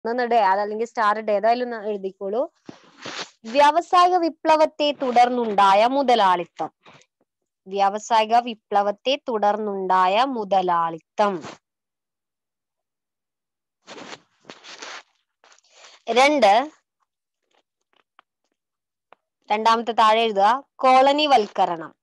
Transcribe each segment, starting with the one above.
ഒന്നിട അതല്ലെങ്കിൽ സ്റ്റാർ ഇട ഏതായാലും ഒന്ന് എഴുതിക്കോളൂ വ്യാവസായിക വിപ്ലവത്തെ തുടർന്നുണ്ടായ മുതലാളിത്തം വ്യാവസായിക വിപ്ലവത്തെ തുടർന്നുണ്ടായ മുതലാളിത്തം രണ്ട് രണ്ടാമത്തെ താഴെ എഴുതുക കോളനിവൽക്കരണം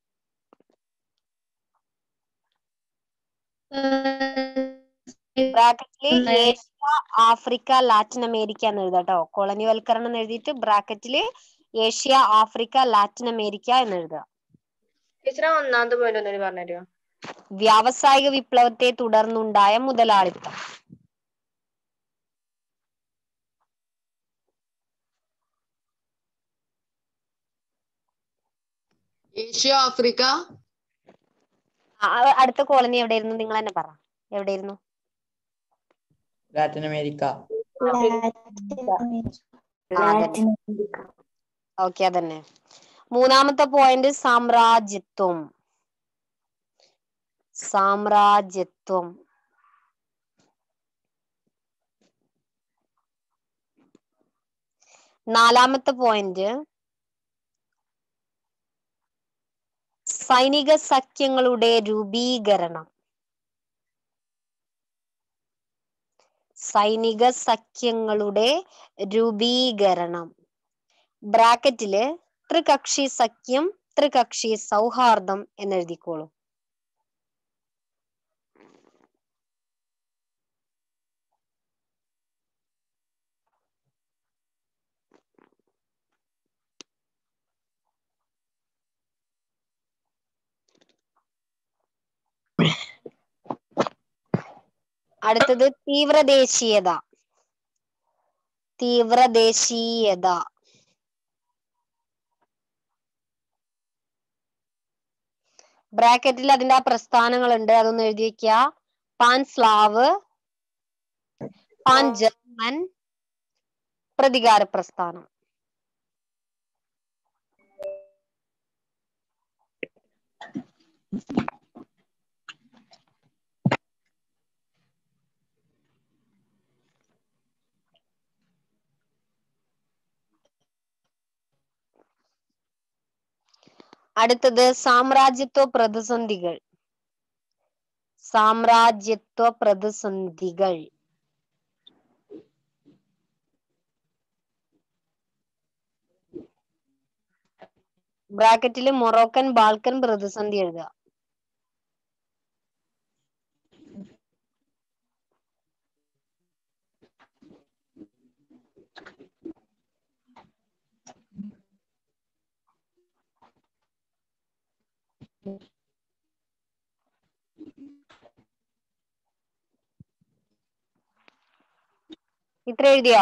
ബ്രാക്കറ്റില് ഏഷ്യ ആഫ്രിക്ക ലാറ്റിൻ അമേരിക്ക എന്ന് എഴുതാം കേട്ടോ കോളനിവൽക്കരണം എന്ന് എഴുതിയിട്ട് ബ്രാക്കറ്റില് ഏഷ്യ ആഫ്രിക്ക ലാറ്റിൻ അമേരിക്ക എന്ന് എഴുതുക ടീച്ചറെ ഒന്നാമത്തെ പോയിന്റ് ഒന്നുകൂടി പറഞ്ഞുതരുമോ വ്യാവസായിക വിപ്ലവത്തെ തുടർന്നുണ്ടായ മുതലാളിത്തം ഏഷ്യ ആഫ്രിക്ക ആ, ആ, അടുത്ത കോളനി എവിടെയായിരുന്നു നിങ്ങൾ തന്നെ പറ എവിടെയായിരുന്നു ലാറ്റിൻ അമേരിക്ക ഓക്കെ അതന്നെ മൂന്നാമത്തെ പോയിന്റ് സാമ്രാജ്യത്വം സാമ്രാജ്യത്വം നാലാമത്തെ പോയിന്റ് സൈനിക സഖ്യങ്ങളുടെ രൂപീകരണം സൈനിക സഖ്യങ്ങളുടെ രൂപീകരണം ബ്രാക്കറ്റില് ത്രികക്ഷി സഖ്യം ത്രികക്ഷി സൗഹാർദ്ദം എന്നെഴുതിക്കോളൂ അടുത്തത് തീവ്രദേശീയത തീവ്രദേശീയത ബ്രാക്കറ്റിൽ അതിന്റെ ആ പ്രസ്ഥാനങ്ങളുണ്ട് അതൊന്ന് എഴുതി വെക്കുക പാൻ സ്ലാവ് പാൻ ജർമ്മൻ പ്രതികാര പ്രസ്ഥാനം അടുത്തത് സാമ്രാജ്യത്വ പ്രതിസന്ധികൾ സാമ്രാജ്യത്വ പ്രതിസന്ധികൾ ബ്രാക്കറ്റിൽ മൊറോക്കൻ ബാൽക്കൻ പ്രതിസന്ധി എഴുതുക ഇത്ര എഴുതിയോ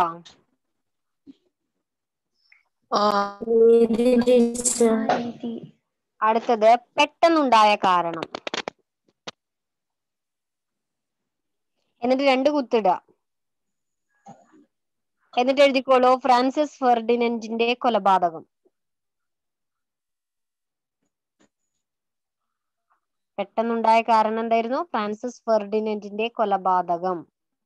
അടുത്തത് പെട്ടെന്നുണ്ടായ കാരണം എന്നിട്ട് രണ്ട് കുത്തിടുക എന്നിട്ട് എഴുതിക്കോളൂ ഫ്രാൻസിസ് ഫെർഡിനൻഡിന്റെ കൊലപാതകം പെട്ടെന്നുണ്ടായ കാരണം എന്തായിരുന്നു ഫ്രാൻസിസ് ഫെർഡിനൻഡിന്റെ കൊലപാതകം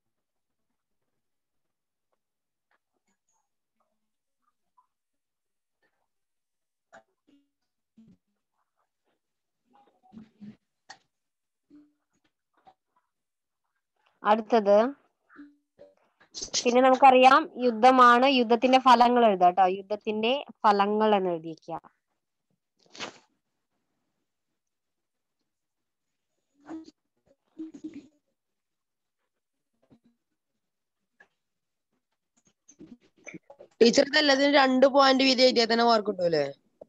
അടുത്തത് പിന്നെ നമുക്കറിയാം യുദ്ധമാണ് യുദ്ധത്തിന്റെ ഫലങ്ങൾ എഴുതാം കേട്ടോ യുദ്ധത്തിന്റെ ഫലങ്ങൾ എന്ന് എഴുതിയിരിക്കുക ടീച്ചർ ഇതെല്ലാത്തിനും രണ്ട് പോയിന്റ് വീതം എഴുതിയാൽ തന്നെ മാർക്ക് കിട്ടൂലേ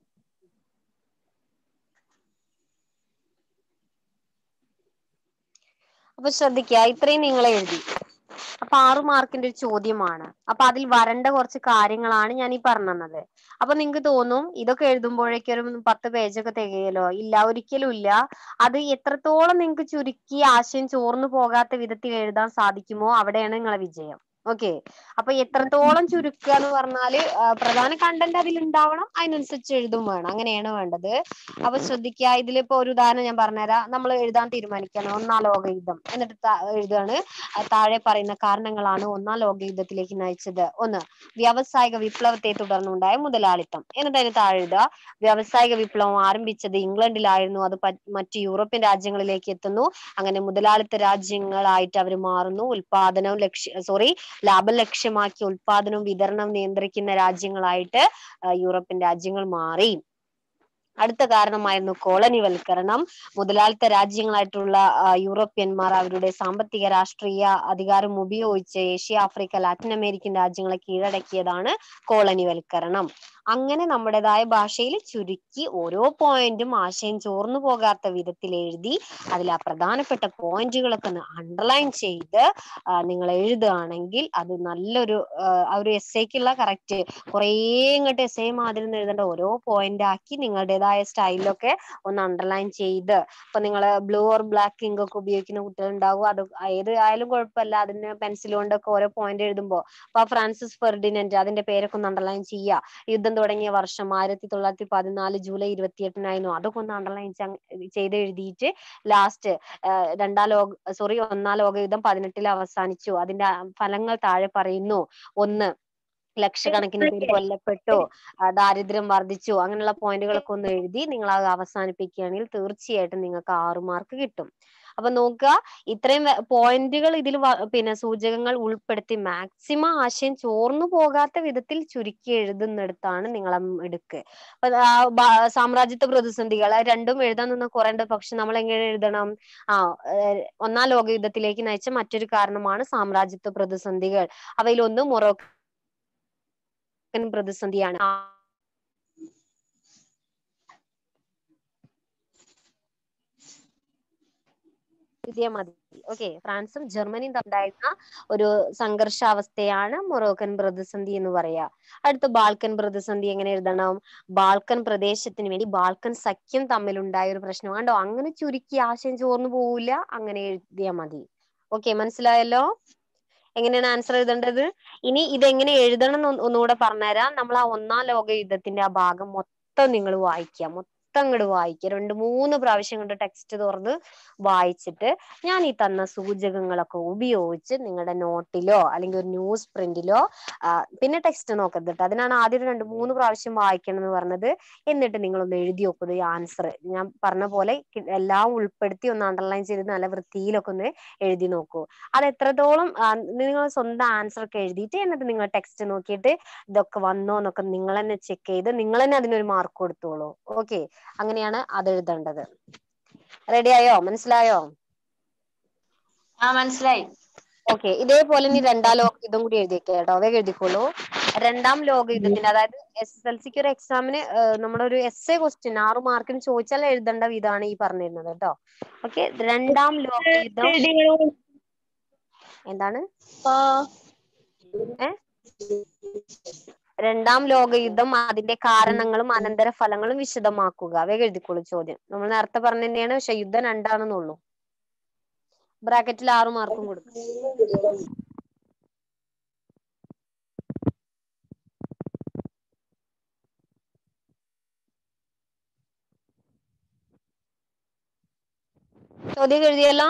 അപ്പൊ ശ്രദ്ധിക്കുക ഇത്രയും നിങ്ങൾ എഴുതി അപ്പൊ ആറു മാർക്കിന്റെ ഒരു ചോദ്യമാണ് അപ്പൊ അതിൽ വരേണ്ട കുറച്ച് കാര്യങ്ങളാണ് ഞാൻ ഈ പറഞ്ഞു തന്നത് അപ്പൊ നിങ്ങൾക്ക് തോന്നും ഇതൊക്കെ എഴുതുമ്പോഴേക്കും ഒരു പത്ത് പേജൊക്കെ തികയല്ലോ ഇല്ല ഒരിക്കലും ഇല്ല അത് എത്രത്തോളം നിങ്ങൾക്ക് ചുരുക്കി ആശയം ചോർന്നു പോകാത്ത വിധത്തിൽ എഴുതാൻ സാധിക്കുമോ അവിടെയാണ് നിങ്ങളെ വിജയം ഓക്കെ അപ്പൊ എത്രത്തോളം ചുരുക്കുക എന്ന് പറഞ്ഞാല് ആ, പ്രധാന കണ്ടന്റ് അതിൽ ഉണ്ടാവണം അതിനനുസരിച്ച് എഴുതും വേണം അങ്ങനെയാണ് വേണ്ടത് അപ്പൊ ശ്രദ്ധിക്കുക ഇതിലിപ്പോ ഒരു ഉദാഹരണം ഞാൻ പറഞ്ഞുതരാം നമ്മൾ എഴുതാൻ തീരുമാനിക്കണം ഒന്നാം ലോകയുദ്ധം എന്നിട്ട് താ- എഴുതുകയാണ് ആ, താഴെ പറയുന്ന കാരണങ്ങളാണ് ഒന്നാം ലോകയുദ്ധത്തിലേക്ക് നയിച്ചത് ഒന്ന് വ്യാവസായിക വിപ്ലവത്തെ തുടർന്നുണ്ടായ മുതലാളിത്തം എന്നിട്ട് അതിന് താഴെ എഴുതുക വ്യാവസായിക വിപ്ലവം ആരംഭിച്ചത് ഇംഗ്ലണ്ടിലായിരുന്നു അത് പ- മറ്റ് യൂറോപ്യൻ രാജ്യങ്ങളിലേക്ക് എത്തുന്നു അങ്ങനെ മുതലാളിത്ത രാജ്യങ്ങളായിട്ട് അവർ മാറുന്നു ഉൽപാദനവും ലക്ഷ്യ സോറി ലാഭം ലക്ഷ്യമാക്കി ഉൽപാദനവും വിതരണവും നിയന്ത്രിക്കുന്ന രാജ്യങ്ങളായിട്ട് ആ, യൂറോപ്യൻ രാജ്യങ്ങൾ മാറി അടുത്ത കാരണമായിരുന്നു കോളനിവൽക്കരണം മുതലാളിത്ത രാജ്യങ്ങളായിട്ടുള്ള ആ, യൂറോപ്യന്മാർ അവരുടെ സാമ്പത്തിക രാഷ്ട്രീയ അധികാരം ഉപയോഗിച്ച് ഏഷ്യ ആഫ്രിക്ക ലാറ്റിൻ അമേരിക്കൻ രാജ്യങ്ങളെ കീഴടക്കിയതാണ് കോളനിവൽക്കരണം അങ്ങനെ നമ്മുടേതായ ഭാഷയിൽ ചുരുക്കി ഓരോ പോയിന്റും ആശയം ചോർന്നു പോകാത്ത വിധത്തിൽ എഴുതി അതിൽ ആ പ്രധാനപ്പെട്ട പോയിന്റുകളൊക്കെ ഒന്ന് അണ്ടർലൈൻ ചെയ്ത് ആ, നിങ്ങൾ എഴുതുകയാണെങ്കിൽ അത് നല്ലൊരു ആ, ആ ഒരു എസ്സേക്കുള്ള കറക്റ്റ് കുറേ ഇങ്ങോട്ട് എസ്സേ മാതിരി ഒന്നും എഴുതേണ്ട ഓരോ പോയിന്റ് ആക്കി നിങ്ങളുടേതായ സ്റ്റൈലിലൊക്കെ ഒന്ന് അണ്ടർലൈൻ ചെയ്ത് ഇപ്പൊ നിങ്ങൾ ബ്ലൂ ഓർ ബ്ലാക്ക് ഇങ്ക് ഒക്കെ ഉപയോഗിക്കുന്ന കുട്ടികൾ ഉണ്ടാവും അത് ഏത് ആയാലും കുഴപ്പമില്ല അതിന് പെൻസിൽ കൊണ്ടൊക്കെ ഓരോ പോയിന്റ് എഴുതുമ്പോൾ അപ്പൊ ഫ്രാൻസിസ് ഫെർഡിനൻഡ് അതിന്റെ പേരൊക്കെ ഒന്ന് അണ്ടർലൈൻ ചെയ്യുക യുദ്ധം തുടങ്ങിയ വർഷം ആയിരത്തി തൊള്ളായിരത്തി പതിനാല് ജൂലൈ ഇരുപത്തിയെട്ടിനായിരുന്നു അതൊക്കെ ഒന്ന് അണ്ടർലൈൻ ചെയ്ത് എഴുതിയിട്ട് ലാസ്റ്റ് രണ്ടാം ലോക സോറി ഒന്നാം ലോകയുദ്ധം പതിനെട്ടിൽ അവസാനിച്ചു അതിന്റെ ആ ഫലങ്ങൾ താഴെ പറയുന്നു ഒന്ന് ലക്ഷക്കണക്കിന് പേര് കൊല്ലപ്പെട്ടു ആ, ദാരിദ്ര്യം വർദ്ധിച്ചു അങ്ങനെയുള്ള പോയിന്റുകളൊക്കെ ഒന്ന് എഴുതി നിങ്ങൾ അത് അവസാനിപ്പിക്കുകയാണെങ്കിൽ തീർച്ചയായിട്ടും നിങ്ങൾക്ക് ആറു മാർക്ക് കിട്ടും അപ്പൊ നോക്കുക ഇത്രയും പോയിന്റുകൾ ഇതിൽ പിന്നെ സൂചകങ്ങൾ ഉൾപ്പെടുത്തി മാക്സിമം ആശയം ചോർന്നു പോകാത്ത വിധത്തിൽ ചുരുക്കി എഴുതുന്നിടത്താണ് നിങ്ങൾ എടുക്കുക അപ്പൊ ആ, ബ- സാമ്രാജ്യത്വ പ്രതിസന്ധികൾ അത് രണ്ടും എഴുതാൻ നിന്ന് കുറേണ്ട പക്ഷെ നമ്മൾ എങ്ങനെ എഴുതണം ആ ഏഹ്, ഒന്നാം ലോകയുദ്ധത്തിലേക്ക് നയിച്ച മറ്റൊരു കാരണമാണ് സാമ്രാജ്യത്വ പ്രതിസന്ധികൾ അവയിൽ ഒന്ന് മൊറോക്കൻ പ്രതിസന്ധിയാണ് ആ, എഴുതിയാ മതി ഓക്കെ ഫ്രാൻസും ജർമ്മനിയും തമ്മിലുണ്ടായിരുന്ന ഒരു സംഘർഷാവസ്ഥയാണ് മൊറോക്കൻ പ്രതിസന്ധി എന്ന് പറയാ അടുത്ത ബാൾക്കൻ പ്രതിസന്ധി എങ്ങനെ എഴുതണം ബാൾക്കൻ പ്രദേശത്തിന് വേണ്ടി ബാൾക്കൻ സഖ്യം തമ്മിലുണ്ടായ ഒരു പ്രശ്നം കണ്ടോ അങ്ങനെ ചുരുക്കി ആശയം ചോർന്നു പോവില്ല അങ്ങനെ എഴുതിയാ മതി ഓക്കെ മനസ്സിലായല്ലോ എങ്ങനെയാണ് ആൻസർ എഴുതേണ്ടത് ഇനി ഇതെങ്ങനെ എഴുതണം എന്ന് ഒന്ന് ഒന്നുകൂടെ പറഞ്ഞുതരാം നമ്മൾ ആ ഒന്നാം ലോക യുദ്ധത്തിന്റെ ആ ഭാഗം മൊത്തം നിങ്ങൾ വായിക്കുക മൊത്തം അങ്ങോട്ട് വായിക്കുക രണ്ട് മൂന്ന് പ്രാവശ്യം കൊണ്ട് ടെക്സ്റ്റ് തുറന്ന് വായിച്ചിട്ട് ഞാൻ ഈ തന്ന സൂചകങ്ങളൊക്കെ ഉപയോഗിച്ച് നിങ്ങളുടെ നോട്ടിലോ അല്ലെങ്കിൽ ഒരു ന്യൂസ് പ്രിന്റിലോ പിന്നെ ടെക്സ്റ്റ് നോക്കരുത് കേട്ടോ അതിനാണ് ആദ്യം രണ്ട് മൂന്ന് പ്രാവശ്യം വായിക്കണം എന്ന് പറഞ്ഞത് എന്നിട്ട് നിങ്ങളൊന്ന് എഴുതി നോക്കുന്നത് ഈ ആൻസർ ഞാൻ പറഞ്ഞ പോലെ കി- എല്ലാം ഉൾപ്പെടുത്തി ഒന്ന് അണ്ടർലൈൻ ചെയ്ത് നല്ല വൃത്തിയിലൊക്കെ ഒന്ന് എഴുതി നോക്കൂ അത് എത്രത്തോളം നിങ്ങൾ സ്വന്തം ആൻസർ ഒക്കെ എഴുതിയിട്ട് എന്നിട്ട് നിങ്ങൾ ടെക്സ്റ്റ് നോക്കിയിട്ട് ഇതൊക്കെ വന്നോ എന്നൊക്കെ നിങ്ങൾ തന്നെ ചെക്ക് ചെയ്ത് നിങ്ങൾ തന്നെ അതിനൊരു മാർക്ക് കൊടുത്തോളൂ ഓക്കെ അങ്ങനെയാണ് അത് എഴുതേണ്ടത് റെഡി ആയോ മനസ്സിലായോ ആ മനസ്സിലായി ഓക്കെ ഇതേപോലെ ഇനി രണ്ടാം ലോക യുദ്ധം കൂടി എഴുതിയേക്കെ കേട്ടോ വേഗം എഴുതിക്കോളൂ രണ്ടാം ലോക യുദ്ധത്തിന്റെ അതായത് എസ് എസ് എൽ സിക്ക് ഒരു എക്സാമിന് നമ്മുടെ ഒരു എസ് എ ക്വസ്റ്റ്യൻ ആറ് മാർക്കിന് ചോദിച്ചാൽ എഴുതേണ്ട വിധാണ് ഈ പറഞ്ഞിരുന്നത് കേട്ടോ ഓക്കെ രണ്ടാം ലോക യുദ്ധം എന്താണ് ഏ രണ്ടാം ലോകയുദ്ധം അതിന്റെ കാരണങ്ങളും അനന്തര ഫലങ്ങളും വിശദമാക്കുക വേഗം എഴുതിക്കോളൂ ചോദ്യം നമ്മൾ നേരത്തെ പറഞ്ഞ തന്നെയാണ് പക്ഷെ യുദ്ധം രണ്ടാണെന്നുള്ളൂ ബ്രാക്കറ്റിൽ ആറു മാർക്കും കൊടുക്കും ചോദ്യം എഴുതിയല്ലോ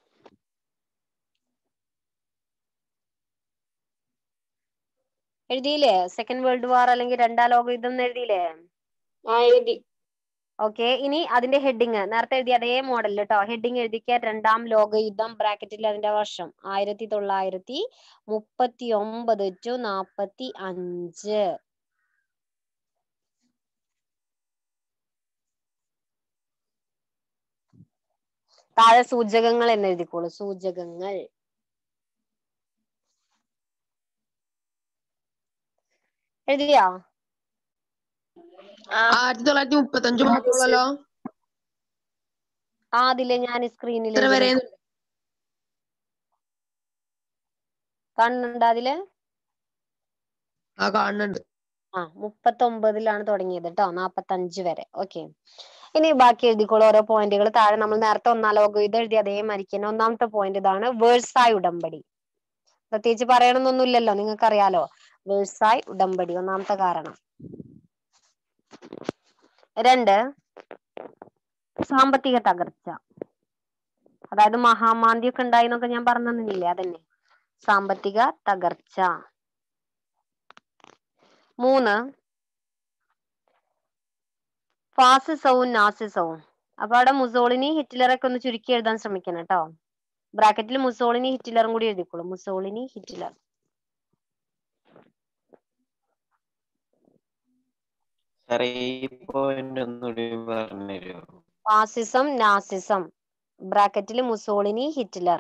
എഴുതിയില്ലേ സെക്കൻഡ് വേൾഡ് വാർ അല്ലെങ്കിൽ രണ്ടാം ലോക യുദ്ധം എന്ന് എഴുതിയില്ലേ ആ എഴുതി ഓക്കെ ഇനി അതിന്റെ ഹെഡിങ് നേരത്തെ എഴുതിയ അതേ മോഡൽ കേട്ടോ ഹെഡിങ് എഴുതിക്ക രണ്ടാം ലോക യുദ്ധം ബ്രാക്കറ്റിൽ അതിന്റെ വർഷം ആയിരത്തി തൊള്ളായിരത്തി മുപ്പത്തി ഒമ്പത് ടു നാപ്പത്തി അഞ്ച് താഴെ സൂചകങ്ങൾ എന്ന് എഴുതിക്കോളൂ സൂചകങ്ങൾ എഴുതിയോ ആ ആയിരത്തി തൊള്ളായിരത്തി മുപ്പത്തി അഞ്ച് മാത്രമല്ലോ ആ അതിലെ ഞാൻ സ്ക്രീനിൽ ഇത്ര വരെ കാണുന്നുണ്ട് അതില് ആ കാണുന്നുണ്ട് ആ മുപ്പത്തൊമ്പതിലാണ് തുടങ്ങിയത് കേട്ടോ നാപ്പത്തഞ്ച് വരെ ഓക്കെ ഇനി ബാക്കി എഴുതിക്കോളൂ ഓരോ പോയിന്റുകൾ താഴെ നമ്മൾ നേരത്തെ ഒന്നാം ലോക ഇത് എഴുതി അതേ മരിക്കുന്ന ഒന്നാമത്തെ പോയിന്റ് ഇതാണ് വേഴ്സായ് ഉടമ്പടി പ്രത്യേകിച്ച് പറയണമെന്നൊന്നുമില്ലല്ലോ നിങ്ങൾക്കറിയാലോ വേഴ്സായ് ഉടമ്പടി ഒന്നാമത്തെ കാരണം രണ്ട് സാമ്പത്തിക തകർച്ച അതായത് മഹാമാന്ദ്യം ഒക്കെ ഉണ്ടായി എന്നൊക്കെ ഞാൻ പറഞ്ഞു തന്നില്ലേ അതന്നെ സാമ്പത്തിക തകർച്ച മൂന്ന് ഫാസിസവും നാസിസവും അപ്പൊ അവിടെ മുസോളിനി ഹിറ്റ്ലറൊക്കെ ഒന്ന് ചുരുക്കി എഴുതാൻ ശ്രമിക്കണം കേട്ടോ ബ്രാക്കറ്റിൽ മുസോളിനി ഹിറ്റ്ലറും കൂടി എഴുതിക്കോളൂ മുസോളിനി ഹിറ്റ്ലർ സാറേ ഈ പോയിന്റ് ഒന്നുകൂടി പറഞ്ഞുതരുമോ ഫാസിസം നാസിസം ബ്രാക്കറ്റിൽ മുസോളിനി ഹിറ്റ്ലർ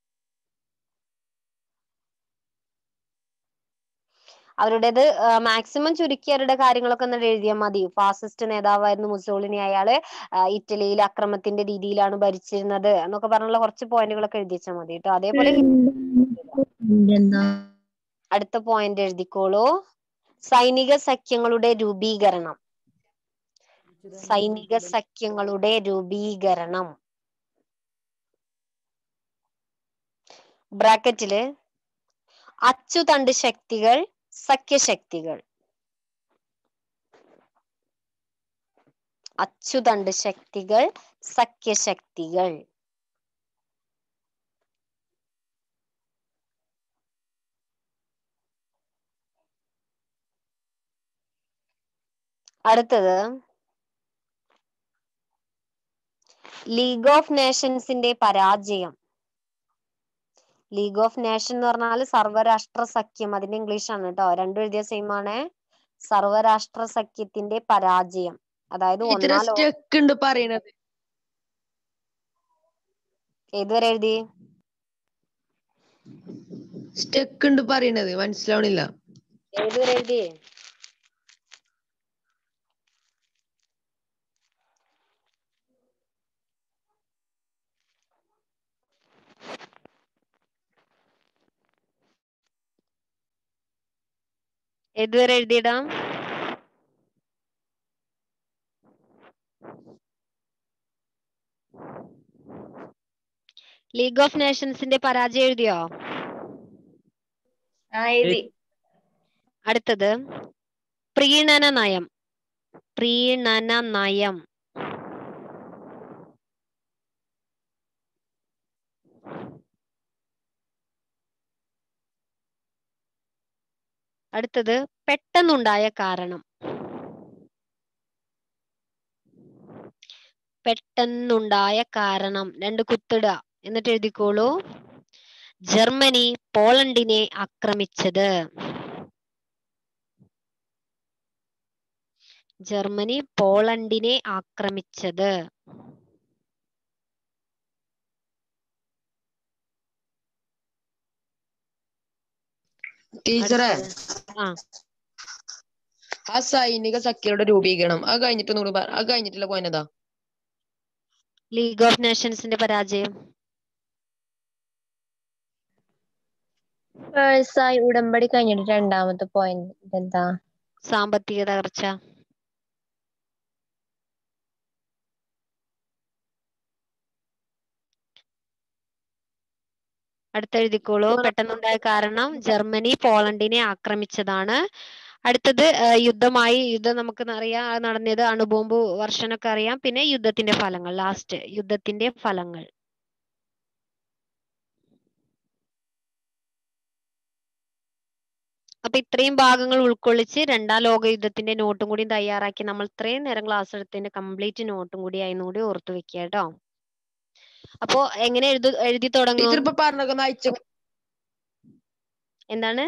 അവരുടേത് മാക്സിമം ചുരുക്കി അവരുടെ കാര്യങ്ങളൊക്കെ ഒന്ന് എഴുതിയാൽ മതി ഫാസിസ്റ്റ് നേതാവായിരുന്നു മുസോളിനി അയാള് ആ, ഇറ്റലിയിൽ അക്രമത്തിന്റെ രീതിയിലാണ് ഭരിച്ചിരുന്നത് എന്നൊക്കെ പറഞ്ഞുള്ള കുറച്ച് പോയിന്റുകളൊക്കെ എഴുതി വെച്ചാൽ മതി കേട്ടോ അതേപോലെ എന്താ അടുത്ത പോയിന്റ് എഴുതിക്കോളൂ സൈനിക സഖ്യങ്ങളുടെ രൂപീകരണം സൈനിക സഖ്യങ്ങളുടെ രൂപീകരണം ബ്രാക്കറ്റില് അച്ചുതണ്ട് ശക്തികൾ സഖ്യശക്തികൾ അച്ചുതണ്ട് ശക്തികൾ സഖ്യശക്തികൾ അടുത്തത് ലീഗ് ഓഫ് നേഷൻസിന്റെ പരാജയം ലീഗ് ഓഫ് നേഷൻ എന്ന് പറഞ്ഞാൽ സർവരാഷ്ട്ര സഖ്യം അതിന്റെ ഇംഗ്ലീഷ് ആണ് കേട്ടോ രണ്ടും എഴുതിയ സെയിം ആണ് സർവരാഷ്ട്ര സഖ്യത്തിന്റെ പരാജയം അതായത് ടീച്ചറെ ഒന്നാം ലോ- സ്റ്റെക്ക് ഉണ്ട് പറയണത് ഏതുവരെ എഴുതി സ്റ്റെക്ക് ഉണ്ട് പറയണത് മനസ്സിലാവണില്ല ഏതുവരെ എഴുതി ഏതുവരെ എഴുതിയിടാം ലീഗ് ഓഫ് നേഷൻസിന്റെ പരാജയം എഴുതിയോ ആ എഴുതി അടുത്തത് പ്രീണന നയം പ്രീണന നയം അടുത്തത് പെട്ടെന്നുണ്ടായ കാരണം പെട്ടെന്നുണ്ടായ കാരണം രണ്ട് കുത്തിടുക എന്നിട്ട് എഴുതിക്കോളൂ ജർമ്മനി പോളണ്ടിനെ ആക്രമിച്ചത് ജർമ്മനി പോളണ്ടിനെ ആക്രമിച്ചത് ടീച്ചറെ അടുത്തത്. ആ ആ സൈനിക സഖ്യയുടെ രൂപീകരണം അത് കഴിഞ്ഞിട്ട് ഒന്നുകൂടി പറ- അത് കഴിഞ്ഞിട്ടുള്ള പോയിന്റ് ഏതാ ലീഗ് ഓഫ് നേഷൻസിന്റെ പരാജയം വേഴ്സായി ഉടമ്പടി കഴിഞ്ഞിട്ട് രണ്ടാമത്തെ പോയിന്റ് എന്താ സാമ്പത്തിക തകർച്ച അടുത്തെഴുതിക്കോളൂ പെട്ടെന്നുണ്ടായ കാരണം ജർമ്മനി പോളണ്ടിനെ ആക്രമിച്ചതാണ് അടുത്തത് ആ, യുദ്ധമായി യുദ്ധം നമുക്ക് അറിയാം അത് നടന്നത് അണുബോംബ് വർഷനൊക്കെ അറിയാം പിന്നെ യുദ്ധത്തിന്റെ ഫലങ്ങൾ ലാസ്റ്റ് യുദ്ധത്തിന്റെ ഫലങ്ങൾ അപ്പൊ ഇത്രയും ഭാഗങ്ങൾ ഉൾക്കൊള്ളിച്ച് രണ്ടാം ലോക യുദ്ധത്തിന്റെ നോട്ടും കൂടി തയ്യാറാക്കി നമ്മൾ ഇത്രയും നേരം ക്ലാസ് എടുത്തതിന്റെ കംപ്ലീറ്റ് നോട്ടും കൂടി ആയിരുന്നു കൂടി ഓർത്തു വെക്കുക കേട്ടോ അപ്പോ എങ്ങനെ എഴുതു എഴുതി ടീച്ചർ തുടങ്ങും ഇപ്പൊ പറഞ്ഞൊക്കെ ഒന്ന് അയച്ചു എന്താണ്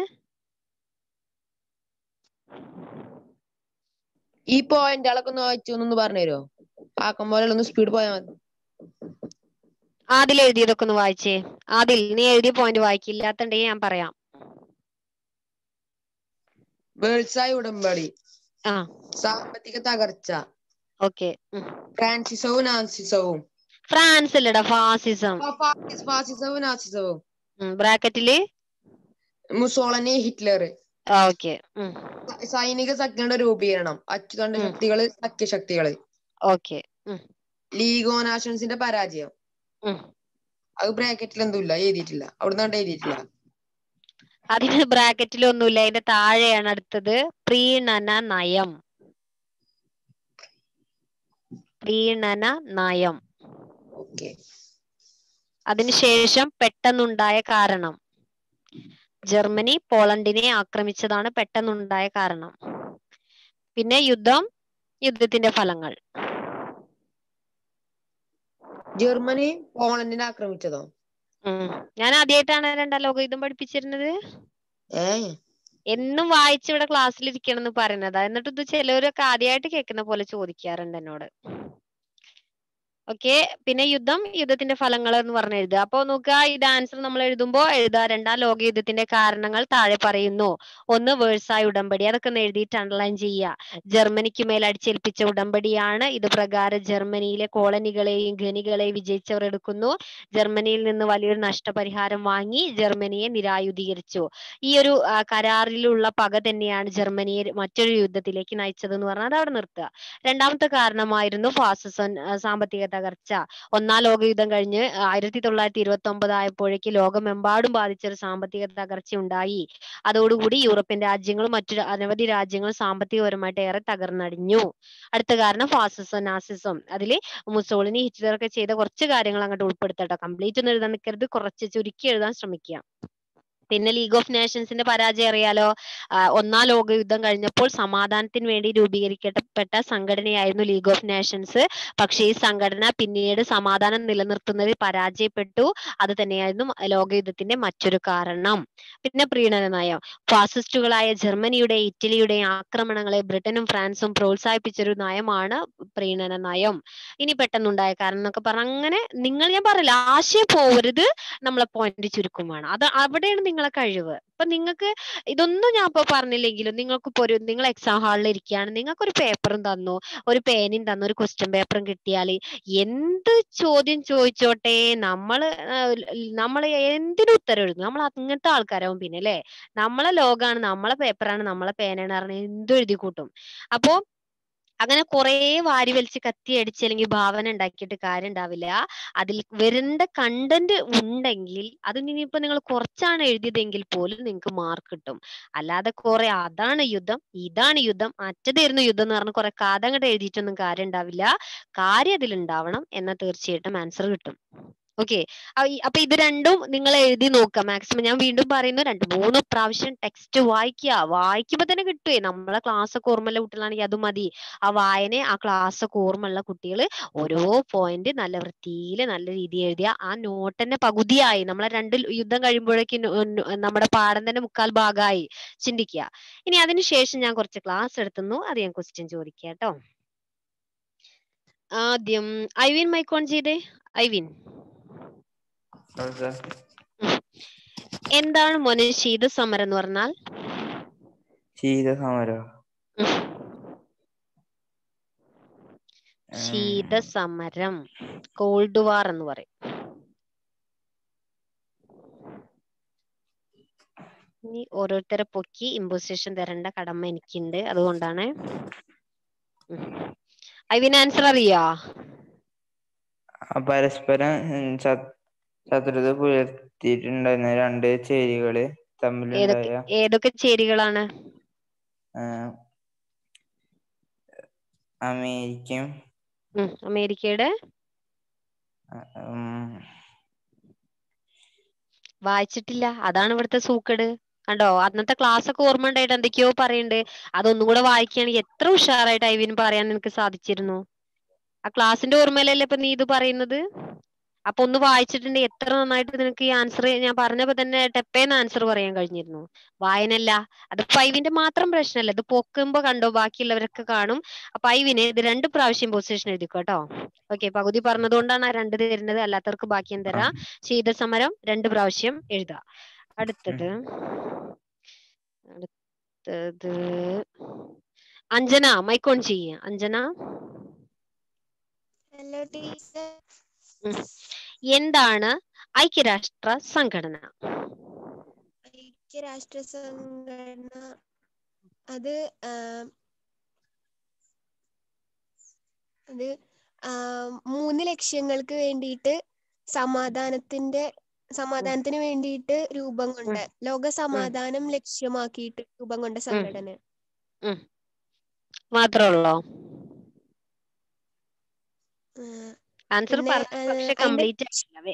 ഈ പോയിന്റുകളൊക്കെ ഒന്ന് വായിച്ചു ഒന്ന് പറഞ്ഞു തരുമോ ആക്കം പോലെ ഒന്ന് സ്പീഡ് പോയാൽ മതി ആദിൽ എഴുതിയതൊക്കെ ഒന്ന് വായിച്ചേ ആദിൽ നീ എഴുതിയ പോയിന്റ് വായിക്കില്ലാത്തുണ്ടെങ്കിൽ ഞാൻ പറയാം വേൾസായി ഉടമ്പടി ആ സാമ്പത്തിക തകർച്ച ഓക്കെ ഫ്രാൻസിസവും നാസിസവും ഫ്രാൻസ് അല്ലടാ ഫാസിസം ആ, ഫാസിസ്- ഫാസിസവും നാസിസവും ബ്രാക്കറ്റില് മുസോളനി ഹിറ്റ്ലർ ഓക്കെ സൈനിക സഖ്യങ്ങളുടെ രൂപീകരണം അച്ചുതണ്ട് ഉം. ശക്തികള് സഖ്യശക്തികള് ഓക്കെ ലീഗ് ഓഫ് നാഷൻസിന്റെ പരാജയം ഉം. അത് ബ്രാക്കറ്റിൽ എന്തുമില്ല എഴുതിയിട്ടില്ല അവിടുന്ന് കണ്ട് എഴുതിയിട്ടില്ല അതിന് ബ്രാക്കറ്റിലൊന്നുമില്ല അതിന്റെ താഴെയാണ് അടുത്തത് പ്രീണന നയം പ്രീണന നയം ഓക്കെ അതിനുശേഷം പെട്ടെന്നുണ്ടായ കാരണം ജർമ്മനി പോളണ്ടിനെ ആക്രമിച്ചതാണ് പെട്ടെന്നുണ്ടായ കാരണം പിന്നെ യുദ്ധം യുദ്ധത്തിന്റെ ഫലങ്ങൾ ജർമ്മനി പോളണ്ടിനെ ആക്രമിച്ചതോ ഉം. ഞാൻ ആദ്യമായിട്ടാണ് രണ്ടാം ലോകയുദ്ധം പഠിപ്പിച്ചിരുന്നത് ഏ എന്നും വായിച്ച് ഇവിടെ ക്ലാസ്സിൽ ഇരിക്കണം എന്ന് പറയുന്നതാ എന്നിട്ട് ഇത് ചിലവരൊക്കെ ആദ്യമായിട്ട് കേൾക്കുന്ന പോലെ ചോദിക്കാറുണ്ട് എന്നോട് ഓക്കെ പിന്നെ യുദ്ധം യുദ്ധത്തിന്റെ ഫലങ്ങൾ എന്ന് പറഞ്ഞ് എഴുതുക അപ്പൊ നോക്കുക ഇത് ആൻസർ നമ്മൾ എഴുതുമ്പോൾ എഴുതുക രണ്ടാം ലോക യുദ്ധത്തിന്റെ കാരണങ്ങൾ താഴെ പറയുന്നു ഒന്ന് വേഴ്സായ ഉടമ്പടി അതൊക്കെ ഒന്ന് എഴുതിയിട്ട് അണ്ടർലൈൻ ചെയ്യുക ജർമ്മനിക്ക് മേൽ അടിച്ചേൽപ്പിച്ച ഉടമ്പടിയാണ് ഇത് പ്രകാരം ജർമ്മനിയിലെ കോളനികളെയും ഖനികളെയും വിജയിച്ചവർ എടുക്കുന്നു ജർമ്മനിയിൽ നിന്ന് വലിയൊരു നഷ്ടപരിഹാരം വാങ്ങി ജർമ്മനിയെ നിരായുധീകരിച്ചു ഈ ഒരു ആ, കരാറിലുള്ള പക തന്നെയാണ് ജർമ്മനിയെ മറ്റൊരു യുദ്ധത്തിലേക്ക് നയിച്ചത് എന്ന് പറഞ്ഞാൽ അത് അവിടെ നിർത്തുക രണ്ടാമത്തെ കാരണമായിരുന്നു ഫാസിസം ആ, സാമ്പത്തിക തകർച്ച ഒന്നാം ലോക യുദ്ധം കഴിഞ്ഞ് ആയിരത്തി തൊള്ളായിരത്തി ഇരുപത്തി ഒമ്പത് ആയപ്പോഴേക്ക് ലോകമെമ്പാടും ബാധിച്ച ഒരു സാമ്പത്തിക തകർച്ച ഉണ്ടായി അതോടുകൂടി യൂറോപ്യൻ രാജ്യങ്ങളും മറ്റു രാ- അനവധി രാജ്യങ്ങളും സാമ്പത്തികപരമായിട്ട് ഏറെ തകർന്നടിഞ്ഞു അടുത്ത കാരണം ഫാസിസം നാസിസം അതിൽ മുസോളിനി ഹിറ്റ്ലർ ഒക്കെ ചെയ്ത കുറച്ച് കാര്യങ്ങൾ അങ്ങോട്ട് ഉൾപ്പെടുത്തട്ടോ കംപ്ലീറ്റ് ഒന്നും എഴുതാൻ നിൽക്കരുത് കുറച്ച് ചുരുക്കി എഴുതാൻ ശ്രമിക്കുക പിന്നെ ലീഗ് ഓഫ് നേഷൻസിന്റെ പരാജയം അറിയാലോ ആ, ഒന്നാം ലോക യുദ്ധം കഴിഞ്ഞപ്പോൾ സമാധാനത്തിന് വേണ്ടി രൂപീകരിക്കപ്പെട്ട സംഘടനയായിരുന്നു ലീഗ് ഓഫ് നേഷൻസ് പക്ഷേ ഈ സംഘടന പിന്നീട് സമാധാനം നിലനിർത്തുന്നതിൽ പരാജയപ്പെട്ടു അത് തന്നെയായിരുന്നു ലോകയുദ്ധത്തിന്റെ മറ്റൊരു കാരണം പിന്നെ പ്രീണന നയം ഫാസിസ്റ്റുകളായ ജർമ്മനിയുടെ ഇറ്റലിയുടെയും ആക്രമണങ്ങളെ ബ്രിട്ടനും ഫ്രാൻസും പ്രോത്സാഹിപ്പിച്ചൊരു നയമാണ് പ്രീണന നയം ഇനി പെട്ടെന്നുണ്ടായ കാരണം എന്നൊക്കെ പറഞ്ഞ അങ്ങനെ നിങ്ങൾ ഞാൻ പറയില്ല ആശയം പോവരുത് നമ്മളെ പോയിന്റ് ചുരുക്കമാണ് അത് അവിടെയാണ് നിങ്ങളെ കഴിവ് ഇപ്പൊ നിങ്ങൾക്ക് ഇതൊന്നും ഞാൻ ഇപ്പൊ പറഞ്ഞില്ലെങ്കിലും നിങ്ങൾക്ക് ഇപ്പൊ ഒരു നിങ്ങൾ എക്സാം ഹാളിൽ ഇരിക്കുകയാണ് നിങ്ങൾക്ക് ഒരു പേപ്പറും തന്നു ഒരു പേനയും തന്നു ഒരു ക്വസ്റ്റ്യൻ പേപ്പറും കിട്ടിയാൽ എന്ത് ചോദ്യം ചോദിച്ചോട്ടെ നമ്മള് നമ്മൾ എന്തിനും ഉത്തരം എഴുതും നമ്മൾ അങ്ങനത്തെ ആൾക്കാരാവും പിന്നെ അല്ലേ നമ്മളെ ലോകാണ് നമ്മളെ പേപ്പറാണ് നമ്മളെ പേനയാണ് പറഞ്ഞ് എന്തും എഴുതി കൂട്ടും അപ്പോ അങ്ങനെ കുറേ വാരി വലിച്ച് കത്തി അടിച്ച് അല്ലെങ്കിൽ ഭാവന ഉണ്ടാക്കിയിട്ട് കാര്യം ഉണ്ടാവില്ല അതിൽ വരേണ്ട കണ്ടന്റ് ഉണ്ടെങ്കിൽ അത് ഇനിയിപ്പോ നിങ്ങൾ കുറച്ചാണ് എഴുതിയതെങ്കിൽ പോലും നിങ്ങൾക്ക് മാർക്ക് കിട്ടും അല്ലാതെ കുറെ അതാണ് യുദ്ധം ഇതാണ് യുദ്ധം മറ്റേതായിരുന്നു യുദ്ധം എന്ന് പറഞ്ഞ് കുറെ കഥ അങ്ങോട്ട് എഴുതിയിട്ടൊന്നും കാര്യം ഉണ്ടാവില്ല കാര്യം അതിലുണ്ടാവണം എന്നാൽ തീർച്ചയായിട്ടും ആൻസർ കിട്ടും ഓക്കെ അപ്പൊ ഇത് രണ്ടും നിങ്ങൾ എഴുതി നോക്കുക മാക്സിമം ഞാൻ വീണ്ടും പറയുന്നു രണ്ട് മൂന്ന് പ്രാവശ്യം ടെക്സ്റ്റ് വായിക്കുക വായിക്കുമ്പോ തന്നെ കിട്ടുവേ നമ്മളെ ക്ലാസ് ഒക്കെ ഓർമ്മയുള്ള കുട്ടികളാണെങ്കിൽ അത് മതി ആ വായന ആ ക്ലാസ് ഒക്കെ ഓർമ്മയുള്ള കുട്ടികൾ ഓരോ പോയിന്റ് നല്ല വൃത്തിയിൽ നല്ല രീതിയിൽ എഴുതിയ ആ നോട്ട് തന്നെ പകുതിയായി നമ്മളെ രണ്ട് യുദ്ധം കഴിയുമ്പോഴേക്കും നോ- നോ- നമ്മുടെ പാഠം തന്നെ മുക്കാൽ ഭാഗമായി ചിന്തിക്കുക ഇനി അതിനുശേഷം ഞാൻ കുറച്ച് ക്ലാസ് എടുത്തുന്നു അത് ഞാൻ ക്വസ്റ്റ്യൻ ചോദിക്കാം കേട്ടോ ആദ്യം ഐവിൻ മൈക്കോൺ ചെയ്തേ ഐവിൻ എന്താണ് മോനെ ശീത സമരം എന്ന് പറഞ്ഞാൽ ശീതസമരോ ഉം. ശീത സമരം കോൾഡ് വാർ എന്ന് പറയും ഇനി ഓരോരുത്തരെ പൊക്കി ഇമ്പോസിഷൻ തരേണ്ട കടമ എനിക്കുണ്ട് അതുകൊണ്ടാണ് ഐവിൻ ആൻസർ അറിയോ ആ പരസ്പരം ഉം, ശ- ശത്രുത പുലർത്തിയിട്ടുണ്ടായിരുന്ന രണ്ട് ചേരികള് തമ്മിലുണ്ടായ ഏതൊക്കെ ഏതൊക്കെ ചേരികളാണ് ആ, അമേരിക്കയും ഉം, അമേരിക്കയുടെ ആ, ഉം, വായിച്ചിട്ടില്ല അതാണ് ഇവിടുത്തെ സൂക്കട് കണ്ടോ അന്നത്തെ ക്ലാസ് ഒക്കെ ഓർമ്മ ഉണ്ടായിട്ട് എന്തൊക്കെയോ പറയുന്നുണ്ട് അതൊന്നും കൂടെ വായിക്കുകയാണെങ്കിൽ എത്ര ഉഷാറായിട്ട് ഐവിൻ പറയാൻ നിനക്ക് സാധിച്ചിരുന്നു ആ ക്ലാസ്സിന്റെ ഓർമ്മയിലല്ലേ ഇപ്പൊ നീ ഇത് പറയുന്നത് അപ്പൊ ഒന്ന് വായിച്ചിട്ടുണ്ടെങ്കിൽ എത്ര നന്നായിട്ട് നിനക്ക് ഈ ആൻസർ ഞാൻ പറഞ്ഞപ്പോ തന്നെ ടെപ്പേന്ന് ആൻസർ പറയാൻ കഴിഞ്ഞിരുന്നു വായനല്ല അത് ഫൈവിന്റെ മാത്രം പ്രശ്നമല്ല ഇത് പൊക്കുമ്പോ കണ്ടോ ബാക്കിയുള്ളവരൊക്കെ കാണും അപ്പൊ ഐവിന് ഇത് രണ്ട് പ്രാവശ്യം പൊസിഷൻ എഴുതിക്കോ കേട്ടോ ഓക്കെ പകുതി പറഞ്ഞതുകൊണ്ടാണ് ആ രണ്ട് തരുന്നത് അല്ലാത്തവർക്ക് ബാക്കി ഞാൻ തരാം ശീതസമരം രണ്ട് പ്രാവശ്യം എഴുതാം അടുത്തത് അടുത്തത് അഞ്ജന മൈക്കോൺ ചെയ്യ അഞ്ജന ഹലോ ടീച്ചർ ഉം. എന്താണ് ഐക്യരാഷ്ട്ര സംഘടന ഐക്യരാഷ്ട്ര സംഘടന അത് ആം, അത് ആം, മൂന്ന് ലക്ഷ്യങ്ങൾക്ക് വേണ്ടിയിട്ട് സമാധാനത്തിന്റെ സമാധാനത്തിന് വേണ്ടിയിട്ട് രൂപം കൊണ്ട ലോക സമാധാനം ലക്ഷ്യമാക്കിയിട്ട് രൂപം കൊണ്ട സംഘടന മാത്രമേ ഉള്ളോ ആ, ആൻസർ പിന്നെ, പറഞ്ഞു ഏഹ്, പക്ഷെ അതിന്റെ- കംപ്ലീറ്റ് ആയില്ലവേ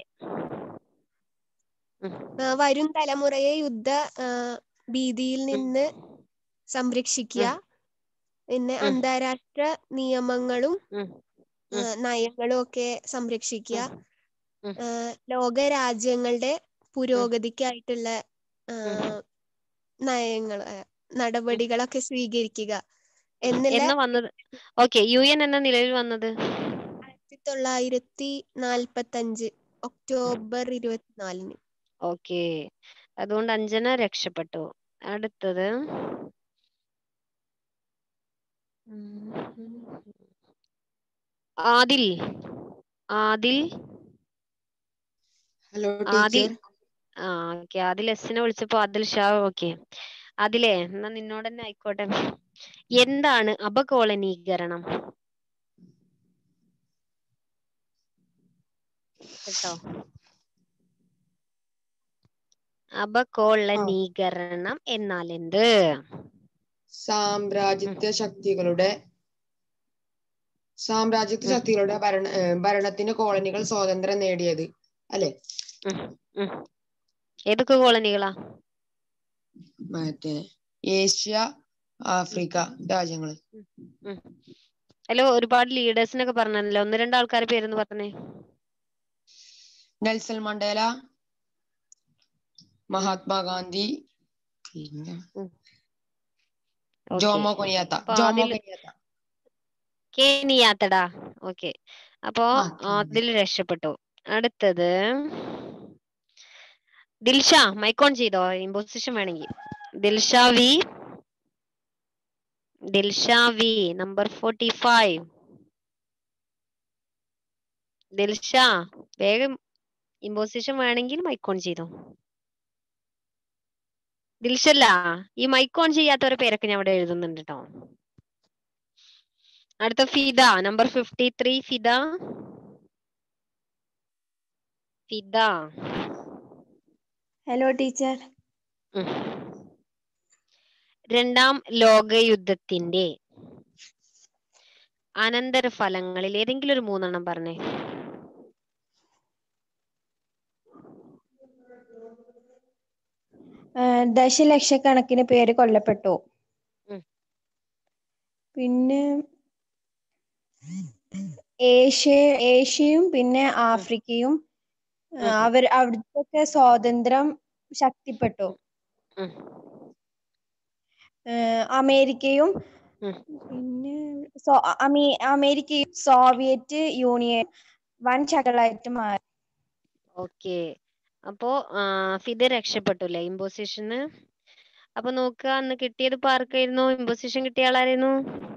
ആ, വരും തലമുറയെ യുദ്ധ ആ, ഭീതിയിൽ നിന്ന് സംരക്ഷിക്കുക പിന്നെ ഉം. അന്താരാഷ്ട്ര നിയമങ്ങളും ഉം. ആ, നയങ്ങളും ഒക്കെ സംരക്ഷിക്കുക ഉം. ആ, ലോക രാജ്യങ്ങളുടെ പുരോഗതിക്കായിട്ടുള്ള ആ, നയങ്ങൾ ആ, നടപടികളൊക്കെ സ്വീകരിക്കുക എന്നുള്ള എന്നാ വന്നത് ഓക്കെ യു എൻ എന്ന നിലവിൽ വന്നത് ആയിരത്തി തൊള്ളായിരത്തി നാൽപ്പത്തി അഞ്ച് ഒക്ടോബർ ഇരുപത്തിനാലിന് ഓക്കെ അതുകൊണ്ട് അഞ്ജന രക്ഷപ്പെട്ടു അടുത്തത് ഉം. ആദിൽ ആദിൽ ഹലോ ആദിൽ ടീച്ചർ ആ ഓക്കെ ആദിൽ എസിനെ വിളിച്ചപ്പോ ആദിൽ ഷാ ഓക്കെ അതിലേ എന്നാ നിന്നോട് തന്നെ ആയിക്കോട്ടെ എന്താണ് അപകോളനീകരണം കേട്ടോ അപകോളനീകരണം എന്നാൽ എന്ത് സാമ്രാജ്യത്വ ശക്തികളുടെ സാമ്രാജ്യത്വ ഉം. ശക്തികളുടെ ഭരണ ഏഹ് ഭരണത്തിന് കോളനികൾ സ്വാതന്ത്ര്യം നേടിയത് അല്ലെ ഉം, ഉം. ഏതൊക്കെ കോളനികളാ മറ്റേ ഏഷ്യ ആഫ്രിക്ക രാജ്യങ്ങള് ഉം. ഹലോ ഒരുപാട് ലീഡേഴ്സിനൊക്കെ പറഞ്ഞല്ലോ ഒന്ന് രണ്ട് ആൾക്കാരെ പേരൊന്ന് പറഞ്ഞേ നെൽസൺ മണ്ടേല മഹാത്മാഗാന്ധി പിന്നെ Okay. ജോമോ കൊനിയാത്ത അപ്പൊ ജോമോ അതില് കൊനിയാത്ത കേനിയാത്തടാ ഓക്കെ അപ്പോ ആ, കേനി. അതിൽ രക്ഷപ്പെട്ടു അടുത്തത് ദിൽഷ മൈക്കോൺ ചെയ്തോ ഇമ്പോസിഷൻ വേണമെങ്കിൽ Dilsha V Dilsha V number forty five Dilsha വേഗം ഇമ്പോസിഷൻ വേണമെങ്കിൽ മൈക്കോൺ ചെയ്തോ ദിൽഷല്ല ഈ മൈക്കോൺ ചെയ്യാത്തവരെ പേരൊക്കെ ഞാൻ ഇവിടെ എഴുതുന്നുണ്ട് കേട്ടോ അടുത്ത Fida number fifty three Fida Fida hello teacher ഉം. രണ്ടാം ലോകയുദ്ധത്തിന്റെ അനന്തരഫലങ്ങളിൽ ഏതെങ്കിലും ഒരു മൂന്നെണ്ണം പറഞ്ഞേ ദശലക്ഷക്കണക്കിന് പേര് കൊല്ലപ്പെട്ടു ഉം. പിന്നെ ഏഷ്യ ഏഷ്യയും പിന്നെ ആഫ്രിക്കയും ആ, ഉം. അവർ അവിടുത്തെ സ്വാതന്ത്ര്യം ശക്തിപ്പെട്ടു ഉം. ഏഹ് അമേരിക്കയും ഉം. പിന്നെ സോ- അമേ- അമേരിക്കയും സോവിയറ്റ് യൂണിയൻ വൻ ശക്തികളായിട്ട് മാറി ഓക്കെ അപ്പോ ആ, ഫിദ രക്ഷപ്പെട്ടു ഇമ്പോസിഷന് അപ്പൊ നോക്കുക അന്ന് കിട്ടിയത് ഇപ്പൊ ആർക്കായിരുന്നു ഇമ്പോസിഷൻ കിട്ടിയ ആളായിരുന്നു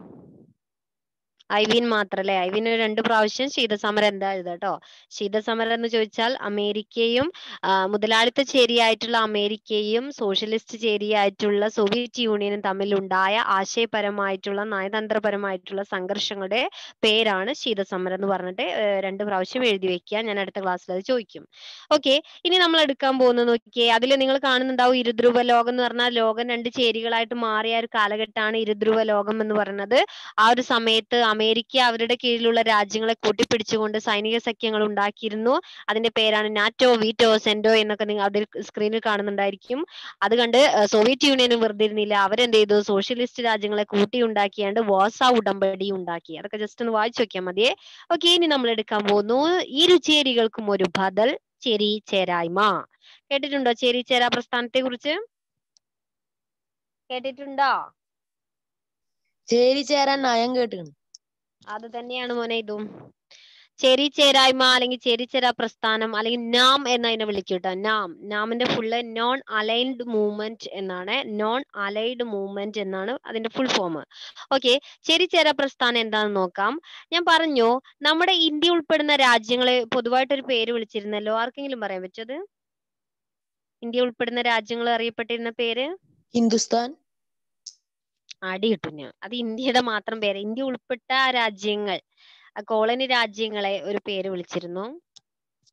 ഐവിൻ മാത്രല്ലേ ഐവിന് രണ്ട് പ്രാവശ്യം ശീതസമരം എന്താ എഴുതുക കേട്ടോ ശീതസമരം എന്ന് ചോദിച്ചാൽ അമേരിക്കയും ആ, മുതലാളിത്ത ചേരിയായിട്ടുള്ള അമേരിക്കയും സോഷ്യലിസ്റ്റ് ചേരിയായിട്ടുള്ള സോവിയറ്റ് യൂണിയനും തമ്മിലുണ്ടായ ആശയപരമായിട്ടുള്ള നയതന്ത്രപരമായിട്ടുള്ള സംഘർഷങ്ങളുടെ പേരാണ് ശീതസമരം എന്ന് പറഞ്ഞിട്ട് ഏ, രണ്ട് പ്രാവശ്യം എഴുതി വെക്കുക ഞാൻ അടുത്ത ക്ലാസ്സിൽ അത് ചോദിക്കും ഓക്കെ ഇനി നമ്മൾ എടുക്കാൻ പോകുന്നത് നോക്കിയേ അതിൽ നിങ്ങൾ കാണുന്നുണ്ടാവും ഇരുധ്രുവ ലോകം എന്ന് പറഞ്ഞാൽ ലോകം രണ്ട് ചേരികളായിട്ട് മാറിയ ഒരു കാലഘട്ടമാണ് ഇരുധ്രുവ ലോകം എന്ന് പറയുന്നത് ആ ഒരു സമയത്ത് അമേരിക്ക അവരുടെ കീഴിലുള്ള രാജ്യങ്ങളെ കൂട്ടിപ്പിടിച്ചുകൊണ്ട് സൈനിക സഖ്യങ്ങൾ ഉണ്ടാക്കിയിരുന്നു അതിന്റെ പേരാണ് നാറ്റോ വീറ്റോ സെന്റോ എന്നൊക്കെ നിങ്ങൾ അതിൽ സ്ക്രീനിൽ കാണുന്നുണ്ടായിരിക്കും അത് കണ്ട് ഏർ സോവിയറ്റ് യൂണിയനും വെറുതെ ഇരുന്നില്ല അവരെന്ത് ചെയ്തു സോഷ്യലിസ്റ്റ് രാജ്യങ്ങളെ കൂട്ടി ഉണ്ടാക്കിയാണ്ട് വാസ ഉടമ്പടി ഉണ്ടാക്കി അതൊക്കെ ജസ്റ്റ് ഒന്ന് വായിച്ചു നോക്കിയാൽ മതിയേ ഓക്കെ ഇനി നമ്മൾ എടുക്കാൻ പോകുന്നു ഇരു ചേരികൾക്കും ഒരു ബദൽ ചേരി ചേരായ്മ കേട്ടിട്ടുണ്ടോ ചേരി ചേരാ പ്രസ്ഥാനത്തെ കുറിച്ച് കേട്ടിട്ടുണ്ടോ ചേരി ചേരാൻ നയം കേട്ടിരുന്നു അത് തന്നെയാണ് മോനെ ഇതും ചേരി ചേരായ്മ അല്ലെങ്കിൽ ചേരിചേരാ പ്രസ്ഥാനം അല്ലെങ്കിൽ നാം എന്നതിനെ വിളിക്കും കേട്ടോ നാം നാമിന്റെ ഫുള്ള് നോൺ അലൈൻഡ് മൂവ്മെന്റ് എന്നാണ് നോൺ അലൈഡ് മൂവ്മെന്റ് എന്നാണ് അതിന്റെ ഫുൾ ഫോം ഓക്കെ ചേരിചേരാ പ്രസ്ഥാനം എന്താണെന്ന് നോക്കാം ഞാൻ പറഞ്ഞു നമ്മുടെ ഇന്ത്യ ഉൾപ്പെടുന്ന രാജ്യങ്ങളെ പൊതുവായിട്ടൊരു പേര് വിളിച്ചിരുന്നല്ലോ ആർക്കെങ്കിലും പറയാൻ പറ്റത് ഇന്ത്യ ഉൾപ്പെടുന്ന രാജ്യങ്ങൾ അറിയപ്പെട്ടിരുന്ന പേര് ഹിന്ദുസ്ഥാൻ അടി കിട്ടും ഞാൻ അത് ഇന്ത്യയുടെ മാത്രം പേര് ഇന്ത്യ ഉൾപ്പെട്ട രാജ്യങ്ങൾ ആ കോളനി രാജ്യങ്ങളെ ഒരു പേര് വിളിച്ചിരുന്നു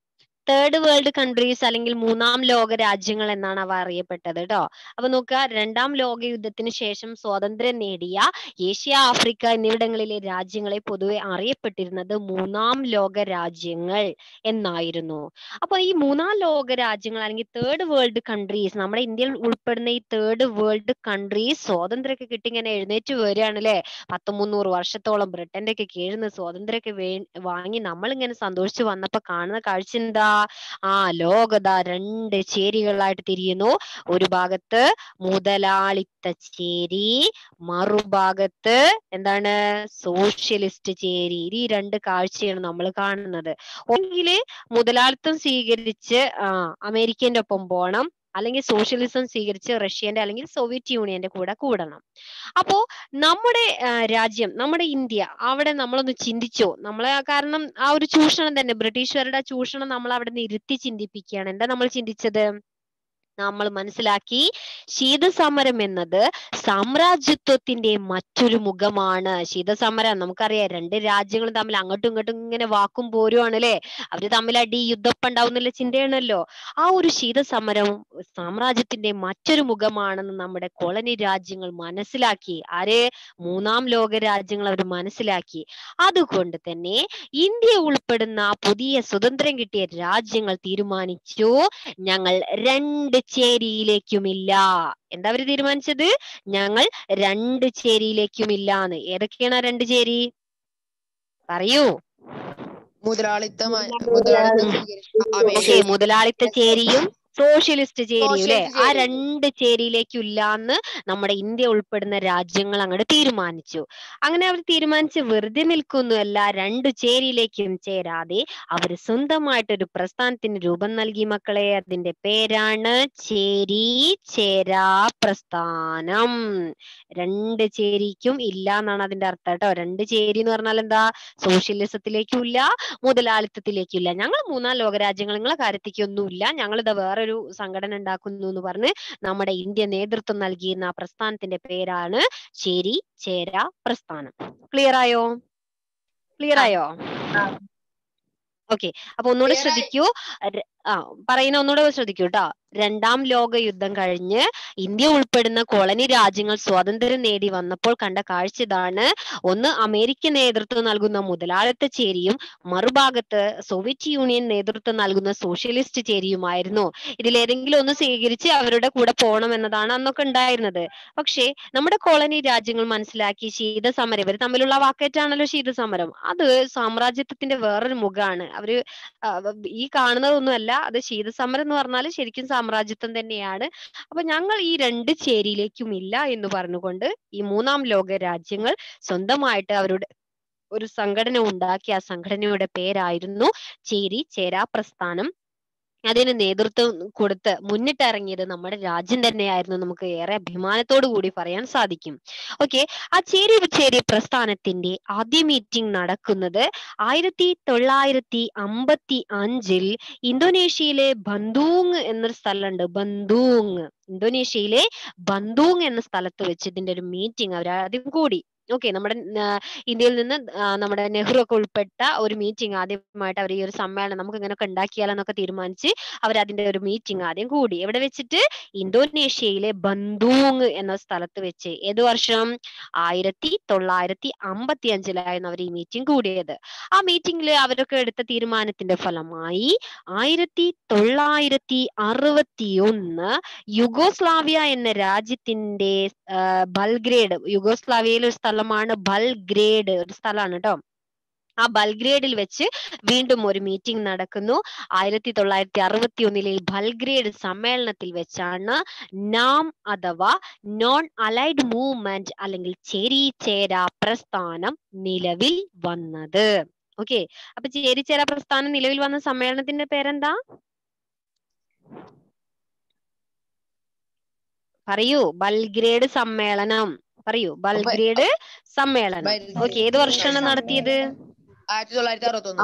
തേർഡ് വേൾഡ് കൺട്രീസ് അല്ലെങ്കിൽ മൂന്നാം ലോക രാജ്യങ്ങൾ എന്നാണ് അവ അറിയപ്പെട്ടത് കേട്ടോ അപ്പൊ നോക്കുക രണ്ടാം ലോക യുദ്ധത്തിന് ശേഷം സ്വാതന്ത്ര്യം നേടിയ ഏഷ്യ ആഫ്രിക്ക എന്നിവിടങ്ങളിലെ രാജ്യങ്ങളെ പൊതുവെ അറിയപ്പെട്ടിരുന്നത് മൂന്നാം ലോക രാജ്യങ്ങൾ എന്നായിരുന്നു അപ്പൊ ഈ മൂന്നാം ലോക രാജ്യങ്ങൾ അല്ലെങ്കിൽ തേർഡ് വേൾഡ് കൺട്രീസ് നമ്മുടെ ഇന്ത്യയിൽ ഉൾപ്പെടുന്ന ഈ തേർഡ് വേൾഡ് കൺട്രീസ് സ്വാതന്ത്ര്യമൊക്കെ കിട്ടി ഇങ്ങനെ എഴുന്നേറ്റ് വരികയാണ് അല്ലെ പത്ത് മുന്നൂറ് വർഷത്തോളം ബ്രിട്ടന്റെ ഒക്കെ കീഴിൽ നിന്ന് സ്വാതന്ത്ര്യമൊക്കെ വേ വാങ്ങി നമ്മൾ ഇങ്ങനെ സന്തോഷിച്ചു വന്നപ്പോ കാണുന്ന കാഴ്ച എന്താ ആ ലോകത രണ്ട് ചേരികളായിട്ട് തിരിയുന്നു ഒരു ഭാഗത്ത് മുതലാളിത്ത ചേരി മറുഭാഗത്ത് എന്താണ് സോഷ്യലിസ്റ്റ് ചേരി ഈ രണ്ട് കാഴ്ചയാണ് നമ്മൾ കാണുന്നത് ഒന്നെങ്കിൽ മുതലാളിത്തം സ്വീകരിച്ച് ആ അമേരിക്കന്റെ ഒപ്പം പോകണം അല്ലെങ്കിൽ സോഷ്യലിസം സ്വീകരിച്ച് റഷ്യന്റെ അല്ലെങ്കിൽ സോവിയറ്റ് യൂണിയന്റെ കൂടെ കൂടണം അപ്പോ നമ്മുടെ ആ, രാജ്യം നമ്മുടെ ഇന്ത്യ അവിടെ നമ്മളൊന്ന് ചിന്തിച്ചോ നമ്മളെ കാരണം ആ ഒരു ചൂഷണം തന്നെ ബ്രിട്ടീഷുകാരുടെ ആ ചൂഷണം നമ്മൾ അവിടെ നിന്ന് ഇരുത്തി ചിന്തിപ്പിക്കുകയാണ് എന്താ നമ്മൾ ചിന്തിച്ചത് നമ്മൾ മനസ്സിലാക്കി ശീതസമരം എന്നത് സാമ്രാജ്യത്വത്തിന്റെ മറ്റൊരു മുഖമാണ് ശീതസമരം നമുക്കറിയാം രണ്ട് രാജ്യങ്ങളും തമ്മിൽ അങ്ങോട്ടും ഇങ്ങോട്ടും ഇങ്ങനെ വാക്കും പോരുവാണ് അല്ലെ അവര് തമ്മിൽ അടി യുദ്ധം ഉണ്ടാവുന്നുള്ള ചിന്തയാണല്ലോ ആ ഒരു ശീതസമരം സാമ്രാജ്യത്തിന്റെ മറ്റൊരു മുഖമാണെന്ന് നമ്മുടെ കോളനി രാജ്യങ്ങൾ മനസ്സിലാക്കി ആര് മൂന്നാം ലോക രാജ്യങ്ങൾ അവർ മനസ്സിലാക്കി അതുകൊണ്ട് തന്നെ ഇന്ത്യ ഉൾപ്പെടുന്ന പുതിയ സ്വതന്ത്രം കിട്ടിയ രാജ്യങ്ങൾ തീരുമാനിച്ചു ഞങ്ങൾ രണ്ട് ചേരിയിലേക്കുമില്ല എന്താ അവര് തീരുമാനിച്ചത് ഞങ്ങൾ രണ്ട് ചേരിയിലേക്കുമില്ലാന്ന് ഏതൊക്കെയാണ് ആ രണ്ട് ചേരി പറയൂ മുതലാളിത്തം മുതലാളിത്തം സ്വീകരിച്ച ഓക്കെ അമേരിക്ക മുതലാളിത്ത ചേരിയും സോഷ്യലിസ്റ്റ് ചേരിയും അല്ലെ സോഷ്യലിസ്റ്റ് ആ ചേരി. രണ്ട് ചേരിയിലേക്കും ഇല്ലാന്ന് നമ്മുടെ ഇന്ത്യ ഉൾപ്പെടുന്ന രാജ്യങ്ങൾ അങ്ങോട്ട് തീരുമാനിച്ചു അങ്ങനെ അവർ തീരുമാനിച്ച് വെറുതെ നിൽക്കുന്നുവല്ല രണ്ടു ചേരിയിലേക്കും ചേരാതെ അവർ സ്വന്തമായിട്ടൊരു പ്രസ്ഥാനത്തിന് രൂപം നൽകി മക്കളെ അതിന്റെ പേരാണ് ചേരി ചേരാ പ്രസ്ഥാനം രണ്ട് ചേരിക്കും ഇല്ല എന്നാണ് അതിന്റെ അർത്ഥം കേട്ടോ രണ്ട് ചേരി എന്ന് പറഞ്ഞാൽ എന്താ സോഷ്യലിസത്തിലേക്കും ഇല്ല മുതലാളിത്തത്തിലേക്കും ഇല്ല ഞങ്ങൾ മൂന്നാം ലോകരാജ്യങ്ങൾ നിങ്ങളെ കാര്യത്തേക്കൊന്നുമില്ല ഞങ്ങൾ ഇതാ വേറൊരു സംഘടന ഉണ്ടാക്കുന്നു എന്ന് പറഞ്ഞ് നമ്മുടെ ഇന്ത്യ നേതൃത്വം നൽകിയിരുന്ന ആ പ്രസ്ഥാനത്തിന്റെ പേരാണ് ചേരി ചേര പ്രസ്ഥാനം ക്ലിയർ ആയോ ക്ലിയർ ആയോ ഓക്കെ അപ്പൊ ഒന്നുകൂടെ Clear ആയി. ശ്രദ്ധിക്കൂ ര- ആ പറയുന്ന ഒന്നുകൂടെ ശ്രദ്ധിക്കൂ കേട്ടോ രണ്ടാം ലോക യുദ്ധം കഴിഞ്ഞ് ഇന്ത്യ ഉൾപ്പെടുന്ന കോളനി രാജ്യങ്ങൾ സ്വാതന്ത്ര്യം നേടി വന്നപ്പോൾ കണ്ട കാഴ്ച ഇതാണ് ഒന്ന് അമേരിക്ക നേതൃത്വം നൽകുന്ന മുതലാളിത്ത ചേരിയും മറുഭാഗത്ത് സോവിയറ്റ് യൂണിയൻ നേതൃത്വം നൽകുന്ന സോഷ്യലിസ്റ്റ് ചേരിയുമായിരുന്നു ഇതിലേതെങ്കിലും ഒന്ന് സ്വീകരിച്ച് അവരുടെ കൂടെ പോകണം എന്നതാണ് അന്നൊക്കെ ഉണ്ടായിരുന്നത് പക്ഷേ നമ്മുടെ കോളനി രാജ്യങ്ങൾ മനസ്സിലാക്കി ശീതസമരം ഇവർ തമ്മിലുള്ള വാക്കേറ്റാണല്ലോ ശീതസമരം അത് സാമ്രാജ്യത്വത്തിന്റെ വേറൊരു മുഖമാണ് അവര് ആ, വ- ഈ കാണുന്നതൊന്നുമല്ല അത് ശീതസമരം എന്ന് പറഞ്ഞാൽ ശരിക്കും സാമ്രാജ്യത്വം തന്നെയാണ് അപ്പൊ ഞങ്ങൾ ഈ രണ്ട് ചേരിയിലേക്കും ഇല്ല എന്ന് പറഞ്ഞുകൊണ്ട് ഈ മൂന്നാം ലോക രാജ്യങ്ങൾ സ്വന്തമായിട്ട് അവരുടെ ഒരു സംഘടന ഉണ്ടാക്കി ആ സംഘടനയുടെ പേരായിരുന്നു ചേരി ചേരാ പ്രസ്ഥാനം അതിന് നേതൃത്വം കൊടുത്ത് മുന്നിട്ടിറങ്ങിയത് നമ്മുടെ രാജ്യം തന്നെയായിരുന്നു നമുക്ക് ഏറെ അഭിമാനത്തോടു കൂടി പറയാൻ സാധിക്കും ഓക്കെ ആ ചേരി ചേരി പ്രസ്ഥാനത്തിന്റെ ആദ്യ മീറ്റിംഗ് നടക്കുന്നത് ആയിരത്തി തൊള്ളായിരത്തി അമ്പത്തി അഞ്ചിൽ ഇന്തോനേഷ്യയിലെ ബന്ദൂങ് എന്നൊരു സ്ഥലമുണ്ട് ബന്ദൂങ് ഇന്തോനേഷ്യയിലെ ബന്ദൂങ് എന്ന സ്ഥലത്ത് വെച്ച് ഇതിന്റെ ഒരു മീറ്റിംഗ് അവർ ആദ്യം കൂടി ഓക്കെ നമ്മുടെ ആ, ഇന്ത്യയിൽ നിന്ന് ആ, നമ്മുടെ നെഹ്റു ഒക്കെ ഉൾപ്പെട്ട ഒരു മീറ്റിംഗ് ആദ്യമായിട്ട് അവർ ഈ ഒരു സമ്മേളനം നമുക്ക് ഇങ്ങനെയൊക്കെ ഉണ്ടാക്കിയാലെന്നൊക്കെ തീരുമാനിച്ച് അവർ അതിന്റെ ഒരു മീറ്റിംഗ് ആദ്യം കൂടി എവിടെ വെച്ചിട്ട് ഇന്തോനേഷ്യയിലെ ബന്ദൂങ് എന്ന സ്ഥലത്ത് വെച്ച് ഏത് വർഷം ആയിരത്തി തൊള്ളായിരത്തി അമ്പത്തി അഞ്ചിലായിരുന്നു അവർ ഈ മീറ്റിംഗ് കൂടിയത് ആ മീറ്റിംഗിൽ അവരൊക്കെ എടുത്ത തീരുമാനത്തിന്റെ ഫലമായി ആയിരത്തി തൊള്ളായിരത്തി അറുപത്തി ഒന്ന് യുഗോസ്ലാവിയ എന്ന രാജ്യത്തിന്റെ ആ, ബൽഗ്രേഡ് യുഗോസ്ലാവിയയിലെ ഒരു സ്ഥലമാണ് ബൽഗ്രേഡ് ഒരു സ്ഥലമാണ് കേട്ടോ ആ ബൽഗ്രേഡിൽ വെച്ച് വീണ്ടും ഒരു മീറ്റിംഗ് നടക്കുന്നു ആയിരത്തി തൊള്ളായിരത്തി അറുപത്തി ഒന്നിലെ ഈ ബൽഗ്രേഡ് സമ്മേളനത്തിൽ വെച്ചാണ് നാം അഥവാ നോൺ അലൈഡ് മൂവ്മെന്റ് അല്ലെങ്കിൽ ചേരി ചേര പ്രസ്ഥാനം നിലവിൽ വന്നത് ഓക്കെ അപ്പൊ ചേരി ചേര പ്രസ്ഥാനം നിലവിൽ വന്ന സമ്മേളനത്തിന്റെ പേരെന്താ പറയൂ ബൽഗ്രേഡ് സമ്മേളനം പറയൂ ബൽഗ്രേഡ് സമ്മേളനം ഓക്കെ ഏത് വർഷമാണ് നടത്തിയത് ആയിരത്തി തൊള്ളായിരത്തി അറുപത്തൊന്ന്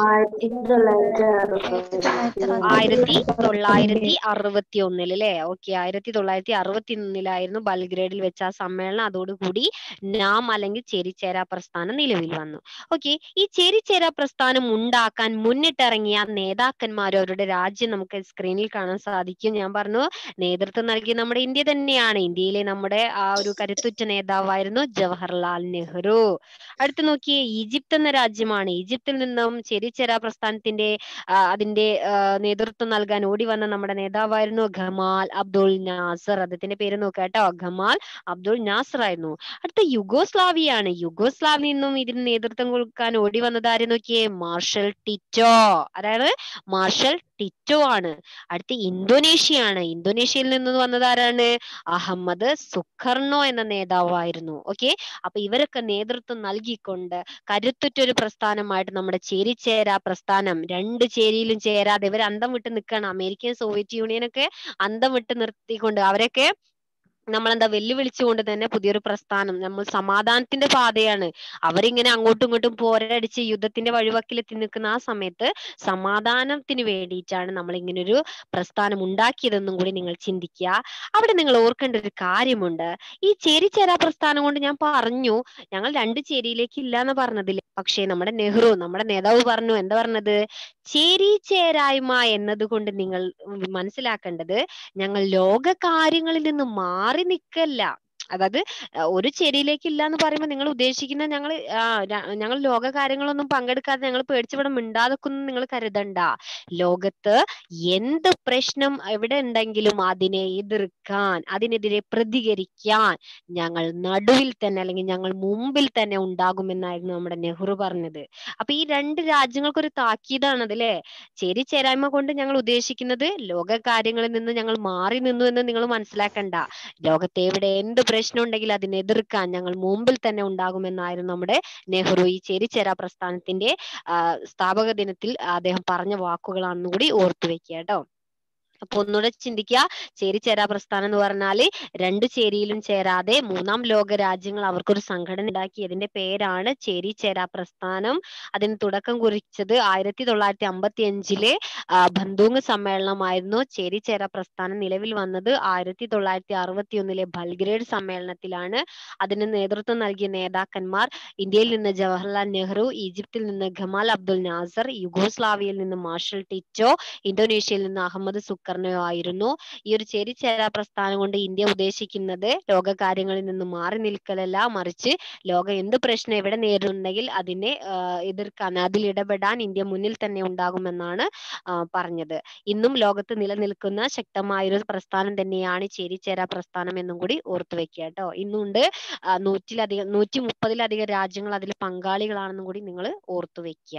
ആയിരത്തി തൊള്ളായിരത്തി അറുപത്തി ഒന്നില് അല്ലെ ഓക്കെ ആയിരത്തി തൊള്ളായിരത്തി അറുപത്തി ഒന്നിലായിരുന്നു ബൽഗ്രേഡിൽ വെച്ച ആ സമ്മേളനം അതോടുകൂടി നാം അല്ലെങ്കിൽ ചേരിചേരാ പ്രസ്ഥാനം നിലവിൽ വന്നു ഓക്കെ ഈ ചേരിചേരാ പ്രസ്ഥാനം ഉണ്ടാക്കാൻ മുന്നിട്ടിറങ്ങിയ നേതാക്കന്മാരും അവരുടെ രാജ്യം നമുക്ക് സ്ക്രീനിൽ കാണാൻ സാധിക്കും ഞാൻ പറഞ്ഞു നേതൃത്വം നൽകിയ നമ്മുടെ ഇന്ത്യ തന്നെയാണ് ഇന്ത്യയിലെ നമ്മുടെ ആ ഒരു കരുത്തുറ്റ നേതാവായിരുന്നു ജവഹർലാൽ നെഹ്റു അടുത്ത് നോക്കിയേ ഈജിപ്ത് എന്ന രാജ്യമാണ് ഈജിപ്തിൽ നിന്നും ചേരിചേരാ പ്രസ്ഥാനത്തിന്റെ ആ, അതിന്റെ ആ, നേതൃത്വം നൽകാൻ ഓടി വന്ന നമ്മുടെ നേതാവായിരുന്നു ഖമാൽ അബ്ദുൾ നാസർ അദ്ദേഹത്തിന്റെ പേര് നോക്കുക കേട്ടോ ഖമാൽ അബ്ദുൾ നാസർ ആയിരുന്നു അടുത്ത യുഗോസ്ലാവിയാണ് യുഗോസ്ലാവിൽ നിന്നും ഇതിന് നേതൃത്വം കൊടുക്കാൻ ഓടി വന്നത് ആര് നോക്കിയേ മാർഷൽ ടിറ്റോ ആരാണ് മാർഷൽ ടിറ്റോ ആണ് അടുത്ത ഇന്തോനേഷ്യയാണ് ഇന്തോനേഷ്യയിൽ നിന്ന് വന്നത് ആരാണ് അഹമ്മദ് സുഖർണോ എന്ന നേതാവായിരുന്നു ഓക്കെ അപ്പൊ ഇവരൊക്കെ നേതൃത്വം നൽകിക്കൊണ്ട് കരുത്തുറ്റ ഒരു പ്രസ്ഥാനമായിട്ട് നമ്മുടെ ചേരിചേരാ പ്രസ്ഥാനം രണ്ട് ചേരിയിലും ചേരാതെ ഇവർ അന്തം വിട്ട് നിൽക്കുകയാണ് അമേരിക്കൻ സോവിയറ്റ് യൂണിയൻ ഒക്കെ അന്തം വിട്ട് നിർത്തിക്കൊണ്ട് അവരൊക്കെ നമ്മളെന്താ വെല്ലുവിളിച്ചുകൊണ്ട് തന്നെ പുതിയൊരു പ്രസ്ഥാനം നമ്മൾ സമാധാനത്തിന്റെ പാതയാണ് അവരിങ്ങനെ അങ്ങോട്ടും ഇങ്ങോട്ടും പോരടിച്ച് യുദ്ധത്തിന്റെ വഴിവക്കിൽ എത്തി നിൽക്കുന്ന ആ സമയത്ത് സമാധാനത്തിന് വേണ്ടിയിട്ടാണ് നമ്മൾ ഇങ്ങനൊരു പ്രസ്ഥാനം ഉണ്ടാക്കിയതെന്നും കൂടി നിങ്ങൾ ചിന്തിക്കുക അവിടെ നിങ്ങൾ ഓർക്കേണ്ട ഒരു കാര്യമുണ്ട് ഈ ചേരിചേരാ പ്രസ്ഥാനം കൊണ്ട് ഞാൻ പറഞ്ഞു ഞങ്ങൾ രണ്ട് ചേരിയിലേക്ക് ഇല്ല എന്ന് പറഞ്ഞതിൽ പക്ഷേ നമ്മുടെ നെഹ്റു നമ്മുടെ നേതാവ് പറഞ്ഞു എന്താ പറഞ്ഞത് ചേരി ചേരായ്മ എന്നതുകൊണ്ട് നിങ്ങൾ ഉം മനസ്സിലാക്കേണ്ടത് ഞങ്ങൾ ലോക കാര്യങ്ങളിൽ നിന്ന് മാറി നിൽക്കല്ല അതായത് അഹ് ഒരു ചേരിയിലേക്ക് ഇല്ല എന്ന് പറയുമ്പോൾ നിങ്ങൾ ഉദ്ദേശിക്കുന്ന ഞങ്ങൾ ഞങ്ങൾ ലോക കാര്യങ്ങളൊന്നും പങ്കെടുക്കാതെ ഞങ്ങൾ പേടിച്ചിവിടെ മിണ്ടാതെക്കുന്നു നിങ്ങൾ കരുതണ്ട ലോകത്ത് എന്ത് പ്രശ്നം എവിടെ ഉണ്ടെങ്കിലും അതിനെ എതിർക്കാൻ അതിനെതിരെ പ്രതികരിക്കാൻ ഞങ്ങൾ നടുവിൽ തന്നെ അല്ലെങ്കിൽ ഞങ്ങൾ മുമ്പിൽ തന്നെ ഉണ്ടാകുമെന്നായിരുന്നു നമ്മുടെ നെഹ്റു പറഞ്ഞത് അപ്പൊ ഈ രണ്ട് രാജ്യങ്ങൾക്കൊരു താക്കീതാണത് അല്ലേ ചേരിചേരായ്മ കൊണ്ട് ഞങ്ങൾ ഉദ്ദേശിക്കുന്നത് ലോക കാര്യങ്ങളിൽ നിന്ന് ഞങ്ങൾ മാറി നിന്നു എന്ന് നിങ്ങൾ മനസ്സിലാക്കണ്ട ലോകത്തെ എവിടെ എന്ത് പ്രശ്നം ഉണ്ടെങ്കിൽ അതിനെ എതിർക്കാൻ ഞങ്ങൾ മുമ്പിൽ തന്നെ ഉണ്ടാകുമെന്നായിരുന്നു നമ്മുടെ നെഹ്റു ഈ ചേരിചേരാ പ്രസ്ഥാനത്തിന്റെ ആ, സ്ഥാപക ദിനത്തിൽ അദ്ദേഹം പറഞ്ഞ വാക്കുകളാണെന്ന് കൂടി ഓർത്തു വെക്കുക കേട്ടോ അപ്പൊ ഒന്നുകൂടെ ചിന്തിക്കുക ചേരിചേരാ പ്രസ്ഥാനം എന്ന് പറഞ്ഞാല് രണ്ട് ചേരിയിലും ചേരാതെ മൂന്നാം ലോക രാജ്യങ്ങൾ അവർക്കൊരു സംഘടന ഉണ്ടാക്കി അതിന്റെ പേരാണ് ചേരിചേരാ പ്രസ്ഥാനം അതിന് തുടക്കം കുറിച്ചത് ആയിരത്തി തൊള്ളായിരത്തി അമ്പത്തി അഞ്ചിലെ ബന്ധൂങ് സമ്മേളനമായിരുന്നു ചേരിചേരാ പ്രസ്ഥാനം നിലവിൽ വന്നത് ആയിരത്തി തൊള്ളായിരത്തി അറുപത്തി ഒന്നിലെ ബൽഗ്രേഡ് സമ്മേളനത്തിലാണ് അതിന് നേതൃത്വം നൽകിയ നേതാക്കന്മാർ ഇന്ത്യയിൽ നിന്ന് ജവഹർലാൽ നെഹ്റു ഈജിപ്തിൽ നിന്ന് ഖമാൽ അബ്ദുൽ നാസർ യുഗോസ്ലാവിയയിൽ നിന്ന് മാർഷൽ ടിറ്റോ ഇന്തോനേഷ്യയിൽ നിന്ന് അഹമ്മദ് സുക്കർണയോ ആയിരുന്നു ഈ ഒരു ചേരിചേരാ പ്രസ്ഥാനം കൊണ്ട് ഇന്ത്യ ഉദ്ദേശിക്കുന്നത് ലോക കാര്യങ്ങളിൽ നിന്ന് മാറി നിൽക്കലല്ല മറിച്ച് ലോകം എന്ത് പ്രശ്നം എവിടെ നേരിടുന്നുണ്ടെങ്കിൽ അതിനെ ആ, എതിർക്കാൻ അതിൽ ഇടപെടാൻ ഇന്ത്യ മുന്നിൽ തന്നെ ഉണ്ടാകുമെന്നാണ് ആ, പറഞ്ഞത് ഇന്നും ലോകത്ത് നിലനിൽക്കുന്ന ശക്തമായ ഒരു പ്രസ്ഥാനം തന്നെയാണ് ഈ ചേരിചേരാ പ്രസ്ഥാനം എന്നും കൂടി ഓർത്തു വെക്കുക കേട്ടോ ഇന്നുണ്ട് ആ, നൂറ്റിലധികം നൂറ്റി മുപ്പതിലധികം രാജ്യങ്ങൾ അതിൽ പങ്കാളികളാണെന്നും കൂടി നിങ്ങൾ ഓർത്തു വെക്കുക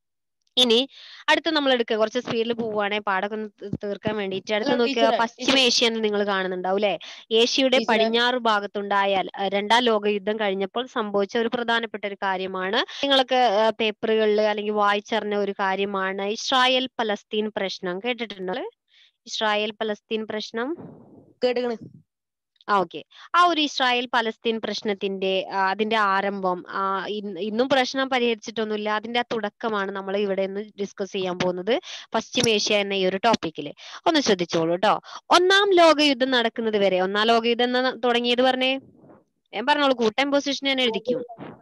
ഇനി അടുത്ത് നമ്മൾ എടുക്കുക കുറച്ച് സ്പീഡിൽ പോവുകയാണെങ്കിൽ പാടൊക്കെ ഒന്ന് തീ- തീർക്കാൻ വേണ്ടിയിട്ട് അടുത്ത് അല്ല, നോക്കുക ടീച്ചറെ, പശ്ചിമേഷ്യ എന്ന് നിങ്ങൾ കാണുന്നുണ്ടാവും അല്ലെ ഏഷ്യയുടെ ടീച്ചറെ. പടിഞ്ഞാറ് ഭാഗത്തുണ്ടായ അഹ് രണ്ടാം ലോക യുദ്ധം കഴിഞ്ഞപ്പോൾ സംഭവിച്ച ഒരു പ്രധാനപ്പെട്ട ഒരു കാര്യമാണ് നിങ്ങളൊക്കെ പേപ്പറുകളിൽ അല്ലെങ്കിൽ വായിച്ചറിഞ്ഞ ഒരു കാര്യമാണ് ഇസ്രായേൽ പലസ്തീൻ പ്രശ്നം കേട്ടിട്ടുണ്ടോ ഇസ്രായേൽ പലസ്തീൻ പ്രശ്നം കേട്ടുകണ് ആ ഓക്കെ ആ ഒരു ഇസ്രായേൽ പലസ്തീൻ പ്രശ്നത്തിന്റെ ആ, അതിന്റെ ആരംഭം ആ, ഇന്ന് ഇന്നും പ്രശ്നം പരിഹരിച്ചിട്ടൊന്നുമില്ല അതിന്റെ ആ തുടക്കമാണ് നമ്മൾ ഇവിടെ നിന്ന് ഡിസ്കസ് ചെയ്യാൻ പോകുന്നത് പശ്ചിമേഷ്യ എന്ന ഈ ഒരു ടോപ്പിക്കിൽ ഒന്ന് ശ്രദ്ധിച്ചോളൂ കേട്ടോ ഒന്നാം ലോകയുദ്ധം നടക്കുന്നത് വരെ ഒന്നാം ലോകയുദ്ധം എന്ന് തുടങ്ങിയത് പറഞ്ഞേ ഞാൻ പറഞ്ഞോളൂ കൂട്ടം പൊസിഷൻ ഞാൻ എഴുതിക്കും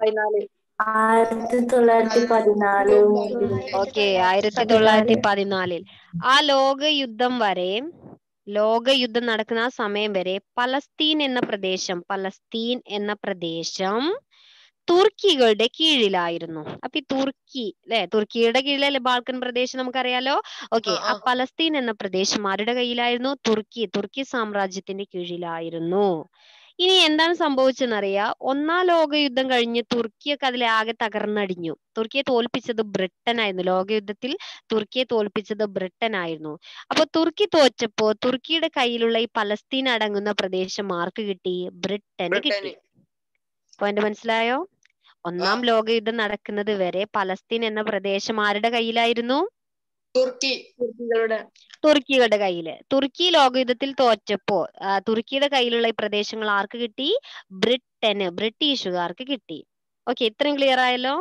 ആയിരത്തി തൊള്ളായിരത്തി പതിനാല് ഓക്കെ ആയിരത്തി തൊള്ളായിരത്തി പതിനാലിൽ ആ ലോകയുദ്ധം വരെ ലോകയുദ്ധം നടക്കുന്ന ആ സമയം വരെ പലസ്തീൻ എന്ന പ്രദേശം പലസ്തീൻ എന്ന പ്രദേശം തുർക്കികളുടെ കീഴിലായിരുന്നു അപ്പൊ ഈ തുർക്കി അല്ലെ തുർക്കിയുടെ കീഴിലല്ലേ ബാൾക്കൻ പ്രദേശം നമുക്കറിയാലോ ഓക്കെ ആ, ആ ആ. പലസ്തീൻ എന്ന പ്രദേശം ആരുടെ കയ്യിലായിരുന്നു തുർക്കി തുർക്കി സാമ്രാജ്യത്തിന്റെ കീഴിലായിരുന്നു ഇനി എന്താണ് സംഭവിച്ചെന്നറിയാ ഒന്നാം ലോകയുദ്ധം കഴിഞ്ഞ് തുർക്കിയൊക്കെ അതിലെ ആകെ തകർന്നടിഞ്ഞു തുർക്കിയെ തോൽപ്പിച്ചത് ബ്രിട്ടൻ ആയിരുന്നു ലോകയുദ്ധത്തിൽ തുർക്കിയെ തോൽപ്പിച്ചത് ബ്രിട്ടൻ ആയിരുന്നു അപ്പൊ തുർക്കി തോറ്റപ്പോ തുർക്കിയുടെ കയ്യിലുള്ള ഈ പലസ്തീൻ അടങ്ങുന്ന പ്രദേശം ആർക്ക് കിട്ടി ബ്രിട്ടന് കിട്ടി ബ്രിട്ടന്. പോയിന്റ് മനസ്സിലായോ ഒന്നാം ലോകയുദ്ധം നടക്കുന്നത് വരെ പലസ്തീൻ എന്ന പ്രദേശം ആരുടെ കയ്യിലായിരുന്നു തുർക്കി തുർക്കികളുടെ തുർക്കിയുടെ കയ്യില് തുർക്കി ലോകയുദ്ധത്തിൽ തോറ്റപ്പോ ആ, തുർക്കിയുടെ കയ്യിലുള്ള ഈ പ്രദേശങ്ങൾ ആർക്ക് കിട്ടി ബ്രിട്ടന് ബ്രിട്ടീഷുകാർക്ക് കിട്ടി ഓക്കെ ഇത്രയും ക്ലിയർ ആയല്ലോ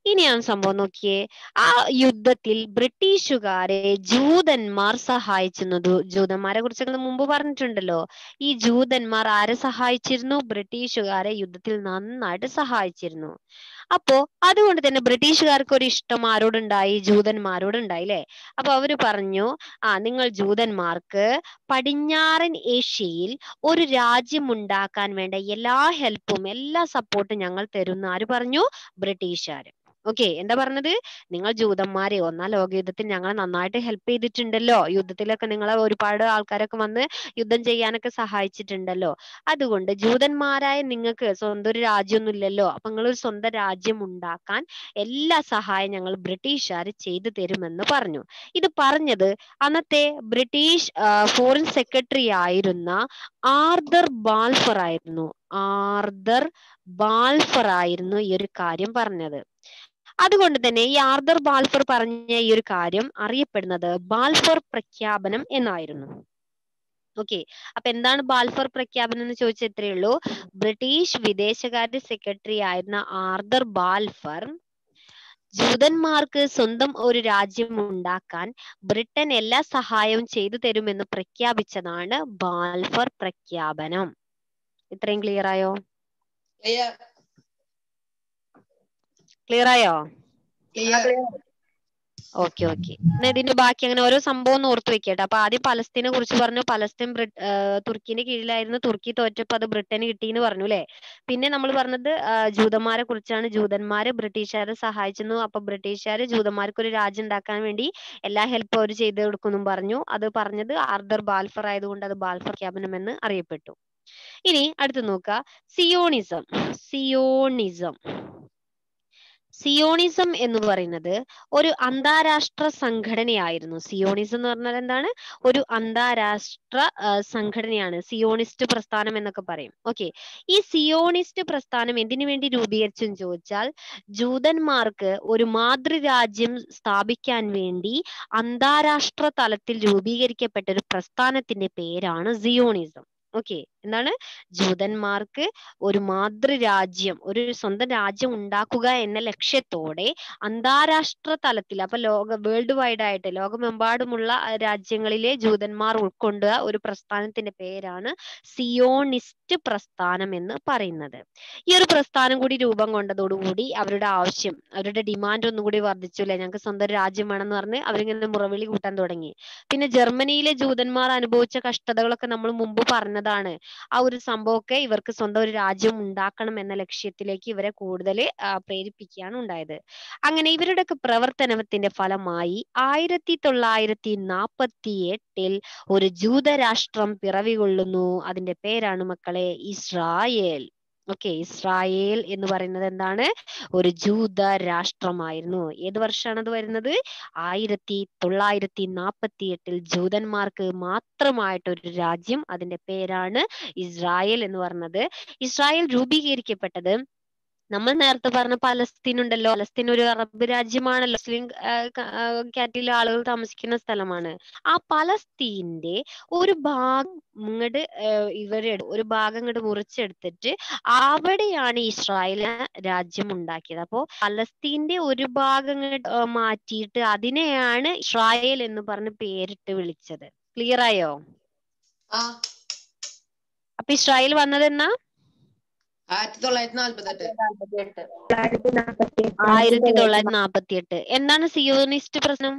ഇനിയാണ് സംഭവം നോക്കിയേ ആ യുദ്ധത്തിൽ ബ്രിട്ടീഷുകാരെ ജൂതന്മാർ സഹായിച്ചിരുന്നു ജൂതന്മാരെ കുറിച്ചൊക്കെ മുമ്പ് പറഞ്ഞിട്ടുണ്ടല്ലോ ഈ ജൂതന്മാർ ആരെ സഹായിച്ചിരുന്നു ബ്രിട്ടീഷുകാരെ യുദ്ധത്തിൽ നന്നായിട്ട് സഹായിച്ചിരുന്നു അപ്പോ അതുകൊണ്ട് തന്നെ ബ്രിട്ടീഷുകാർക്ക് ഒരു ഇഷ്ടം ആരോടുണ്ടായി ജൂതന്മാരോടുണ്ടായി അല്ലെ അപ്പൊ അവര് പറഞ്ഞു ആ നിങ്ങൾ ജൂതന്മാർക്ക് പടിഞ്ഞാറൻ ഏഷ്യയിൽ ഒരു രാജ്യം ഉണ്ടാക്കാൻ വേണ്ട എല്ലാ ഹെൽപ്പും എല്ലാ സപ്പോർട്ടും ഞങ്ങൾ തരുന്ന ആര് പറഞ്ഞു ബ്രിട്ടീഷുകാര് ഓക്കെ എന്താ പറഞ്ഞത് നിങ്ങൾ ജൂതന്മാരെ ഒന്നാം ലോകയുദ്ധത്തിൽ ഞങ്ങളെ നന്നായിട്ട് ഹെൽപ്പ് ചെയ്തിട്ടുണ്ടല്ലോ യുദ്ധത്തിലൊക്കെ നിങ്ങളെ ഒരുപാട് ആൾക്കാരൊക്കെ വന്ന് യുദ്ധം ചെയ്യാനൊക്കെ സഹായിച്ചിട്ടുണ്ടല്ലോ അതുകൊണ്ട് ജൂതന്മാരായ നിങ്ങൾക്ക് സ്വന്തം ഒരു രാജ്യമൊന്നും ഇല്ലല്ലോ അപ്പൊ നിങ്ങൾ ഒരു സ്വന്തം രാജ്യം ഉണ്ടാക്കാൻ എല്ലാ സഹായം ഞങ്ങൾ ബ്രിട്ടീഷുകാർ ചെയ്തു തരുമെന്ന് പറഞ്ഞു ഇത് പറഞ്ഞത് അന്നത്തെ ബ്രിട്ടീഷ് ഫോറിൻ സെക്രട്ടറി ആയിരുന്ന ആർദർ ബാൽഫർ ആയിരുന്നു ആർദർ ബാൽഫർ ആയിരുന്നു ഈ ഒരു കാര്യം പറഞ്ഞത് അതുകൊണ്ട് തന്നെ ഈ ആർദർ ബാൽഫർ പറഞ്ഞ ഈ ഒരു കാര്യം അറിയപ്പെടുന്നത് ബാൽഫർ പ്രഖ്യാപനം എന്നായിരുന്നു ഓക്കെ അപ്പൊ എന്താണ് ബാൽഫർ പ്രഖ്യാപനം എന്ന് ചോദിച്ചാൽ ഇത്രയേ ഉള്ളൂ ബ്രിട്ടീഷ് വിദേശകാര്യ സെക്രട്ടറി ആയിരുന്ന ആർദർ ബാൽഫർ ജൂതന്മാർക്ക് സ്വന്തം ഒരു രാജ്യം ഉണ്ടാക്കാൻ ബ്രിട്ടൻ എല്ലാ സഹായവും ചെയ്തു തരുമെന്ന് പ്രഖ്യാപിച്ചതാണ് ബാൽഫർ പ്രഖ്യാപനം ഇത്രയും ക്ലിയർ ആയോ ക്ലിയർ ക്ലിയർ ആയോ ക്ലിയർ ഓക്കെ ഓക്കെ എന്നാ ഇതിന്റെ ബാക്കി അങ്ങനെ ഓരോ സംഭവം ഒന്ന് ഓർത്ത് വെക്കട്ടെ അപ്പൊ ആദ്യം പലസ്തീനെ കുറിച്ച് പറഞ്ഞു പലസ്തീൻ ബ്രിട്ട് തുർക്കിന്റെ കീഴിലായിരുന്നു തുർക്കി തോറ്റപ്പോ അത് ബ്രിട്ടന് കിട്ടിയെന്ന് പറഞ്ഞു അല്ലെ പിന്നെ നമ്മൾ പറഞ്ഞത് ആ, ജൂതന്മാരെ കുറിച്ചാണ് ജൂതന്മാര് ബ്രിട്ടീഷുകാരെ സഹായിച്ചിരുന്നു അപ്പൊ ബ്രിട്ടീഷുകാര് ജൂതന്മാർക്ക് ഒരു രാജ്യം ഉണ്ടാക്കാൻ വേണ്ടി എല്ലാ ഹെൽപ്പും അവർ ചെയ്തു കൊടുക്കുന്നും പറഞ്ഞു അത് പറഞ്ഞത് ആർദർ ബാൽഫർ ആയതുകൊണ്ട് അത് ബാൽഫർ ക്യാബിനം എന്ന് അറിയപ്പെട്ടു ഇനി അടുത്ത് നോക്കുക സിയോണിസം സിയോണിസം സിയോണിസം എന്ന് പറയുന്നത് ഒരു അന്താരാഷ്ട്ര സംഘടനയായിരുന്നു സിയോണിസം എന്ന് പറഞ്ഞാൽ എന്താണ് ഒരു അന്താരാഷ്ട്ര ആ, സംഘടനയാണ് സിയോണിസ്റ്റ് പ്രസ്ഥാനം എന്നൊക്കെ പറയും ഓക്കെ ഈ സിയോണിസ്റ്റ് പ്രസ്ഥാനം എന്തിനു വേണ്ടി രൂപീകരിച്ചെന്ന് ചോദിച്ചാൽ ജൂതന്മാർക്ക് ഒരു മാതൃരാജ്യം സ്ഥാപിക്കാൻ വേണ്ടി അന്താരാഷ്ട്ര തലത്തിൽ രൂപീകരിക്കപ്പെട്ട ഒരു പ്രസ്ഥാനത്തിന്റെ പേരാണ് സിയോണിസം ഓക്കെ എന്താണ് ജൂതന്മാർക്ക് ഒരു മാതൃരാജ്യം ഒരു സ്വന്തം രാജ്യം ഉണ്ടാക്കുക എന്ന ലക്ഷ്യത്തോടെ അന്താരാഷ്ട്ര തലത്തിൽ അപ്പൊ ലോക വേൾഡ് വൈഡ് ആയിട്ട് ലോകമെമ്പാടുമുള്ള ആ, രാജ്യങ്ങളിലെ ജൂതന്മാർ ഉൾക്കൊണ്ട ഒരു പ്രസ്ഥാനത്തിന്റെ പേരാണ് സിയോണിസ്റ്റ് പ്രസ്ഥാനം എന്ന് പറയുന്നത് ഈ ഒരു പ്രസ്ഥാനം കൂടി രൂപം കൊണ്ടതോടുകൂടി അവരുടെ ആവശ്യം അവരുടെ ഡിമാൻഡ് ഒന്നുകൂടി വർദ്ധിച്ചു അല്ലെ ഞങ്ങൾക്ക് സ്വന്തം ഒരു രാജ്യം വേണമെന്ന് പറഞ്ഞ് അവരിങ്ങനെ മുറവിളി കൂട്ടാൻ തുടങ്ങി പിന്നെ ജർമ്മനിയിലെ ജൂതന്മാർ അനുഭവിച്ച കഷ്ടതകളൊക്കെ നമ്മൾ മുമ്പ് പറഞ്ഞതാണ് ആ ഒരു സംഭവമൊക്കെ ഇവർക്ക് സ്വന്തം ഒരു രാജ്യം ഉണ്ടാക്കണം എന്ന ലക്ഷ്യത്തിലേക്ക് ഇവരെ കൂടുതൽ പ്രേരിപ്പിക്കുകയാണ് ഉണ്ടായത് അങ്ങനെ ഇവരുടെയൊക്കെ പ്രവർത്തനത്തിന്റെ ഫലമായി ആയിരത്തി തൊള്ളായിരത്തി നാപ്പത്തി എട്ടിൽ ഒരു ജൂതരാഷ്ട്രം പിറവികൊള്ളുന്നു അതിന്റെ പേരാണ് മക്കളെ ഇസ്രായേൽ ഓക്കെ ഇസ്രായേൽ എന്ന് പറയുന്നത് എന്താണ് ഒരു ജൂത രാഷ്ട്രമായിരുന്നു ഏത് വർഷമാണ് അത് വരുന്നത് ആയിരത്തി തൊള്ളായിരത്തി നാപ്പത്തി എട്ടിൽ ജൂതന്മാർക്ക് മാത്രമായിട്ട് ഒരു രാജ്യം അതിന്റെ പേരാണ് ഇസ്രായേൽ എന്ന് പറഞ്ഞത് ഇസ്രായേൽ രൂപീകരിക്കപ്പെട്ടത് നമ്മൾ നേരത്തെ പറഞ്ഞ പലസ്തീൻ ഉണ്ടല്ലോ പലസ്തീൻ ഒരു അറബ് രാജ്യമാണല്ലോ മുസ്ലിം കാറ്റഗറിയിലെ ആളുകൾ താമസിക്കുന്ന സ്ഥലമാണ് ആ പലസ്തീന്റെ ഒരു ഭാഗം ഇങ്ങോട്ട് ഇവര് ഒരു ഭാഗം ഇങ്ങോട്ട് മുറിച്ചെടുത്തിട്ട് അവിടെയാണ് ഇസ്രായേൽ രാജ്യം ഉണ്ടാക്കിയത് അപ്പോ പലസ്തീന്റെ ഒരു ഭാഗം ഇങ്ങോട്ട് മാറ്റിയിട്ട് അതിനെയാണ് ഇസ്രായേൽ എന്ന് പറഞ്ഞ് പേരിട്ട് വിളിച്ചത് ക്ലിയർ ആയോ ആ അപ്പൊ ഇസ്രായേൽ വന്നത് എന്നാ ആയിരത്തി തൊള്ളായിരത്തി നാല്പത്തെട്ട് ആയിരത്തി തൊള്ളായിരത്തി നാപ്പത്തി എട്ട് എന്താണ് സിയോണിസ്റ്റ് പ്രശ്നം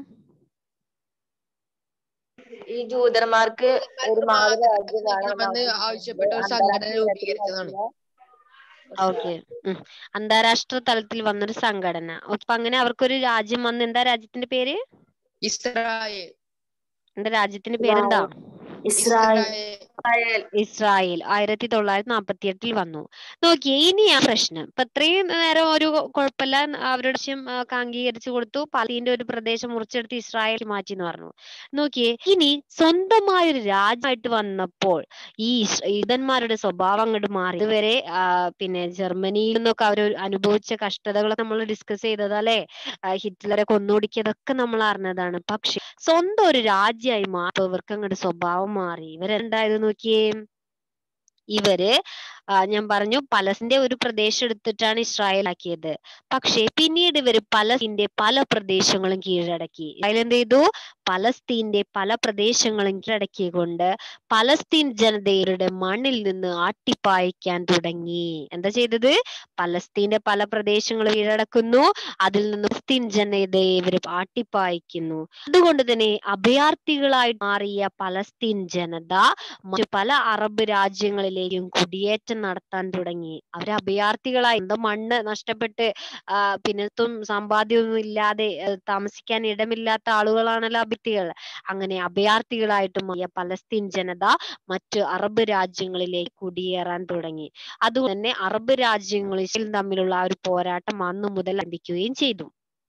ഈ ജൂതന്മാർക്ക് ഒരു മാതൃരാജ്യം വന്ന് ആവശ്യപ്പെട്ട ഒരു സംഘടന രൂപീകരിച്ചതാണ് ഓക്കെ അന്താരാഷ്ട്ര തലത്തിൽ വന്നൊരു സംഘടന അപ്പൊ അങ്ങനെ അവർക്കൊരു രാജ്യം വന്ന് എന്താ രാജ്യത്തിന്റെ പേര് ഇസ്രായേൽ എന്താ രാജ്യത്തിന്റെ പേരെന്താ ഇസ്രായേൽ ഇസ്രായേൽ ആയിരത്തി തൊള്ളായിരത്തി നാപ്പത്തി എട്ടിൽ വന്നു നോക്കിയേ ഇനിയാ പ്രശ്നം ഇപ്പൊ ഇത്രയും നേരം ഒരു കുഴപ്പമില്ല അവരുടെ ആവശ്യം ആ, അംഗീകരിച്ചു കൊടുത്തു പലീന്റെ ഒരു പ്രദേശം മുറിച്ചെടുത്ത് ഇസ്രായേൽ മാറ്റി എന്ന് പറഞ്ഞു നോക്കിയേ ഇനി സ്വന്തമായ ഒരു രാജ്യമായിട്ട് വന്നപ്പോൾ ഈ ഇസ്- യൂതന്മാരുടെ സ്വഭാവം അങ്ങോട്ട് മാറി ഇതുവരെ ആ, പിന്നെ ജർമ്മനിയിൽ നിന്നൊക്കെ അവർ അനുഭവിച്ച കഷ്ടതകളൊക്കെ നമ്മൾ ഡിസ്കസ് ചെയ്തതല്ലേ ആ, ഹിറ്റ്ലറെ കൊന്നൊടുക്കിയതൊക്കെ നമ്മൾ അറിഞ്ഞതാണ് പക്ഷെ സ്വന്തം ഒരു രാജ്യമായി മാറി ഇവർക്ക് അങ്ങോട്ട് സ്വഭാവം മാറി ഇവരെന്തായത് നോക്കിയേ ഇവര് ആ, ഞാൻ പറഞ്ഞു പലസ്തീന്റെ ഒരു പ്രദേശം എടുത്തിട്ടാണ് ഇസ്രായേൽ ആക്കിയത് പക്ഷേ പിന്നീട് ഇവർ പലസ്തീന്റെ പല പ്രദേശങ്ങളും കീഴടക്കി ഇസ്രായേൽ എന്ത് ചെയ്തു പലസ്തീന്റെ പല പ്രദേശങ്ങളും കീഴടക്കിക്കൊണ്ട് പലസ്തീൻ ജനതയുടെ മണ്ണിൽ നിന്ന് ആട്ടിപ്പായിക്കാൻ തുടങ്ങി എന്താ ചെയ്തത് പലസ്തീന്റെ പല പ്രദേശങ്ങൾ കീഴടക്കുന്നു അതിൽ നിന്ന് പലസ്തീൻ ജനതയെ ഇവർ ആട്ടിപ്പായിക്കുന്നു അതുകൊണ്ട് തന്നെ അഭയാർത്ഥികളായി മാറിയ പലസ്തീൻ ജനത മറ്റു പല അറബ് രാജ്യങ്ങളിലേക്കും കുടിയേറ്റം നടത്താൻ തുടങ്ങി അവർ അഭയാർത്ഥികളായി സ്വന്തം മണ്ണ് നഷ്ടപ്പെട്ട് ആ, പിന്നെ തും സമ്പാദ്യമൊന്നും ഇല്ലാതെ ആ, താമസിക്കാൻ ഇടമില്ലാത്ത ആളുകളാണല്ലോ അഭ്യർത്ഥികൾ അങ്ങനെ അഭയാർത്ഥികളായിട്ട് മാറിയ പലസ്തീൻ ജനത മറ്റു അറബ് രാജ്യങ്ങളിലേക്ക് കുടിയേറാൻ തുടങ്ങി അതുകൊണ്ട് തന്നെ അറബ് രാജ്യങ്ങളും ഇസ്രായേലും തമ്മിലുള്ള ആ ഒരു പോരാട്ടം അന്നു മുതൽ ആരംഭിക്കുകയും ചെയ്തു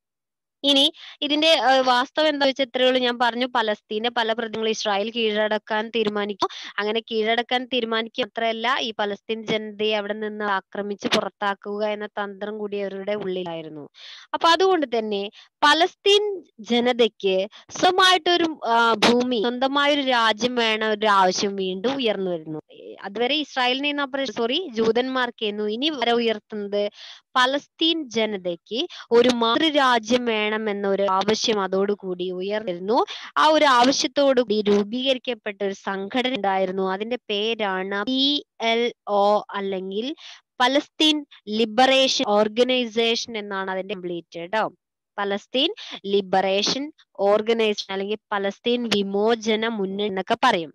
ഇനി ഇതിന്റെ ആ, വാസ്തവം എന്താ വെച്ചാൽ ഇത്രയേ ഉള്ളൂ ഞാൻ പറഞ്ഞു പലസ്തീന്റെ പല പ്രദേശങ്ങളും ഇസ്രായേൽ കീഴടക്കാൻ തീരുമാനിക്കും അങ്ങനെ കീഴടക്കാൻ തീരുമാനിക്കുക മാത്രമല്ല ഈ പലസ്തീൻ ജനതയെ അവിടെ നിന്ന് ആക്രമിച്ച് പുറത്താക്കുക എന്ന തന്ത്രം കൂടി അവരുടെ ഉള്ളിലായിരുന്നു അപ്പൊ അതുകൊണ്ട് തന്നെ പലസ്തീൻ ജനതയ്ക്ക് സ്വന്തമായിട്ടൊരു ആ, ഭൂമി സ്വന്തമായൊരു രാജ്യം വേണ ഒരു ആവശ്യം വീണ്ടും ഉയർന്നു വരുന്നു ഏ, അതുവരെ ഇസ്രായേലിനെ സോറി ജൂതന്മാർക്കായിരുന്നു ഇനി വരെ ഉയർത്തുന്നത് പലസ്തീൻ ജനതയ്ക്ക് ഒരു മാതൃരാജ്യം വേണം എന്നൊരു ആവശ്യം അതോടുകൂടി ഉയർന്നിരുന്നു ആ ഒരു ആവശ്യത്തോടു കൂടി രൂപീകരിക്കപ്പെട്ട ഒരു സംഘടന ഉണ്ടായിരുന്നു അതിന്റെ പേരാണ് പി എൽ ഒ അല്ലെങ്കിൽ പലസ്തീൻ ലിബറേഷൻ ഓർഗനൈസേഷൻ എന്നാണ് അതിന്റെ കംപ്ലീറ്റ് കേട്ടോ പലസ്തീൻ ലിബറേഷൻ ഓർഗനൈസേഷൻ അല്ലെങ്കിൽ പലസ്തീൻ വിമോചന മുന്നണി എന്നൊക്കെ പറയും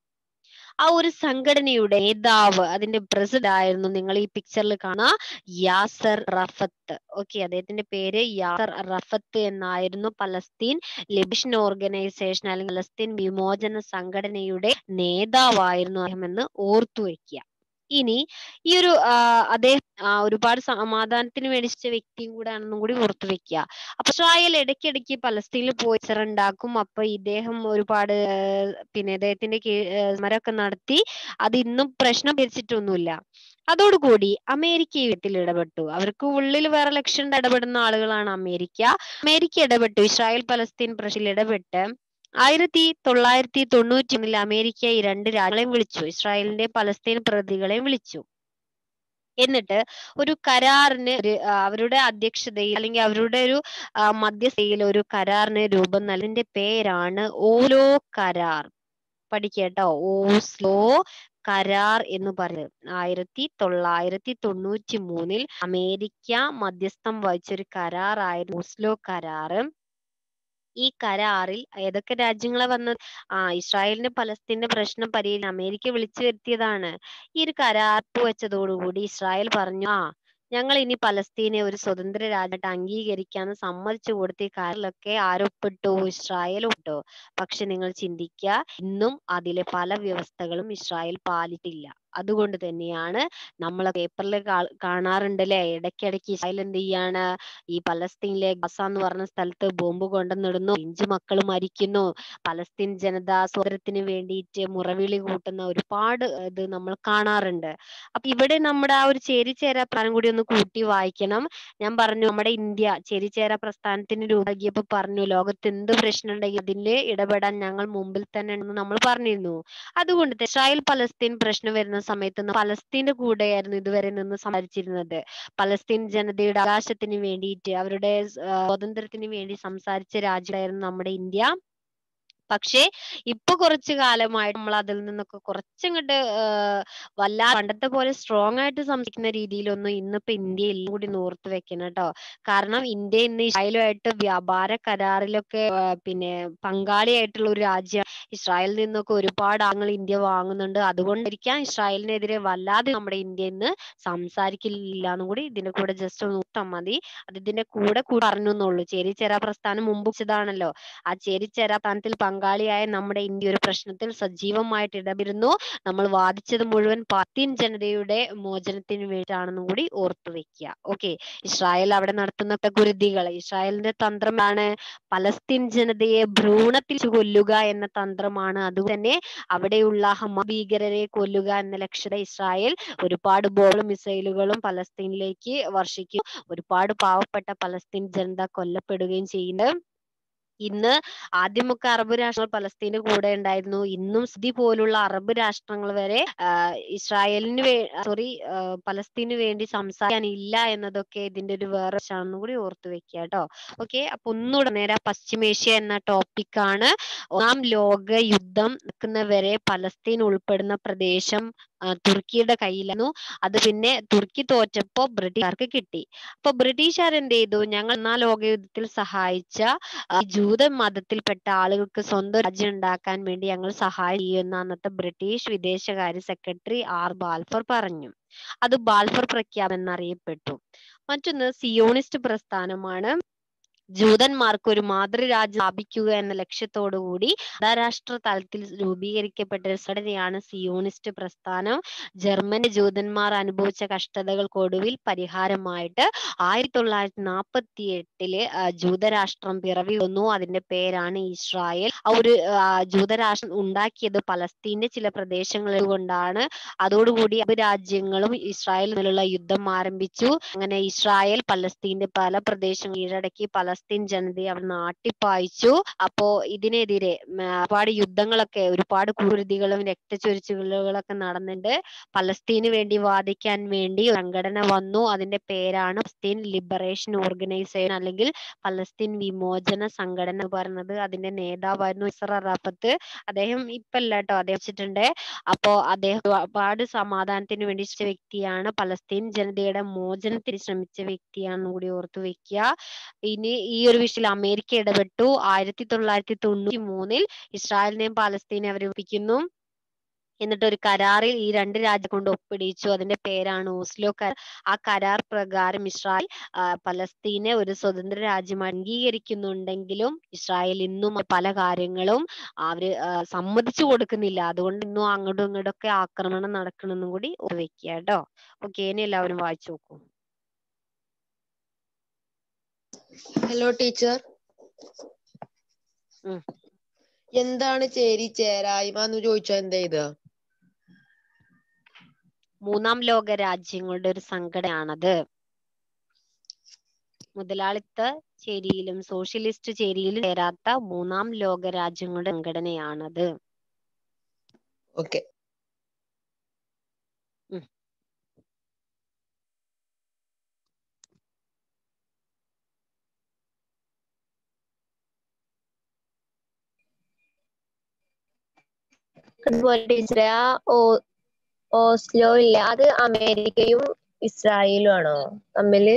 ആ ഒരു സംഘടനയുടെ നേതാവ് അതിന്റെ പ്രസിഡന്റ് ആയിരുന്നു നിങ്ങൾ ഈ പിക്ചറിൽ കാണാ യാസർ റഫത്ത് ഓക്കെ അദ്ദേഹത്തിന്റെ പേര് യാസർ റഫത്ത് എന്നായിരുന്നു പലസ്തീൻ ലിബറേഷൻ ഓർഗനൈസേഷൻ അല്ലെങ്കിൽ പലസ്തീൻ വിമോചന സംഘടനയുടെ നേതാവായിരുന്നു അദ്ദേഹം എന്ന് ഓർത്തു വെക്കുക ഇനി ഈ ഒരു ആ, അദ്ദേഹം ആ, ഒരുപാട് സമാധാനത്തിന് വേണ്ടി ശ്രമിച്ച വ്യക്തിയും കൂടെ ആണെന്നും കൂടി ഓർത്തു വെക്കുക അപ്പൊ ഇസ്രായേൽ ഇടയ്ക്കിടയ്ക്ക് പലസ്തീനിൽ പോയി ഉണ്ടാക്കും അപ്പൊ ഇദ്ദേഹം ഒരുപാട് ആ, പിന്നെ ഇദ്ദേഹത്തിന്റെ കീഴ് ആ, സമരമൊക്കെ നടത്തി അത് ഇന്നും പ്രശ്നം പരിച്ചിട്ടൊന്നുമില്ല അതോടുകൂടി അമേരിക്ക ഈ വിധത്തിൽ ഇടപെട്ടു അവർക്ക് ഉള്ളിൽ വേറെ ലക്ഷ്യം ഇടപെടുന്ന ആളുകളാണ് അമേരിക്ക അമേരിക്ക ഇടപെട്ടു ഇസ്രായേൽ പലസ്തീൻ പ്രശ്നത്തിൽ ഇടപെട്ട് ആയിരത്തി തൊള്ളായിരത്തി തൊണ്ണൂറ്റി ഒന്നിൽ അമേരിക്ക ഈ രണ്ട് രാജ്യങ്ങളെയും വിളിച്ചു ഇസ്രായേലിന്റെ പലസ്തീൻ പ്രതികളെയും വിളിച്ചു എന്നിട്ട് ഒരു കരാറിന് ഒരു ആ, അവരുടെ അധ്യക്ഷതയിൽ അല്ലെങ്കിൽ അവരുടെ ഒരു ആ, മധ്യസ്ഥയിൽ ഒരു കരാറിന് രൂപം നൽകിന്റെ പേരാണ് ഓലോ കരാർ പഠിക്കേട്ടോ ഓസ്ലോ കരാർ എന്ന് പറയുന്നത് ആയിരത്തി തൊള്ളായിരത്തി തൊണ്ണൂറ്റി മൂന്നിൽ അമേരിക്ക മധ്യസ്ഥം വഹിച്ച ഒരു കരാറായിരുന്നു ഓസ്ലോ കരാറ് ഈ കരാറിൽ ഏതൊക്കെ രാജ്യങ്ങളാ വന്നത് ആ ഇസ്രായേലിന്റെ പലസ്തീന്റെ പ്രശ്നം പരിഹരിക്കാൻ അമേരിക്ക വിളിച്ചു വരുത്തിയതാണ് ഈ ഒരു കരാർ വെച്ചതോടുകൂടി ഇസ്രായേൽ പറഞ്ഞു ആ ഞങ്ങൾ ഇനി പലസ്തീനെ ഒരു സ്വതന്ത്ര രാജ്യമായിട്ട് അംഗീകരിക്കാന്ന് സമ്മതിച്ചു കൊടുത്ത് ഈ കരാറിലൊക്കെ ആരോപ്പിട്ടു ഇസ്രായേൽ ഇട്ടു പക്ഷെ നിങ്ങൾ ചിന്തിക്കുക ഇന്നും അതിലെ പല വ്യവസ്ഥകളും ഇസ്രായേൽ പാലിച്ചില്ല അതുകൊണ്ട് തന്നെയാണ് നമ്മൾ പേപ്പറിൽ കാണാറുണ്ടല്ലേ ഇടയ്ക്കിടയ്ക്ക് ഇസ്രായേൽ എന്ത് ചെയ്യാണ് ഈ പലസ്തീനിലെ ഗസ എന്ന് പറഞ്ഞ സ്ഥലത്ത് ബോംബ് കൊണ്ടുവന്നിടുന്നു പിഞ്ചു മക്കൾ മരിക്കുന്നു പലസ്തീൻ ജനത സ്വാതന്ത്ര്യത്തിന് വേണ്ടിയിട്ട് മുറവിളി കൂട്ടുന്ന ഒരുപാട് ഇത് നമ്മൾ കാണാറുണ്ട് അപ്പൊ ഇവിടെ നമ്മുടെ ആ ഒരു ചേരിചേരാ പ്രസ്ഥാനം കൂടി ഒന്ന് കൂട്ടി വായിക്കണം ഞാൻ പറഞ്ഞു നമ്മുടെ ഇന്ത്യ ചേരിചേരാ പ്രസ്ഥാനത്തിന് രൂപമാക്കിയപ്പോ പറഞ്ഞു ലോകത്ത് എന്ത് പ്രശ്നം ഉണ്ടെങ്കിൽ അതില് ഇടപെടാൻ ഞങ്ങൾ മുമ്പിൽ തന്നെ ഉണ്ടെന്ന് നമ്മൾ പറഞ്ഞിരുന്നു അതുകൊണ്ട് തന്നെ ഇസ്രായേൽ പലസ്തീൻ പ്രശ്നം വരുന്ന സമയത്ത് ന- പലസ്തീന്റെ കൂടെയായിരുന്നു ഇതുവരെ നിന്ന് സംസാരിച്ചിരുന്നത് പലസ്തീൻ ജനതയുടെ അവകാശത്തിന് വേണ്ടിയിട്ട് അവരുടെ സ്- ആ, സ്വാതന്ത്ര്യത്തിന് വേണ്ടി സംസാരിച്ച രാജ്യമായിരുന്നു നമ്മുടെ ഇന്ത്യ പക്ഷേ ഇപ്പൊ കുറച്ചു കാലമായിട്ട് നമ്മൾ അതിൽ നിന്നൊക്കെ കുറച്ചങ്ങോട്ട് വല്ലാ പണ്ടത്തെ പോലെ സ്ട്രോങ് ആയിട്ട് സംസാരിക്കുന്ന രീതിയിലൊന്നും ഇന്നിപ്പോ ഇന്ത്യ എല്ലാം കൂടി ഓർത്ത് വെക്കണം കേട്ടോ കാരണം ഇന്ത്യ ഇന്ന് ഇസ്രായേലുമായിട്ട് വ്യാപാര കരാറിലൊക്കെ ആ, പിന്നെ പങ്കാളിയായിട്ടുള്ള ഒരു രാജ്യം ഇസ്രായേലിൽ നിന്നൊക്കെ ഒരുപാട് ആളുകൾ ഇന്ത്യ വാങ്ങുന്നുണ്ട് അതുകൊണ്ടായിരിക്കാം ഇസ്രായേലിനെതിരെ വല്ലാതെ നമ്മുടെ ഇന്ത്യ ഇന്ന് സംസാരിക്കില്ല എന്നും കൂടി ഇതിന്റെ കൂടെ ജസ്റ്റ് ഒന്ന് നോട്ടാ മതി അത് ഇതിന്റെ കൂടെ കൂടെ പറഞ്ഞു എന്നുള്ളൂ ചേരിചേരാ പ്രസ്ഥാനം മുമ്പ് വെച്ചതാണല്ലോ ആ ചേരിചേരാ പ്രസ്ഥാനത്തിൽ പങ്കാളിയായ നമ്മുടെ ഇന്ത്യ ഒരു പ്രശ്നത്തിൽ സജീവമായിട്ട് ഇടപെടുന്നു നമ്മൾ വാദിച്ചത് മുഴുവൻ പലസ്തീൻ ജനതയുടെ മോചനത്തിന് വേണ്ടിയിട്ടാണെന്നും കൂടി ഓർത്തു വെക്കുക ഓക്കെ ഇസ്രായേൽ അവിടെ നടത്തുന്ന കുരുതികൾ ഇസ്രായേലിന്റെ തന്ത്രമാണ് പലസ്തീൻ ജനതയെ ഭ്രൂണത്തിൽ കൊല്ലുക എന്ന തന്ത്രമാണ് അതുകൊണ്ട് തന്നെ അവിടെയുള്ള ഹമാ ഭീകരരെ കൊല്ലുക എന്ന ലക്ഷ്യത ഇസ്രായേൽ ഒരുപാട് ബോംബും മിസൈലുകളും പലസ്തീനിലേക്ക് വർഷിക്കും ഒരുപാട് പാവപ്പെട്ട പലസ്തീൻ ജനത കൊല്ലപ്പെടുകയും ചെയ്യുന്നത് ഇന്ന് ആദ്യമൊക്കെ അറബ് രാഷ്ട്രങ്ങൾ പലസ്തീന് കൂടെ ഉണ്ടായിരുന്നു ഇന്നും സൗദി പോലുള്ള അറബ് രാഷ്ട്രങ്ങൾ വരെ ആഹ് ഇസ്രായേലിന് വേ സോറി പലസ്തീന് വേണ്ടി സംസാരിക്കാനില്ല എന്നതൊക്കെ ഇതിന്റെ ഒരു വേറെ വശാണെന്നും കൂടി ഓർത്തു വെക്കുക കേട്ടോ ഓക്കെ അപ്പൊ ഒന്നുകൂടെ നേരെ പശ്ചിമേഷ്യ എന്ന ടോപ്പിക്കാണ് ഒന്നാം ലോക യുദ്ധം നിൽക്കുന്നവരെ പലസ്തീൻ ഉൾപ്പെടുന്ന പ്രദേശം ആ, തുർക്കിയുടെ കയ്യിലായിരുന്നു അത് പിന്നെ തുർക്കി തോറ്റപ്പോ ബ്രിട്ടീഷുകാർക്ക് കിട്ടി അപ്പൊ ബ്രിട്ടീഷുകാർ എന്ത് ചെയ്തു ഞങ്ങൾ ഒന്നാം ലോക യുദ്ധത്തിൽ സഹായിച്ച ആ, ജൂത മതത്തിൽപ്പെട്ട ആളുകൾക്ക് സ്വന്തം രാജ്യം ഉണ്ടാക്കാൻ വേണ്ടി ഞങ്ങൾ സഹായം ചെയ്യുന്ന അന്നത്തെ ബ്രിട്ടീഷ് വിദേശകാര്യ സെക്രട്ടറി ആർ ബാൽഫർ പറഞ്ഞു അത് ബാൽഫർ പ്രഖ്യാപനം എന്നറിയപ്പെട്ടു മറ്റൊന്ന് സിയോണിസ്റ്റ് പ്രസ്ഥാനമാണ് ജൂതന്മാർക്ക് ഒരു മാതൃരാജ്യം സ്ഥാപിക്കുക എന്ന ലക്ഷ്യത്തോടു കൂടി അന്താരാഷ്ട്ര തലത്തിൽ രൂപീകരിക്കപ്പെട്ട ഒരു സംഘടനയാണ് സിയോണിസ്റ്റ് പ്രസ്ഥാനം ജർമ്മൻ ജൂതന്മാർ അനുഭവിച്ച കഷ്ടതകൾക്കൊടുവിൽ പരിഹാരമായിട്ട് ആയിരത്തി തൊള്ളായിരത്തി നാൽപ്പത്തി എട്ടില് ജൂതരാഷ്ട്രം പിറവി വന്നു അതിന്റെ പേരാണ് ഇസ്രായേൽ ആ ഒരു ആ, ജൂതരാഷ്ട്രം ഉണ്ടാക്കിയത് പലസ്തീന്റെ ചില പ്രദേശങ്ങളിൽ കൊണ്ടാണ് അതോടുകൂടി അറബ് രാജ്യങ്ങളും ഇസ്രായേൽ തമ്മിലുള്ള യുദ്ധം ആരംഭിച്ചു അങ്ങനെ ഇസ്രായേൽ പലസ്തീന്റെ പല പ്രദേശങ്ങൾ കീഴടക്കി പലസ്തീൻ ജനതയെ അവിടെ നാട്ടിപ്പായിച്ചു അപ്പോ ഇതിനെതിരെ ഉം, ആ, ഒരുപാട് യുദ്ധങ്ങളൊക്കെ ഒരുപാട് കുരുതികളും രക്തച്ചൊരിച്ചിലുകളൊക്കെ നടന്നിട്ട് പലസ്തീന് വേണ്ടി വാദിക്കാൻ വേണ്ടി ഒരു സംഘടന വന്നു അതിന്റെ പേരാണ് പലസ്തീൻ ലിബറേഷൻ ഓർഗനൈസേഷൻ അല്ലെങ്കിൽ പലസ്തീൻ വിമോചന സംഘടന എന്ന് പറയുന്നത് അതിന്റെ നേതാവായിരുന്നു ഇസർ അറാഫത്ത് അദ്ദേഹം ഇപ്പല്ല കേട്ടോ അദ്ദേഹം വെച്ചിട്ടുണ്ട് അപ്പോ അദ്ദേഹം ഒരുപാട് സമാധാനത്തിന് വേണ്ടി ശ്രമിച്ച വ്യക്തിയാണ് പലസ്തീൻ ജനതയുടെ മോചനത്തിന് ശ്രമിച്ച വ്യക്തിയാണെന്ന് കൂടി ഓർത്തു വെക്കുക ഇനി ഈ ഒരു വിഷയത്തിൽ അമേരിക്ക ഇടപെട്ടു ആയിരത്തി തൊള്ളായിരത്തി തൊണ്ണൂറ്റി മൂന്നിൽ ഇസ്രായേലിനെയും പാലസ്തീനെ അവരൊപ്പിക്കുന്നു എന്നിട്ട് ഒരു കരാറിൽ ഈ രണ്ട് രാജ്യം കൊണ്ട് ഒപ്പിടിച്ചു അതിന്റെ പേരാണ് ഓസ്ലോ കരാർ ആ കരാർ പ്രകാരം ഇസ്രായേൽ ആ, പലസ്തീനെ ഒരു സ്വതന്ത്ര രാജ്യമായി അംഗീകരിക്കുന്നുണ്ടെങ്കിലും ഇസ്രായേൽ ഇന്നും പല കാര്യങ്ങളും അവര് ആ, സമ്മതിച്ചു കൊടുക്കുന്നില്ല അതുകൊണ്ട് ഇന്നും അങ്ങോട്ടും ഇങ്ങോട്ടും ഒക്കെ ആക്രമണം നടക്കണമെന്നും കൂടി ഓർത്ത് വെക്കുക കേട്ടോ ഓക്കെ ഇനി എല്ലാവരും വായിച്ചു നോക്കൂ ഹലോ ടീച്ചർ ഉം. എന്താണ് ചേരി ചേരായ്മ എന്ന് ചോദിച്ചാ എന്താ ചെയ്ത മൂന്നാം ലോക രാജ്യങ്ങളുടെ ഒരു സംഘടനയാണത് മുതലാളിത്ത ചേരിയിലും സോഷ്യലിസ്റ്റ് ചേരിയിലും ചേരാത്ത മൂന്നാം ലോക രാജ്യങ്ങളുടെ സംഘടനയാണത് ഓക്കെ അതുപോലെ ടീച്ചറെ ആ ഓ- ഓസ്ലോ ഇല്ല അത് അമേരിക്കയും ഇസ്രായേലും ആണോ തമ്മില്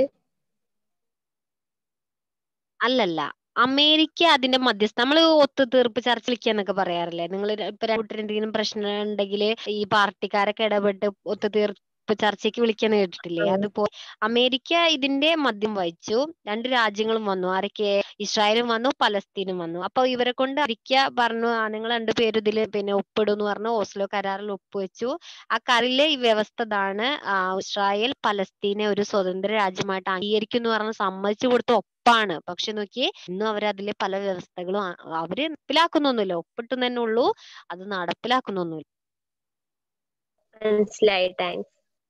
അല്ലല്ല അമേരിക്ക അതിന്റെ മധ്യസ്ഥ നമ്മൾ ഒത്തുതീർപ്പ് ചർച്ച വിളിക്കുക എന്നൊക്കെ പറയാറില്ലേ നിങ്ങൾ ഇപ്പൊ രണ്ട് എന്തെങ്കിലും പ്രശ്നം ഉണ്ടെങ്കിൽ ഈ പാർട്ടിക്കാരൊക്കെ ഇടപെട്ട് ഒത്തുതീർപ്പ് ചർച്ചയ്ക്ക് വിളിക്കാന്ന് കേട്ടിട്ടില്ലേ അതുപോലെ അമേരിക്ക ഇതിന്റെ മദ്യം വഹിച്ചു രണ്ട് രാജ്യങ്ങളും വന്നു ആരൊക്കെ ഇസ്രായേലും വന്നു പലസ്തീനും വന്നു അപ്പൊ ഇവരെ കൊണ്ട് അമേരിക്ക പറഞ്ഞു ആ നിങ്ങൾ രണ്ടുപേരും ഇതിൽ പിന്നെ ഒപ്പിടും എന്ന് പറഞ്ഞു ഓസ്ലോ കരാറിൽ ഒപ്പുവെച്ചു ആ കരാറിലെ ഈ വ്യവസ്ഥ ഇതാണ് ആ, ഇസ്രായേൽ പലസ്തീനെ ഒരു സ്വതന്ത്ര രാജ്യമായിട്ട് അംഗീകരിക്കും എന്ന് പറഞ്ഞ് സമ്മതിച്ചു കൊടുത്ത ഒപ്പാണ് പക്ഷെ നോക്കിയേ ഇന്നും അവർ അതിലെ പല വ്യവസ്ഥകളും ആ- അവര് നടപ്പിലാക്കുന്നൊന്നുമില്ല ഒപ്പിട്ടു തന്നെ ഉള്ളൂ അത് നടപ്പിലാക്കുന്നൊന്നുമില്ല മനസ്സിലായി താങ്ക്സ്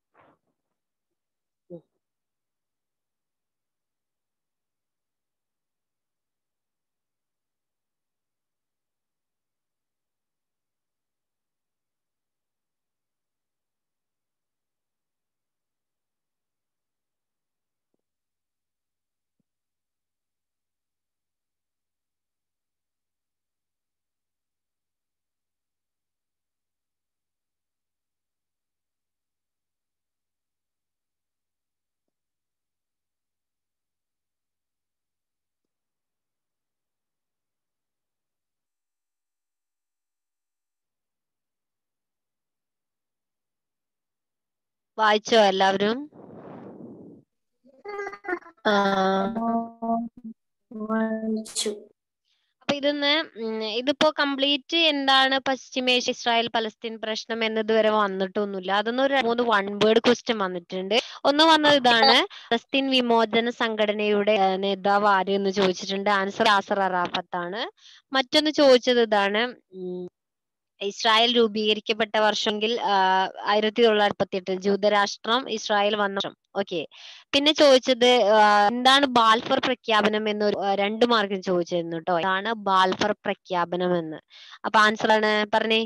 വായിച്ചോ എല്ലാവരും ആ അപ്പൊ ഇതൊന്ന് ഉം ഇതിപ്പോ കംപ്ലീറ്റ് എന്താണ് പശ്ചിമേഷ്യ ഇസ്രായേൽ പലസ്തീൻ പ്രശ്നം എന്നത് വരെ വന്നിട്ടൊന്നുമില്ല അതൊന്ന് ഒരു മൂന്ന് വൺ വേർഡ് ക്വസ്റ്റ്യൻ വന്നിട്ടുണ്ട് ഒന്ന് വന്നത് ഇതാണ് പലസ്തീൻ വിമോചന സംഘടനയുടെ ഏഹ്, നേതാവ് ആര് എന്ന് ചോദിച്ചിട്ടുണ്ട് ആൻസർ ആസർ അറാഫത്ത് ആണ് മറ്റൊന്ന് ചോദിച്ചത് ഇതാണ് ഉം ഇസ്രായേൽ രൂപീകരിക്കപ്പെട്ട വർഷമെങ്കിൽ ആയിരത്തി തൊള്ളായിരത്തി മുപ്പത്തി എട്ടിൽ ജൂതരാഷ്ട്രം ഇസ്രായേൽ വന്ന വർഷം ഓക്കെ പിന്നെ ചോദിച്ചത് ആ, എന്താണ് ബാൽഫർ പ്രഖ്യാപനം എന്ന് ഒരു, ആ, രണ്ട് മാർക്കിന് ചോദിച്ചിരുന്നു കേട്ടോ ഇതാണ് ബാൽഫർ പ്രഖ്യാപനം എന്ന് അപ്പൊ ആൻസർ ആണ് പറഞ്ഞേ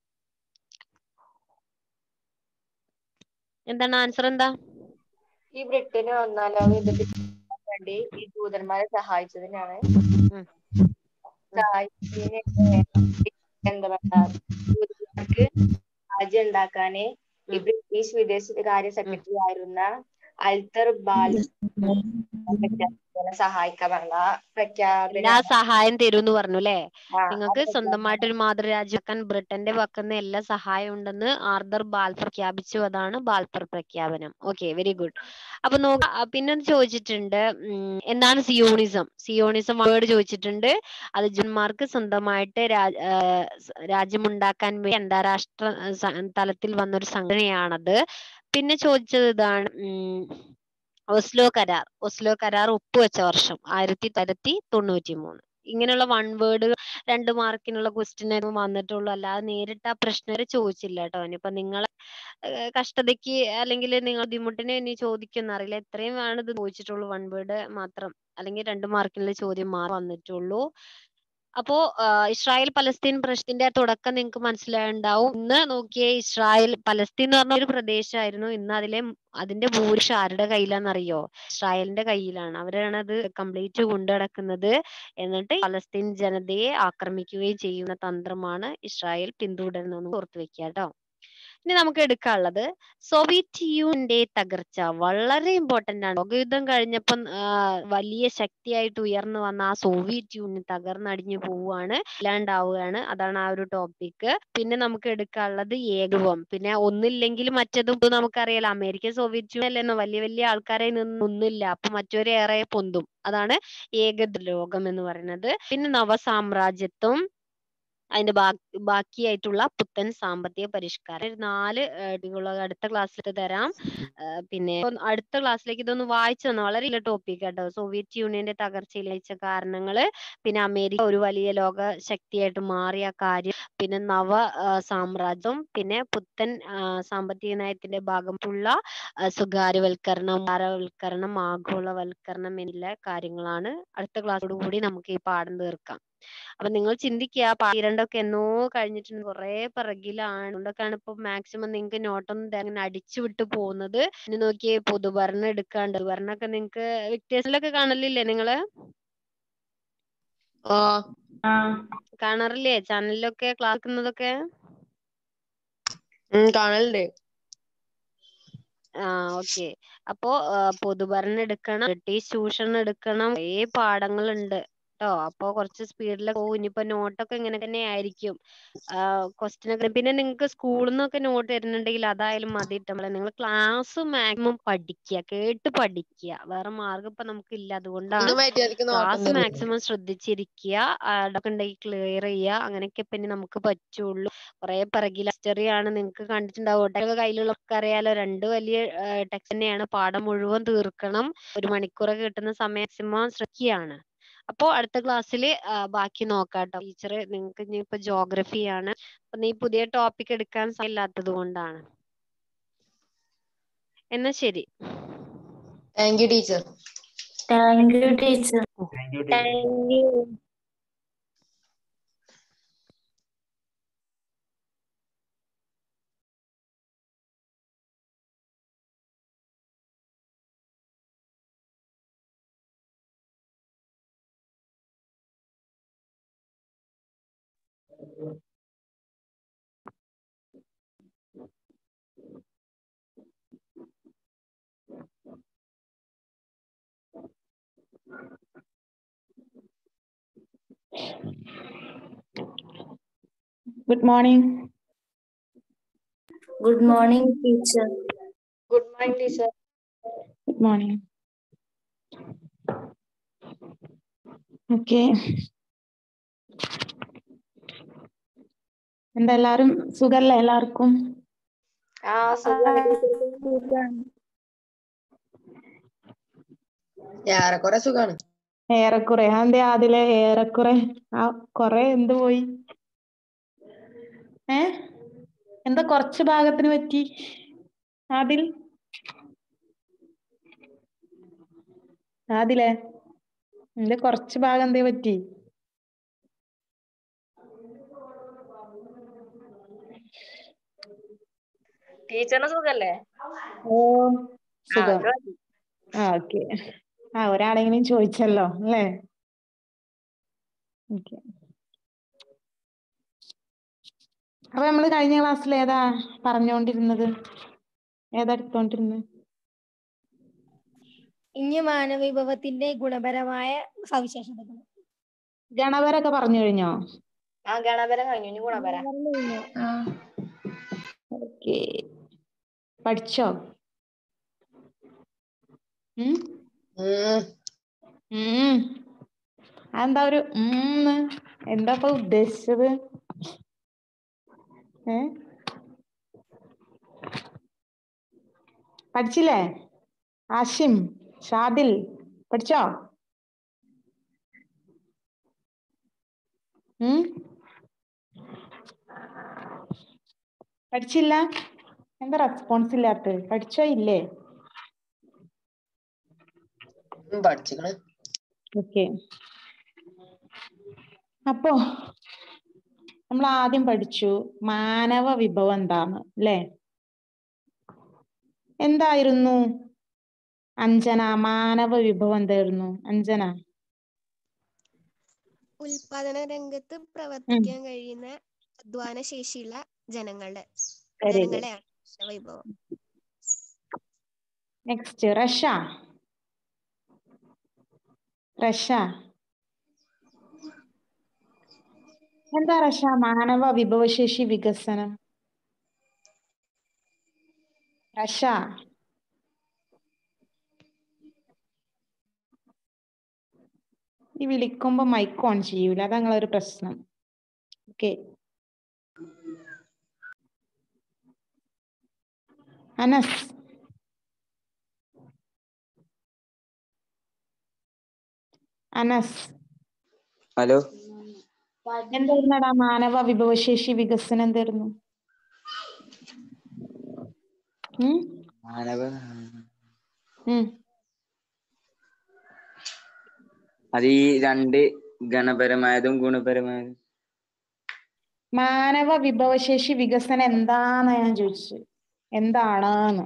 എന്താണ് ആൻസർ എന്താ ഈ ബ്രിട്ടന് ഒന്നാം ലോക യുദ്ധത്തിൽ വേണ്ടി ഈ ജൂതന്മാരെ സഹായിച്ചതിനാണ് ഉം. സഹായിച്ചതിന് എന്താ പറയാ ജൂതന്മാർക്ക് രാജ്യം ഉണ്ടാക്കാന് ഈ ഉം. ബ്രിട്ടീഷ് വിദേശകാര്യ സെക്രട്ടറി ആയിരുന്ന അൽത്തർ ബാൽ സഹായിക്കാമെന്ന പ്രഖ്യാപനം എല്ലാ സഹായം തരൂന്ന് പറഞ്ഞു അല്ലേ ആ, നിങ്ങൾക്ക് അത് സ്വന്തമായിട്ട് ഒരു മാതൃരാജ്യമാക്കാൻ ബ്രിട്ടന്റെ പക്കുന്ന എല്ലാ സഹായം ഉണ്ടെന്ന് ആർദർ ബാൽ പ്രഖ്യാപിച്ചു അതാണ് ബാൽഫർ പ്രഖ്യാപനം ഓക്കെ വെരി ഗുഡ് അപ്പൊ നോക്ക ആ, പിന്നെ ഒന്ന് ചോദിച്ചിട്ടുണ്ട് ഉം, എന്താണ് സിയോണിസം സിയോണിസം വേർഡ് ചോദിച്ചിട്ടുണ്ട് അത് ജൂന്മാർക്ക് സ്വന്തമായിട്ട് രാ- ആ, സ് രാജ്യമുണ്ടാക്കാൻ വേണ്ടി അന്താരാഷ്ട്ര ആ, സ- തലത്തിൽ വന്നൊരു സംഘടനയാണത് പിന്നെ ചോദിച്ചത് ഇതാണ് ഉം, ഓസ്ലോ കരാർ ഓസ്ലോ കരാർ ഒപ്പുവെച്ച വർഷം ആയിരത്തി തൊള്ളായിരത്തി തൊണ്ണൂറ്റി മൂന്ന് ഇങ്ങനെയുള്ള വൺ വേർഡ് രണ്ട് മാർക്കിനുള്ള ക്വസ്റ്റ്യൻ വന്നിട്ടുള്ളൂ അല്ലാതെ നേരിട്ട് ആ പ്രശ്നം ചോദിച്ചില്ല കേട്ടോ ഇനിയിപ്പൊ നിങ്ങളെ ഏഹ് കഷ്ടതയ്ക്ക് അല്ലെങ്കിൽ നിങ്ങൾ ബുദ്ധിമുട്ടിന് ഇനി ചോദിക്കുന്ന അറിയില്ല ഇത്രയും ആണ് ഇത് ചോദിച്ചിട്ടുള്ളൂ വൺ വേർഡ് മാത്രം അല്ലെങ്കിൽ രണ്ട് മാർക്കിനുള്ള ചോദ്യം മാത്രം വന്നിട്ടുള്ളൂ അപ്പോ ആഹ് ഇസ്രായേൽ പലസ്തീൻ പ്രശ്നത്തിന്റെ തുടക്കം നിങ്ങൾക്ക് മനസ്സിലായുണ്ടാവും ഇന്ന് നോക്കിയേ ഇസ്രായേൽ പലസ്തീൻ എന്ന് പറഞ്ഞ ഒരു പ്രദേശമായിരുന്നു ഇന്ന് അതിലെ മ് അതിന്റെ ഭൂരിപക്ഷം ആരുടെ കയ്യിലാണെന്നറിയോ ഇസ്രായേലിന്റെ കയ്യിലാണ് അവരാണ് അത് കംപ്ലീറ്റ് കൊണ്ടു നടക്കുന്നത് എന്നിട്ട് പലസ്തീൻ ജനതയെ ആക്രമിക്കുകയും ചെയ്യുന്ന തന്ത്രമാണ് ഇസ്രായേൽ പിന്തുടരുന്നതെന്ന് ഓർത്ത് വെക്കുക കേട്ടോ ഇനി നമുക്ക് എടുക്കാനുള്ളത് സോവിയറ്റ് യൂണിയന്റെ തകർച്ച വളരെ ഇമ്പോർട്ടന്റ് ആണ് ലോകയുദ്ധം കഴിഞ്ഞപ്പം ആ, വലിയ ശക്തിയായിട്ട് ഉയർന്നു വന്ന ആ സോവിയറ്റ് യൂണിയൻ തകർന്നടിഞ്ഞു പോവുകയാണ് ഇല്ലാണ്ടാവുകയാണ് അതാണ് ആ ഒരു ടോപ്പിക് പിന്നെ നമുക്ക് എടുക്കാനുള്ളത് ഏകത്വം പിന്നെ ഒന്നില്ലെങ്കിൽ മറ്റതും ഇപ്പൊ നമുക്കറിയാലോ അമേരിക്ക സോവിയറ്റ് യൂണിയൻ അല്ലെന്നോ വലിയ വലിയ ആൾക്കാരെ നിന്ന് ഒന്നില്ല അപ്പൊ മറ്റൊരു ഏറെ പൊന്തും അതാണ് ഏക ലോകം എന്ന് പറയുന്നത് പിന്നെ നവസാമ്രാജ്യത്വം അതിന്റെ ബാക്കി ബാക്കിയായിട്ടുള്ള പുത്തൻ സാമ്പത്തിക പരിഷ്കാരം ഒരു നാല് ഏഹ് അടുത്ത ക്ലാസ്സിൽ തരാം ഏഹ് പിന്നെ ഒന്ന് അടുത്ത ക്ലാസ്സിലേക്ക് ഇതൊന്ന് വായിച്ചു തന്നെ വളരെ വലിയ ടോപ്പിക് കേട്ടോ സോവിയറ്റ് യൂണിയന്റെ തകർച്ചയിൽ നയിച്ച കാരണങ്ങള് പിന്നെ അമേരിക്ക ഒരു വലിയ ലോക ശക്തിയായിട്ട് മാറിയ കാര്യം പിന്നെ നവ ആ, സാമ്രാജ്യം പിന്നെ പുത്തൻ ആ, സാമ്പത്തിക നയത്തിന്റെ ഭാഗമായിട്ടുള്ള ആ, സ്വകാര്യവൽക്കരണം ഭാരവൽക്കരണം ആഗോളവൽക്കരണം എന്നുള്ള കാര്യങ്ങളാണ് അടുത്ത ക്ലാസ്സോട് കൂടി നമുക്ക് ഈ പാഠം തീർക്കാം അപ്പൊ നിങ്ങൾ ചിന്തിക്കുക പന്ത്രണ്ടൊക്കെ എന്നോ കഴിഞ്ഞിട്ടുണ്ട് കുറെ പിറകിലാണ് അതുകൊണ്ടൊക്കെയാണ് ഇപ്പൊ മാക്സിമം നിങ്ങൾക്ക് നോട്ടൊന്നും അങ്ങനെ അടിച്ചു വിട്ടു പോകുന്നത് ഇനി നോക്കിയേ പൊതുഭരണം എടുക്കാണ്ട് പൊതുഭരണമൊക്കെ നിങ്ങക്ക് വിക്ടേഴ്സിലൊക്കെ കാണലില്ലേ നിങ്ങള് ആ കാണാറില്ലേ ചാനലിലൊക്കെ ക്ലാസ് എടുക്കുന്നതൊക്കെ ഉം കാണലുണ്ട് ആ ഓക്കെ അപ്പോ ആ, പൊതുഭരണം എടുക്കണം ബ്രിട്ടീഷ് ചൂഷണം എടുക്കണം കുറേ പാഠങ്ങളുണ്ട് ട്ടോ അപ്പൊ കുറച്ച് സ്പീഡിൽ പോകും ഇനിയിപ്പോ നോട്ടൊക്കെ ഇങ്ങനെ തന്നെ ആയിരിക്കും ക്വസ്റ്റ്യൻ ഒക്കെ പിന്നെ നിങ്ങൾക്ക് സ്കൂളിൽ നിന്നൊക്കെ നോട്ട് തരുന്നുണ്ടെങ്കിൽ അതായാലും മതി നമ്മളെ നിങ്ങൾ ക്ലാസ് മാക്സിമം പഠിക്കുക കേട്ട് പഠിക്കുക വേറെ മാർഗം ഇപ്പൊ നമുക്ക് ഇല്ല അതുകൊണ്ടാണ് ഒന്നും മര്യാദക്ക് ക്ലാസ് നോട്ടൊന്നും മാക്സിമം ശ്രദ്ധിച്ചിരിക്കുക അതൊക്കെ ഉണ്ടെങ്കിൽ ക്ലിയർ ചെയ്യുക അങ്ങനെയൊക്കെ ഇപ്പൊ ഇനി നമുക്ക് പറ്റുള്ളൂ കുറെ പിറകിൽ ഹിസ്റ്ററി ആണ് നിങ്ങൾക്ക് കണ്ടിട്ടുണ്ടാവും ഒട്ടൊക്കെ കയ്യിലുള്ളവർക്ക് അറിയാലോ രണ്ട് വലിയ ടെക്സ്റ്റ് തന്നെയാണ് പാഠം മുഴുവൻ തീർക്കണം ഒരു മണിക്കൂറൊക്കെ കിട്ടുന്ന സമയം മാക്സിമം ശ്രദ്ധിക്കുകയാണ് അപ്പോ അടുത്ത ക്ലാസ്സിൽ ബാക്കി നോക്കാട്ടോ ടീച്ചർ നിങ്ങൾക്ക് ഇനിയിപ്പോ ജോഗ്രഫി ആണ് അപ്പൊ നീ പുതിയ ടോപ്പിക് എടുക്കാൻ സമയമില്ലാത്തത് കൊണ്ടാണ് എന്നാ ശരി thank you teacher thank you teacher thank you thank you good morning good morning teacher good morning teacher good morning okay എന്താ എല്ലാരും സുഖല്ലേ എല്ലാവർക്കും ആ സുഖം ഏറെക്കുറെ സുഖാണ് ഏറെക്കുറെ അതെന്താ അതിലെ ഏറെക്കുറെ ആ കൊറേ എന്ത് പോയി ഏ എന്താ കുറച്ച് ഭാഗത്തിന് പറ്റി ആദിൽ ആദിലേ എന്റെ കുറച്ച് ഭാഗം എന്തേ പറ്റി ടീച്ചറിന് സുഖല്ലേ ഓ ആ സുഖം അത് മതി. ആ ഓക്കെ ആ ഒരാളെങ്കിലും ചോദിച്ചല്ലോ അല്ലേ ഓക്കെ അപ്പൊ നമ്മള് കഴിഞ്ഞ ക്ലാസ്സിൽ ഏതാ പറഞ്ഞുകൊണ്ടിരുന്നത് ഏതാ എടുത്തോണ്ടിരുന്നത് ഇനി മാനവവിഭവത്തിന്റെ ഗുണപരമായ സവിശേഷതകൾ ഗണപരൊക്കെ പറഞ്ഞു കഴിഞ്ഞോ ആ ഗണപരം കഴിഞ്ഞു ഇനി ഗുണപരം ഓക്കെ പഠിച്ചോ ഉം ഉം അതെന്താ ഒരു ഉം എന്താ ഇപ്പൊ ഉദ്ദേശിച്ചത് ഏ പഠിച്ചില്ലേ ആഷിം ഷാദിൽ പഠിച്ചോ ഉം പഠിച്ചില്ല എന്താ റെസ്പോൺസ് ഇല്ലാത്തത് പഠിച്ചോ ഇല്ലേ പഠിച്ചിക്കണ് ഓക്കെ അപ്പോ നമ്മൾ ആദ്യം പഠിച്ചു മാനവ വിഭവം എന്താണ് അല്ലേ എന്തായിരുന്നു അഞ്ജന മാനവ വിഭവം എന്തായിരുന്നു അഞ്ജന ഉൽപാദന രംഗത്ത് പ്രവർത്തിക്കാൻ കഴിയുന്ന അധ്വാന ശേഷിയുള്ള ജനങ്ങളുടെ Very good. ജനങ്ങളെയാണ് മാനവവിഭവം നെക്സ്റ്റ് റഷ റഷ എന്താ റഷ മാനവ വിഭവശേഷി വികസനം റഷ ഈ വിളിക്കുമ്പോ മൈക്ക് ഓൺ ചെയ്യൂല അതാ നിങ്ങളൊരു പ്രശ്നം ഓക്കെ അനസ് അനസ് ഹലോ എന്തായിരുന്നടാ മാനവ വിഭവശേഷി വികസനം എന്തായിരുന്നു ഉം മാനവ ഉം അത് ഈ രണ്ട് ഗണപരമായതും ഗുണപരമായതും മാനവ വിഭവശേഷി വികസനം എന്താന്നാ ഞാൻ ചോദിച്ചത് എന്താണെന്ന്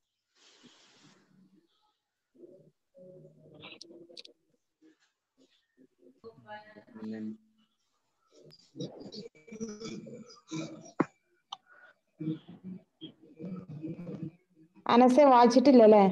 അനസെ വായിച്ചിട്ടില്ലല്ലേ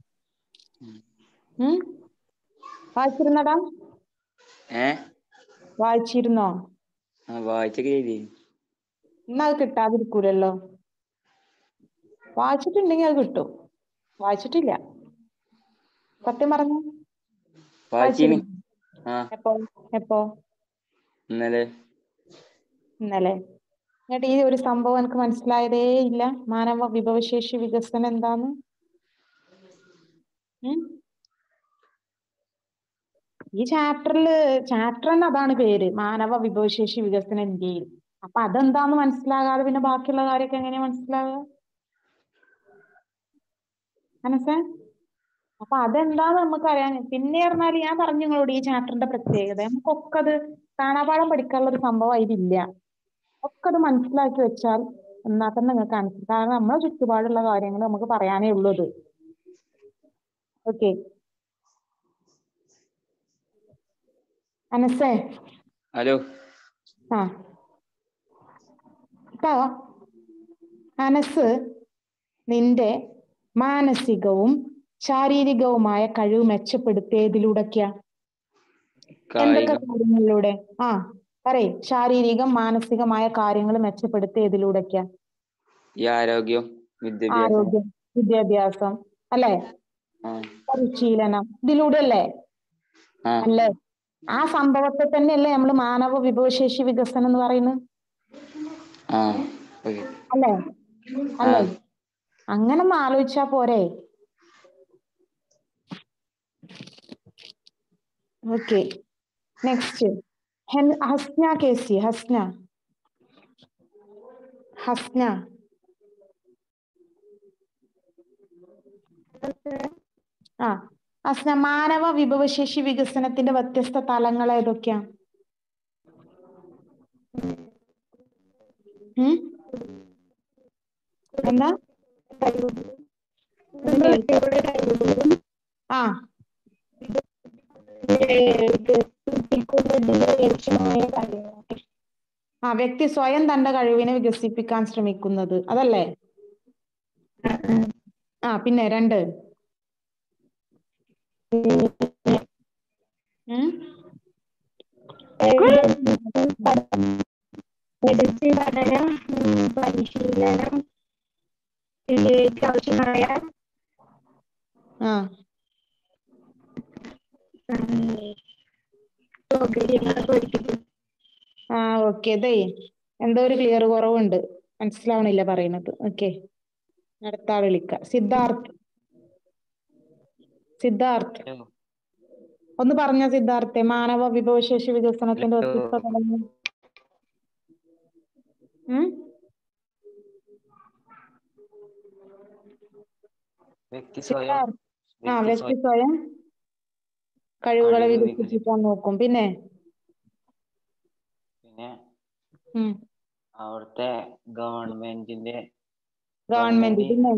ഉം വായിച്ചിരുന്നടാ ഏ വായിച്ചിരുന്നോ ആ വായിച്ചൊക്കെ ചെയ്തി എന്നാ അത് കിട്ടാതിരിക്കൂലല്ലോ വായിച്ചിട്ടുണ്ടെങ്കിൽ അത് കിട്ടും വായിച്ചിട്ടില്ല സത്യം പറഞ്ഞു വായിച്ചീനി ആ എപ്പോ എപ്പോ ഇന്നലെ ഇന്നലെ എന്നിട്ട് ഈ ഒരു സംഭവം എനിക്ക് മനസ്സിലായതേ ഇല്ല മാനവ വിഭവശേഷി വികസനം എന്താന്ന് ഉം? ഈ ചാപ്റ്ററില് ചാപ്റ്റർ തന്നെ അതാണ് പേര് മാനവ വിഭവശേഷി വികസനം ഇന്ത്യയിൽ അപ്പൊ അതെന്താന്ന് മനസ്സിലാകാതെ പിന്നെ ബാക്കിയുള്ള കാര്യമൊക്കെ എങ്ങനെയാ മനസ്സിലാകുക മനസ്സേ അപ്പൊ അതെന്താന്ന് നമുക്ക് അറിയാൻ പിന്നെ പറഞ്ഞാൽ ഞാൻ പറഞ്ഞു നിങ്ങളോട് ഈ ചാപ്റ്ററിന്റെ പ്രത്യേകത നമുക്കൊക്കെ അത് കാണാപാഠം പഠിക്കാനുള്ള ഒരു സംഭവം അതിലില്ല ഒക്കെ അത് മനസ്സിലാക്കി വെച്ചാൽ എന്നാ തന്നെ നിങ്ങൾക്ക് മനസ്സിലാവും കാരണം നമ്മളെ ചുറ്റുപാടുള്ള കാര്യങ്ങൾ നമുക്ക് പറയാനേ ഉള്ളൂ അത് ഓക്കെ അനസേ ഹലോ ആ ഇപ്പൊ അനസ് നിന്റെ മാനസികവും ശാരീരികവുമായ കഴിവ് മെച്ചപ്പെടുത്തിയതിലൂടെയൊക്കെയാ എന്തൊക്കെ കായികം കാര്യങ്ങളിലൂടെ ആ പറയ് ശാരീരികം മാനസികമായ കാര്യങ്ങൾ മെച്ചപ്പെടുത്തിയതിലൂടെയൊക്കെയാ ഈ ആരോഗ്യം വിദ്യാഭ്യാസം ആരോഗ്യം വിദ്യാഭ്യാസം അല്ലെ ആ പരിശീലനം ഇതിലൂടെ അല്ലേ ആ അല്ലേ ആ സംഭവത്തെ തന്നെയല്ലേ നമ്മൾ മാനവ വിഭവശേഷി വികസനം എന്ന് പറയുന്നത് ആ ഓക്കെ അല്ലേ ആ അല്ലേ അങ്ങനെ ഒന്ന് ആലോചിച്ചാ പോരെ okay next Hasna K C Hasna Hasna ആ ഹസ്ന മാനവ വിഭവശേഷി വികസനത്തിന്റെ വ്യത്യസ്ത തലങ്ങൾ ഏതൊക്കെയാ ഉം? എന്താ ആ ആ വ്യക്തി സ്വയം തന്റെ കഴിവിനെ വികസിപ്പിക്കാൻ ശ്രമിക്കുന്നത് അതല്ലേ ആ പിന്നെ രണ്ട് ഉം? പഠനം പരിശീലനം ഇതിലേക്ക് ആവശ്യമായ ആ സൗകര്യങ്ങൾ ഒരുക്കിയിട്ടുണ്ട് ആ ഓക്കെ ഇതേ എന്തോ ഒരു ക്ലിയർ കുറവുണ്ട് മനസ്സിലാവണില്ല പറയുന്നത് ഓക്കെ അടുത്ത ആൾ വിളിക്കാം സിദ്ധാർത്ഥ് സിദ്ധാർത്ഥ് ഹലോ ഒന്ന് പറഞ്ഞ സിദ്ധാർത്ഥെ മാനവ വിഭവശേഷി വികസനത്തിന്റെ ഹലോ. വ്യത്യസ്ത തലങ്ങൾ ഉം? വ്യക്തി സ്വയം സിദ്ധാർത്ഥ് ആ വ്യക്തി വ്യക്തി സ്വയം സ്വയം കഴിവുകളെ കഴിവ് വികസിപ്പിക്കാൻ നോക്കും പിന്നെ പിന്നെ ഉം. അവിടുത്തെ ഗവൺമെന്റിന്റെ ഗവൺമെന്റ് പിന്നെ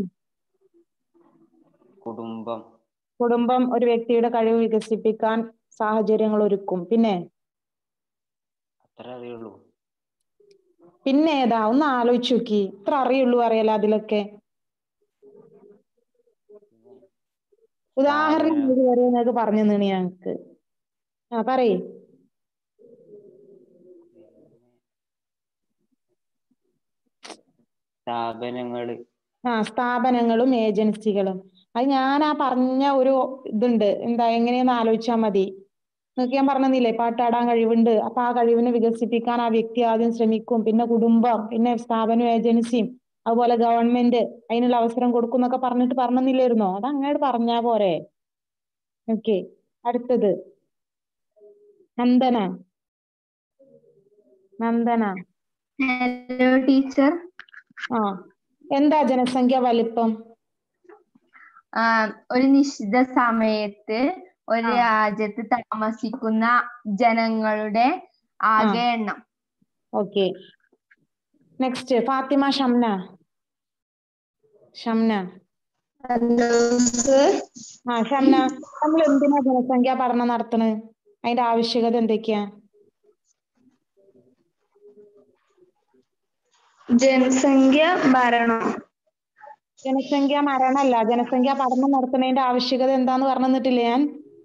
കുടുംബം കുടുംബം ഒരു വ്യക്തിയുടെ കഴിവ് വികസിപ്പിക്കാൻ സാഹചര്യങ്ങൾ ഒരുക്കും പിന്നെ അത്ര അറിയുള്ളൂ പിന്നെ ഏതാ ഒന്ന് ആലോചിച്ച് നോക്കി ഇത്ര അറിയുള്ളൂ അറിയാലോ അതിലൊക്കെ ഉദാഹരണം സ്ഥാപനം. ഇതുവരെ നിങ്ങൾക്ക് പറഞ്ഞു തന്നിന് ഞങ്ങക്ക് ആ പറയ് സ്ഥാപനങ്ങള് ആ സ്ഥാപനങ്ങളും ഏജൻസികളും അത് ഞാൻ ആ പറഞ്ഞ ഒരു ഇതുണ്ട് എന്താ എങ്ങനെയെന്ന് ആലോചിച്ചാൽ മതി നിങ്ങൾക്ക് ഞാൻ പറഞ്ഞില്ലേ പാട്ടാടാൻ കഴിവുണ്ട് അപ്പൊ ആ കഴിവിനെ വികസിപ്പിക്കാൻ ആ വ്യക്തി ആദ്യം ശ്രമിക്കും പിന്നെ കുടുംബം പിന്നെ സ്ഥാപനം ഏജൻസിയും അതുപോലെ ഗവൺമെന്റ് അതിനുള്ള അവസരം കൊടുക്കും എന്നൊക്കെ പറഞ്ഞിട്ട് പറഞ്ഞില്ലായിരുന്നോ അത് അങ്ങോട്ട് പറഞ്ഞാ പോരെ ഓക്കെ അടുത്തത് നന്ദന നന്ദന ഹലോ ടീച്ചർ ആ എന്താ ജനസംഖ്യ വലിപ്പം ആ ഒരു നിശ്ചിത സമയത്ത് ഒരു ആ. രാജ്യത്ത് താമസിക്കുന്ന ജനങ്ങളുടെ ആകെ എണ്ണം ഓക്കെ നെക്സ്റ്റ് ഫാത്തിമ ഷംന ഷംന ആ ഷംന നമ്മൾ എന്തിനാ ജനസംഖ്യാ പഠനം നടത്തണത് അതിന്റെ ആവശ്യകത എന്തൊക്കെയാ ജനസംഖ്യ ഭരണം ജനസംഖ്യ മരണമല്ല ജനസംഖ്യാ പഠനം നടത്തുന്നതിന്റെ ആവശ്യകത എന്താന്ന് പറഞ്ഞു തന്നിട്ടില്ലേ ഞാൻ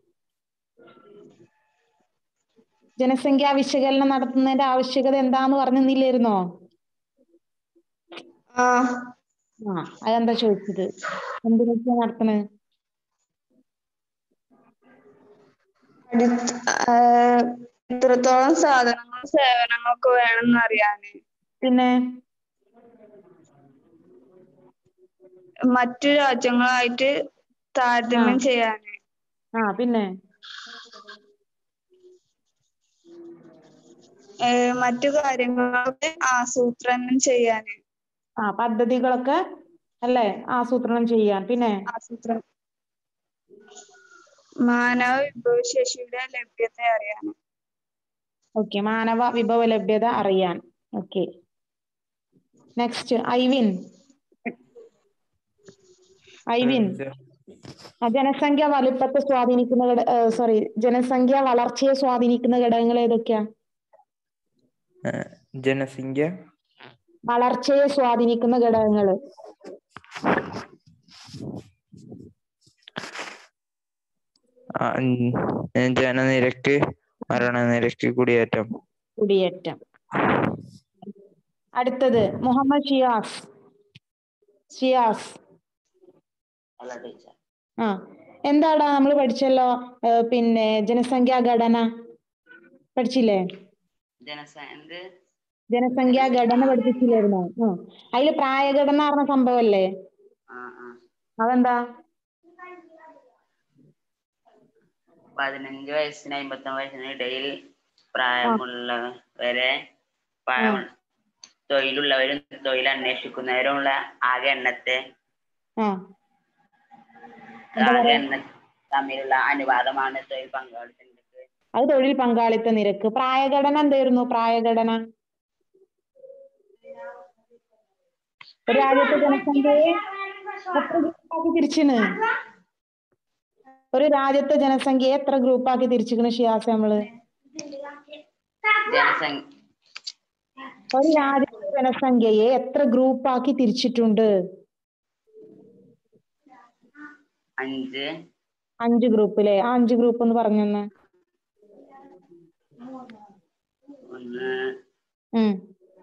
ജനസംഖ്യാ വിശകലനം നടത്തുന്നതിന്റെ ആവശ്യകത എന്താന്ന് പറഞ്ഞു തന്നില്ലായിരുന്നോ ആ ആ അതെന്താ ചോദിച്ചത് എന്തിനൊക്കെയാ നടത്തണത് അടുത്ത ആ, എത്രത്തോളം സാധനങ്ങളും സേവനങ്ങളൊക്കെ വേണമെന്ന് അറിയാന് പിന്നെ മറ്റു രാജ്യങ്ങളായിട്ട് താരതമ്യം ആ. ചെയ്യാന് ആ പിന്നെ ഏ, മറ്റു കാര്യങ്ങളൊക്കെ ആസൂത്രണം ചെയ്യാന് ആ പദ്ധതികളൊക്കെ അല്ലേ ആസൂത്രണം ചെയ്യാൻ പിന്നെ ആസൂത്രണം മാനവ വിഭവശേഷിയുടെ ലഭ്യത അറിയാന് ഓക്കെ മാനവ വിഭവ ലഭ്യത അറിയാൻ ഓക്കെ നെക്സ്റ്റ് ഐവിൻ ഐവിൻ ആ, ജനസംഖ്യ വലുപ്പത്തെ സ്വാധീനിക്കുന്ന ഘട സോറി ജനസംഖ്യ വളർച്ചയെ സ്വാധീനിക്കുന്ന ഘടകങ്ങൾ ഏതൊക്കെയാ ജനസംഖ്യ വളർച്ചയെ സ്വാധീനിക്കുന്ന ഘടകങ്ങൾ ആ, ഉം, ജനനിരക്ക് മരണനിരക്ക് കുടിയേറ്റം കുടിയേറ്റം അടുത്തത് മുഹമ്മദ് ഷിയാസ് ഷിയാസ് ആ എന്താടാ നമ്മൾ പഠിച്ചല്ലോ ഏ, പിന്നെ ജനസംഖ്യാ ഘടന പഠിച്ചില്ലേ ജനസംഖ്യാ ഘടന പഠിപ്പിച്ചില്ലായിരുന്നോ ആ അതില് പ്രായഘടന പറഞ്ഞ സംഭവല്ലേ അതെന്താ പതിനഞ്ച് വയസ്സിന് അമ്പത്തൊമ്പത് വയസ്സിന് ഇടയിൽ പ്രായമുള്ളവരെ പ്രായം തൊഴിലുള്ളവരും തൊഴിൽ അന്വേഷിക്കുന്നവരുമുള്ള ആകെ എണ്ണത്തെ ആ എന്താ ആകെ പറയാ എണ്ണ തമ്മിലുള്ള അനുപാതമാണ് തൊഴിൽ പങ്കാളിത്ത നിരക്ക് അത് തൊഴിൽ പങ്കാളിത്ത നിരക്ക് പ്രായഘടന എന്തായിരുന്നു പ്രായഘടന ഒരു രാജ്യത്തെ ജനസംഖ്യയെ എത്ര ഗ്രൂപ്പാക്കി തിരിച്ചിന് ഒരു രാജ്യത്തെ ജനസംഖ്യയെ എത്ര ഗ്രൂപ്പാക്കി തിരിച്ചിക്കണ് ഷിയാസ് നമ്മള് ജനസംഖ്യ ഒരു രാജ്യത്തെ ജനസംഖ്യയെ എത്ര ഗ്രൂപ്പാക്കി തിരിച്ചിട്ടുണ്ട് അഞ്ച് അഞ്ച് ഗ്രൂപ്പിലെ ആ അഞ്ച് ഗ്രൂപ്പ് ഒന്ന് പറഞ്ഞെന്ന് ഒന്ന് ഉം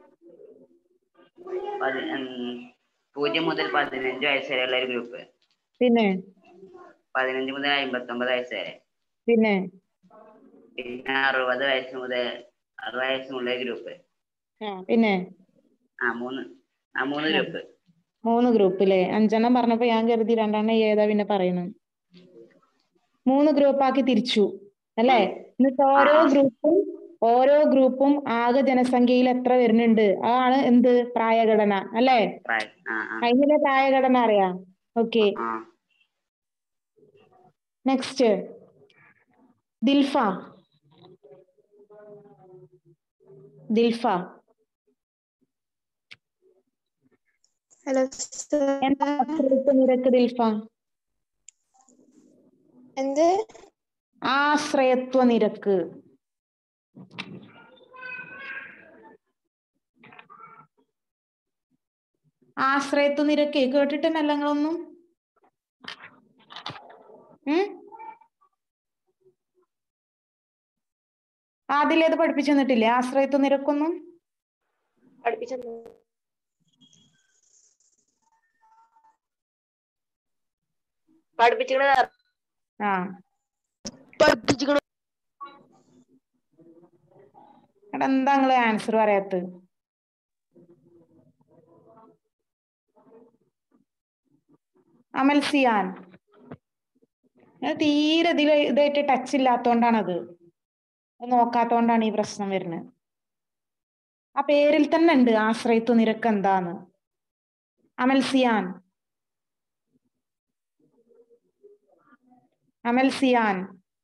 പതി- ഉം, പൂജ്യം മുതൽ പതിനഞ്ച് വയസ്സ് വരെയുള്ള ഒരു ഗ്രൂപ്പ് പിന്നെ പതിനഞ്ച് മുതൽ അമ്പത്തി ഒമ്പത് വയസ്സ് വരെ പിന്നെ പിന്നെ അറുപത് വയസ്സ് മുതൽ അറുപത് വയസ്സ് മുതൽ ഗ്രൂപ്പ് ആ പിന്നെ ആ മൂന്ന് ആ മൂന്ന് ഗ്രൂപ്പ് മൂന്ന് ഗ്രൂപ്പിലെ അഞ്ചെണ്ണം പറഞ്ഞപ്പോ ഞാൻ കരുതി രണ്ടെണ്ണം ഏതാ പിന്നെ പറയുന്നത് മൂന്ന് ഗ്രൂപ്പാക്കി തിരിച്ചു അല്ലേ എന്നിട്ട് ഓരോ ഗ്രൂപ്പും ഓരോ ഗ്രൂപ്പും ആകെ ജനസംഖ്യയിൽ എത്ര വരുന്നുണ്ട് അതാണ് എന്ത് പ്രായഘടന അല്ലേ പ്രായ- ആ ആ അതിലെ പ്രായഘടന അറിയാം ഓക്കെ ആ നെക്സ്റ്റ് ദിൽഫ ദിൽഫ ഹലോ എന്താ ആശ്രയത്വ നിരക്ക് ദിൽഫ എന്ത് ആശ്രയത്വ നിരക്ക് ആശ്രയത്വ നിരക്ക് കേട്ടിട്ടുണ്ടല്ലോ നിങ്ങളൊന്നും ഉം ആദ്യം അത് പഠിപ്പിച്ചു തന്നിട്ടില്ലേ ആശ്രയത്വ നിരക്കൊന്നും പഠിപ്പിച്ചു പഠിപ്പിച്ചിക്കണ ആ പഠിപ്പിച്ചിക്കണ എടാ എന്താ നിങ്ങള് ആൻസർ പറയാത്തത് അമൽ സിയാൻ നിങ്ങൾ തീരെ ഇതിൽ ഇതായിട്ട് ടച്ച് ഇല്ലാത്തോണ്ടാണത് അത് നോക്കാത്തോണ്ടാണ് ഈ പ്രശ്നം വരുന്നത് ആ പേരിൽ തന്നെ ഉണ്ട് ആശ്രയത്വ നിരക്ക് എന്താന്ന് അമൽ സിയാൻ അമൽ സിയാൻ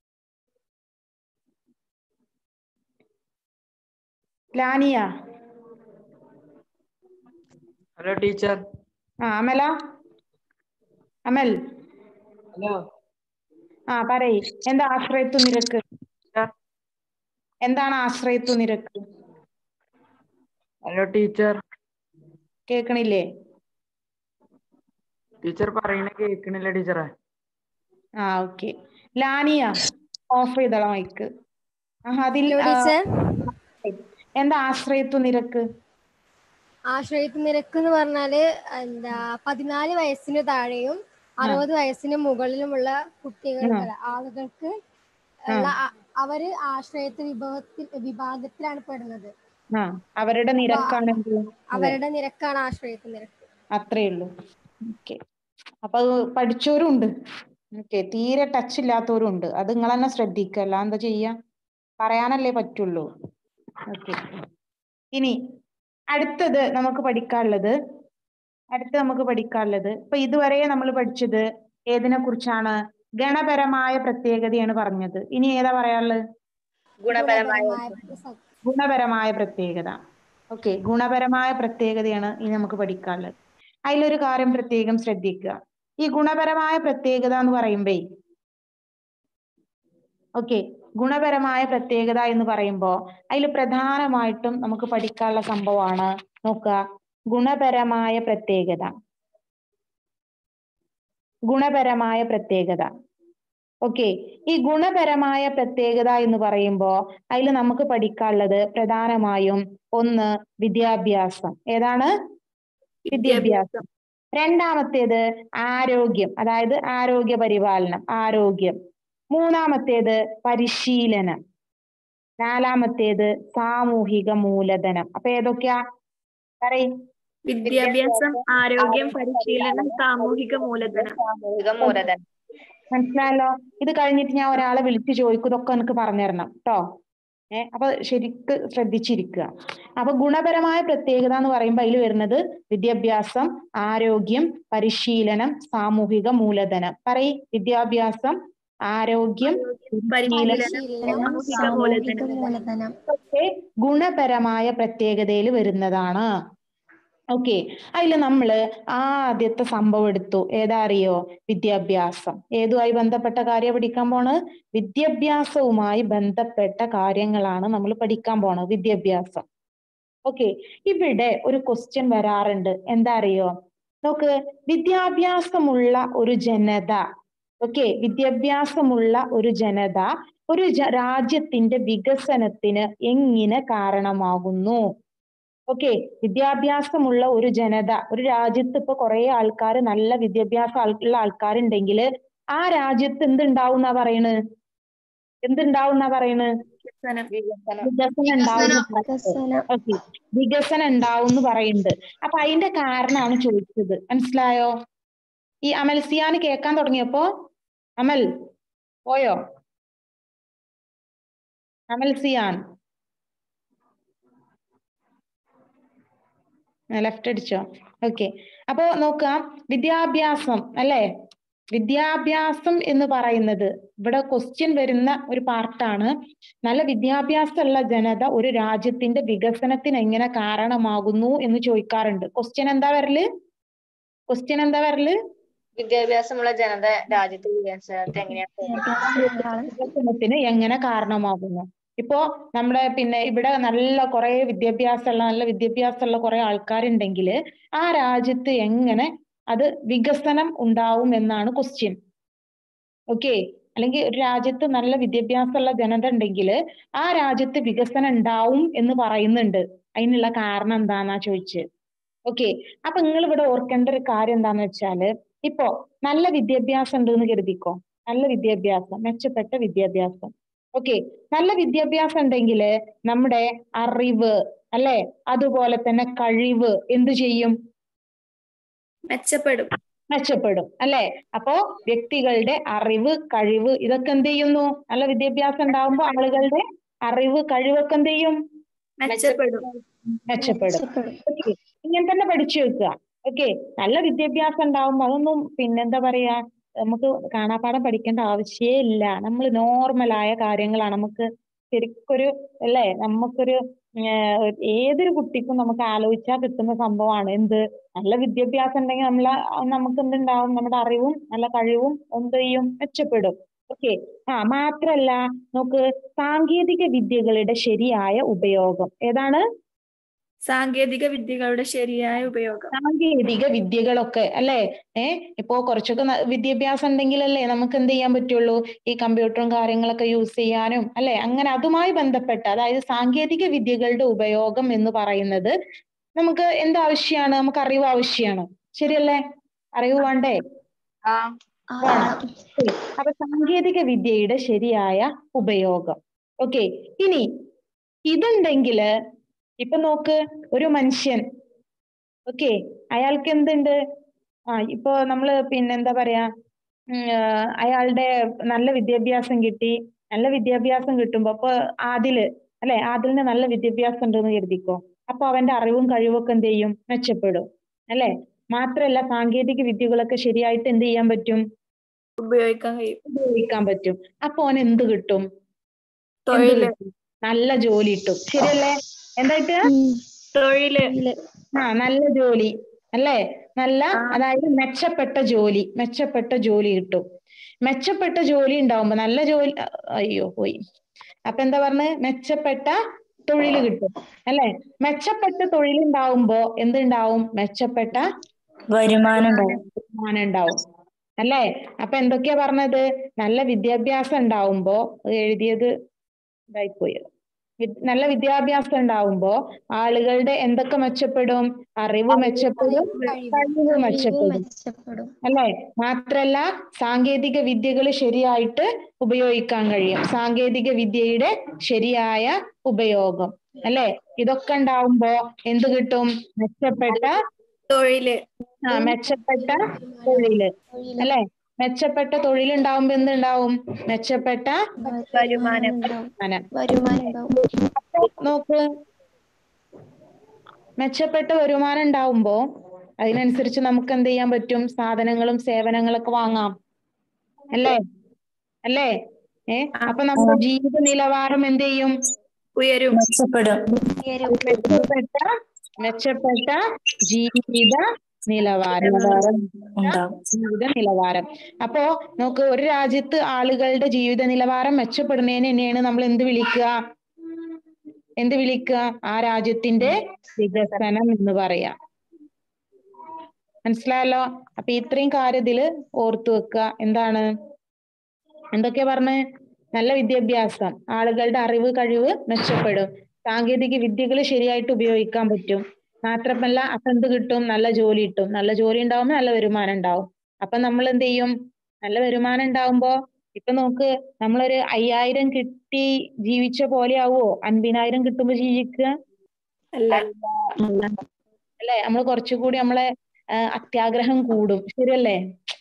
ലാനിയ ഹലോ ടീച്ചർ ആ അമല അമൽ ഹലോ ആ പറയ് എന്താ ആശ്രയത്വ നിരക്ക് എന്താണ് ആശ്രയത്വ നിരക്ക് ഹലോ ടീച്ചർ കേക്കണില്ലേ ടീച്ചർ പറയണ കേൾക്കണില്ല ടീച്ചറെ ആ ഓക്കെ ലാനിയ ഓഫ് ചെയ്തോളാം മൈക്ക് അതിൽ ഹലോ ആ, ടീച്ചർ എന്താ ആശ്രയത്വ നിരക്ക് ആശ്രയത്വ നിരക്ക് എന്ന് പറഞ്ഞാല് എന്താ പതിനാല് വയസ്സിന് താഴെയും അറുപത് വയസ്സിന് മുകളിലുമുള്ള കുട്ടികൾ ആ. അല്ല, ആളുകൾക്ക് ആ. ഉള്ള ആ- അവര് ആശ്രയത്വ വിഭവത്തിൽ വിഭാഗത്തിലാണ് പെടുന്നത് ആ അവരുടെ നിരക്കാണ് എന്ത് അതെ, അവരുടെ നിരക്കാണ് ആശ്രയത്വ നിരക്ക് അത്രേ ഉള്ളൂ ഓക്കെ അപ്പൊ അത് പഠിച്ചവരും ഉണ്ട് ഓക്കെ തീരെ ടച്ച് ഇല്ലാത്തവരും ഉണ്ട് അത് നിങ്ങൾ തന്നെ ശ്രദ്ധിക്കുക അല്ല എന്താ ചെയ്യാ പറയാനല്ലേ പറ്റുള്ളൂ ഓക്കെ ഇനി അടുത്തത് നമുക്ക് പഠിക്കാനുള്ളത് അടുത്ത് നമുക്ക് പഠിക്കാനുള്ളത് ഇപ്പൊ ഇതുവരെ നമ്മൾ പഠിച്ചത് ഏതിനെ കുറിച്ചാണ് ഗണപരമായ പ്രത്യേകതയാണ് പറഞ്ഞത് ഇനി ഏതാ പറയാനുള്ളത് ഗുണപരമായ പ്രസ- ഗുണപരമായ പ്രത്യേകത ഓക്കെ ഗുണപരമായ പ്രത്യേകതയാണ് ഇനി നമുക്ക് പഠിക്കാനുള്ളത് അതിലൊരു കാര്യം പ്രത്യേകം ശ്രദ്ധിക്കുക ഈ ഗുണപരമായ പ്രത്യേകത എന്ന് പറയുമ്പേ ഓക്കെ ഗുണപരമായ പ്രത്യേകത എന്ന് പറയുമ്പോൾ അതിൽ പ്രധാനമായിട്ടും നമുക്ക് പഠിക്കാനുള്ള സംഭവമാണ് നോക്കുക ഗുണപരമായ പ്രത്യേകത ഗുണപരമായ പ്രത്യേകത ഓക്കെ ഈ ഗുണപരമായ പ്രത്യേകത എന്ന് പറയുമ്പോൾ അതിൽ നമുക്ക് പഠിക്കാനുള്ളത് പ്രധാനമായും ഒന്ന് വിദ്യാഭ്യാസം ഏതാണ് വിദ്യാഭ്യാസം രണ്ടാമത്തേത് ആരോഗ്യം അതായത് ആരോഗ്യ പരിപാലനം ആരോഗ്യം മൂന്നാമത്തേത് പരിശീലനം നാലാമത്തേത് സാമൂഹിക മൂലധനം അപ്പൊ ഏതൊക്കെയാ പറയും വിദ്യാഭ്യാസം ആരോഗ്യം പരിശീലനം സാമൂഹിക മൂലധനം സാമൂഹിക മൂലധനം മനസ്സിലായല്ലോ ഇത് കഴിഞ്ഞിട്ട് ഞാൻ ഒരാളെ വിളിച്ച് ചോദിക്കും ഇതൊക്കെ എനിക്ക് പറഞ്ഞു തരണം കേട്ടോ ഏഹ് അപ്പൊ ശരിക്ക് ശ്രദ്ധിച്ചിരിക്കുക അപ്പൊ ഗുണപരമായ പ്രത്യേകത എന്ന് പറയുമ്പോൾ അതിൽ വരുന്നത് വിദ്യാഭ്യാസം ആരോഗ്യം പരിശീലനം സാമൂഹിക മൂലധനം പറയ് വിദ്യാഭ്യാസം ആരോഗ്യം പരിശീലനം സാമൂഹിക മൂലധനം ഒക്കെ ഗുണപരമായ പ്രത്യേകതയിൽ വരുന്നതാണ് ഓക്കെ അതിൽ നമ്മള് ആദ്യത്തെ സംഭവം എടുത്തു ഏതാ അറിയോ വിദ്യാഭ്യാസം ഏതുമായി ബന്ധപ്പെട്ട കാര്യം പഠിക്കാൻ പോണ് വിദ്യാഭ്യാസവുമായി ബന്ധപ്പെട്ട കാര്യങ്ങളാണ് നമ്മൾ പഠിക്കാൻ പോണത് വിദ്യാഭ്യാസം ഓക്കെ ഇവിടെ ഒരു ക്വസ്റ്റ്യൻ വരാറുണ്ട് എന്താ അറിയോ നോക്ക് വിദ്യാഭ്യാസമുള്ള ഒരു ജനത ഓക്കെ വിദ്യാഭ്യാസമുള്ള ഒരു ജനത ഒരു ജ- രാജ്യത്തിന്റെ വികസനത്തിന് എങ്ങനെ കാരണമാകുന്നു ഓക്കെ വിദ്യാഭ്യാസമുള്ള ഒരു ജനത ഒരു രാജ്യത്ത് ഇപ്പൊ കുറെ ആൾക്കാർ നല്ല വിദ്യാഭ്യാസം ആൾ- ഉള്ള ആൾക്കാരുണ്ടെങ്കിൽ ആ രാജ്യത്ത് എന്തുണ്ടാവും എന്നാ പറയണ് എന്തുണ്ടാവും എന്നാ പറയണ് വികസനം ഉണ്ടാവും ഓക്കെ വികസനം ഉണ്ടാവും എന്ന് പറയുന്നുണ്ട് അപ്പൊ അതിന്റെ കാരണമാണ് ചോദിച്ചത് മനസ്സിലായോ ഈ അമൽ സിയാന് കേൾക്കാൻ തുടങ്ങിയപ്പോ അമൽ പോയോ അമൽ സിയാൻ ലെഫ്റ്റ് അടിച്ചോ ഓക്കെ അപ്പോ നോക്കാം വിദ്യാഭ്യാസം അല്ലെ വിദ്യാഭ്യാസം എന്ന് പറയുന്നത് ഇവിടെ ക്വസ്റ്റ്യൻ വരുന്ന ഒരു പാർട്ടാണ് നല്ല വിദ്യാഭ്യാസമുള്ള ജനത ഒരു രാജ്യത്തിന്റെ വികസനത്തിന് എങ്ങനെ കാരണമാകുന്നു എന്ന് ചോദിക്കാറുണ്ട് ക്വസ്റ്റ്യൻ എന്താ വരല് ക്വസ്റ്റ്യൻ എന്താ വരല് വിദ്യാഭ്യാസമുള്ള ജനത രാജ്യത്തെ വികസനത്തെ എങ്ങനെയാണ് വികസനത്തിന് എങ്ങനെ കാരണമാകുന്നു ഇപ്പോ നമ്മുടെ പിന്നെ ഇവിടെ നല്ല കുറെ വിദ്യാഭ്യാസമുള്ള നല്ല വിദ്യാഭ്യാസമുള്ള കുറെ ആൾക്കാരുണ്ടെങ്കിൽ ആ രാജ്യത്ത് എങ്ങനെ അത് വികസനം ഉണ്ടാവും എന്നാണ് ക്വസ്റ്റ്യൻ ഓക്കെ അല്ലെങ്കിൽ ഒരു രാജ്യത്ത് നല്ല വിദ്യാഭ്യാസമുള്ള ജനത ഉണ്ടെങ്കിൽ ആ രാജ്യത്ത് വികസനം ഉണ്ടാവും എന്ന് പറയുന്നുണ്ട് അതിനുള്ള കാരണം എന്താന്നാ ചോദിച്ചത് ഓക്കെ അപ്പൊ നിങ്ങൾ ഇവിടെ ഓർക്കേണ്ട ഒരു കാര്യം എന്താന്ന് വെച്ചാല് ഇപ്പോ നല്ല വിദ്യാഭ്യാസം ഉണ്ട് എന്ന് കരുതിക്കോ നല്ല വിദ്യാഭ്യാസം മെച്ചപ്പെട്ട വിദ്യാഭ്യാസം ഓക്കെ നല്ല വിദ്യാഭ്യാസം ഉണ്ടെങ്കിൽ നമ്മുടെ അറിവ് അല്ലെ അതുപോലെ തന്നെ കഴിവ് എന്തു ചെയ്യും മെച്ചപ്പെടും മെച്ചപ്പെടും അല്ലെ അപ്പോ വ്യക്തികളുടെ അറിവ് കഴിവ് ഇതൊക്കെ എന്ത് ചെയ്യുന്നു നല്ല വിദ്യാഭ്യാസം ഉണ്ടാവുമ്പോ ആളുകളുടെ അറിവ് കഴിവൊക്കെ എന്ത് ചെയ്യും മെച്ചപ്പെടും മെച്ചപ്പെടും ഓക്കെ ഇങ്ങനെ തന്നെ പഠിച്ചു വെക്കുക ഓക്കെ നല്ല വിദ്യാഭ്യാസം ഉണ്ടാവുമ്പോ അതൊന്നും പിന്നെന്താ പറയാ നമുക്ക് കാണാപ്പാഠം പഠിക്കേണ്ട ആവശ്യമേ ഇല്ല നമ്മൾ നോർമലായ കാര്യങ്ങളാണ് നമുക്ക് ശരിക്കൊരു അല്ലേ നമുക്കൊരു ഏഹ് ഏതൊരു കുട്ടിക്കും നമുക്ക് ആലോചിച്ചാൽ കിട്ടുന്ന സംഭവമാണ് എന്ത് നല്ല വിദ്യാഭ്യാസം ഉണ്ടെങ്കിൽ നമ്മള നമുക്ക് എന്തുണ്ടാവും നമ്മുടെ അറിവും നല്ല കഴിവും എന്ത് ചെയ്യും മെച്ചപ്പെടും ഓക്കെ ആ മാത്രല്ല നോക്ക് സാങ്കേതിക വിദ്യകളുടെ ശരിയായ ഉപയോഗം ഏതാണ് സാങ്കേതിക വിദ്യകളുടെ ശരിയായ ഉപയോഗം സാങ്കേതിക വിദ്യകളൊക്കെ അല്ലെ ഏ ഇപ്പോ കുറച്ചൊക്കെ ന- വിദ്യാഭ്യാസം ഉണ്ടെങ്കിലല്ലേ നമുക്ക് എന്ത് ചെയ്യാൻ പറ്റുള്ളൂ ഈ കമ്പ്യൂട്ടറും കാര്യങ്ങളൊക്കെ യൂസ് ചെയ്യാനും അല്ലെ അങ്ങനെ അതുമായി ബന്ധപ്പെട്ട അതായത് സാങ്കേതിക വിദ്യകളുടെ ഉപയോഗം എന്ന് പറയുന്നത് നമുക്ക് എന്ത് ആവശ്യമാണ് നമുക്ക് അറിവ് ആവശ്യമാണ് ശരിയല്ലേ അറിവ് വേണ്ടേ വേണം ശരി. അപ്പൊ സാങ്കേതിക വിദ്യയുടെ ശരിയായ ഉപയോഗം ഓക്കെ ഇനി ഇതുണ്ടെങ്കില് ഇപ്പൊ നോക്ക് ഒരു മനുഷ്യൻ ഓക്കെ അയാൾക്ക് എന്തുണ്ട് ആ ഇപ്പൊ നമ്മള് പിന്നെ എന്താ പറയാ ഉം, ആ, അയാളുടെ നല്ല വിദ്യാഭ്യാസം കിട്ടി നല്ല വിദ്യാഭ്യാസം കിട്ടുമ്പോ അപ്പൊ ആദില് അല്ലെ ആദിലിന് നല്ല വിദ്യാഭ്യാസം ഉണ്ടെന്ന് കരുതിക്കോ അപ്പൊ അവന്റെ അറിവും കഴിവൊക്കെ എന്ത് ചെയ്യും മെച്ചപ്പെടും അല്ലെ മാത്രല്ല സാങ്കേതിക വിദ്യകളൊക്കെ ശരിയായിട്ട് എന്ത് ചെയ്യാൻ പറ്റും ഉപയോഗിക്കാൻ കഴിയും ഉപയോഗിക്കാൻ പറ്റും അപ്പൊ അവൻ എന്ത് കിട്ടും എന്ത് തൊഴില് കിട്ടും? നല്ല ജോലി കിട്ടും ശരിയല്ലേ എന്തായിട്ട് തൊഴില് ആ നല്ല ജോലി അല്ലേ നല്ല അതായത് മെച്ചപ്പെട്ട ജോലി മെച്ചപ്പെട്ട ജോലി കിട്ടും മെച്ചപ്പെട്ട ജോലി ഉണ്ടാവുമ്പോ നല്ല ജോലി അ- അയ്യോ പോയി അപ്പൊ എന്താ പറഞ്ഞ് മെച്ചപ്പെട്ട തൊഴിൽ കിട്ടും അല്ലെ മെച്ചപ്പെട്ട തൊഴിൽ ഉണ്ടാവുമ്പോ എന്തുണ്ടാവും മെച്ചപ്പെട്ട വരുമാനം ഉണ്ടാവും വരുമാനം ഉണ്ടാവും അല്ലേ അപ്പൊ എന്തൊക്കെയാ പറഞ്ഞത് നല്ല വിദ്യാഭ്യാസം ഉണ്ടാവുമ്പോ അത് എഴുതിയത് ഇതായിപ്പോയി വി- നല്ല വിദ്യാഭ്യാസം ഉണ്ടാവുമ്പോ ആളുകളുടെ എന്തൊക്കെ മെച്ചപ്പെടും അറിവ് മെച്ചപ്പെടും കഴിവ് മെച്ചപ്പെടും മെച്ചപ്പെടും അല്ലെ മാത്രല്ല സാങ്കേതിക വിദ്യകൾ ശരിയായിട്ട് ഉപയോഗിക്കാൻ കഴിയും സാങ്കേതിക വിദ്യയുടെ ശരിയായ ഉപയോഗം അല്ലെ ഇതൊക്കെ ഉണ്ടാവുമ്പോ എന്ത് കിട്ടും മെച്ചപ്പെട്ട തൊഴില് ആ മെച്ചപ്പെട്ട തൊഴില് അല്ലെ മെച്ചപ്പെട്ട തൊഴിലുണ്ടാവുമ്പോ എന്തുണ്ടാവും മെച്ചപ്പെട്ട വരുമാനം വരുമാനം വരുമാനം ഉണ്ടാവും അപ്പൊ നോക്ക് മെച്ചപ്പെട്ട വരുമാനം ഉണ്ടാവുമ്പോ അതിനനുസരിച്ച് നമുക്ക് എന്ത് ചെയ്യാൻ പറ്റും സാധനങ്ങളും സേവനങ്ങളൊക്കെ വാങ്ങാം അല്ലേ അല്ലേ ഏ അപ്പൊ നമ്മുടെ ജീവിത നിലവാരം എന്ത് ചെയ്യും ഉയരും മെച്ചപ്പെടും മെച്ചപ്പെട്ട മെച്ചപ്പെട്ട ജീവിത നിലവാരം ഉണ്ടാവും ജീവിത നിലവാരം അപ്പോ നോക്ക് ഒരു രാജ്യത്ത് ആളുകളുടെ ജീവിത നിലവാരം മെച്ചപ്പെടുന്നതിന് തന്നെയാണ് നമ്മൾ എന്ത് വിളിക്കുക എന്ത് വിളിക്കുക ആ രാജ്യത്തിന്റെ വികസനം എന്ന് പറയാ മനസ്സിലായല്ലോ അപ്പൊ ഇത്രയും കാര്യം ഇതില് ഓർത്തു വെക്കുക എന്താണ് എന്തൊക്കെയാ പറഞ്ഞ് നല്ല വിദ്യാഭ്യാസം ആളുകളുടെ അറിവ് കഴിവ് മെച്ചപ്പെടും സാങ്കേതിക വിദ്യകൾ ശരിയായിട്ട് ഉപയോഗിക്കാൻ പറ്റും മാത്രമല്ല അപ്പൊ എന്ത് കിട്ടും നല്ല ജോലി കിട്ടും നല്ല ജോലി ഉണ്ടാവുമ്പോ നല്ല വരുമാനം ഉണ്ടാവും അപ്പൊ നമ്മൾ എന്ത് ചെയ്യും നല്ല വരുമാനം ഉണ്ടാവുമ്പോ ഇപ്പൊ നോക്ക് നമ്മളൊരു അയ്യായിരം കിട്ടി ജീവിച്ച പോലെ ആവുമോ അൻപതിനായിരം കിട്ടുമ്പോ ജീവിക്കുക അല്ല അല്ലെ നമ്മൾ കുറച്ചുകൂടി നമ്മളെ ആ, അത്യാഗ്രഹം കൂടും ശരിയല്ലേ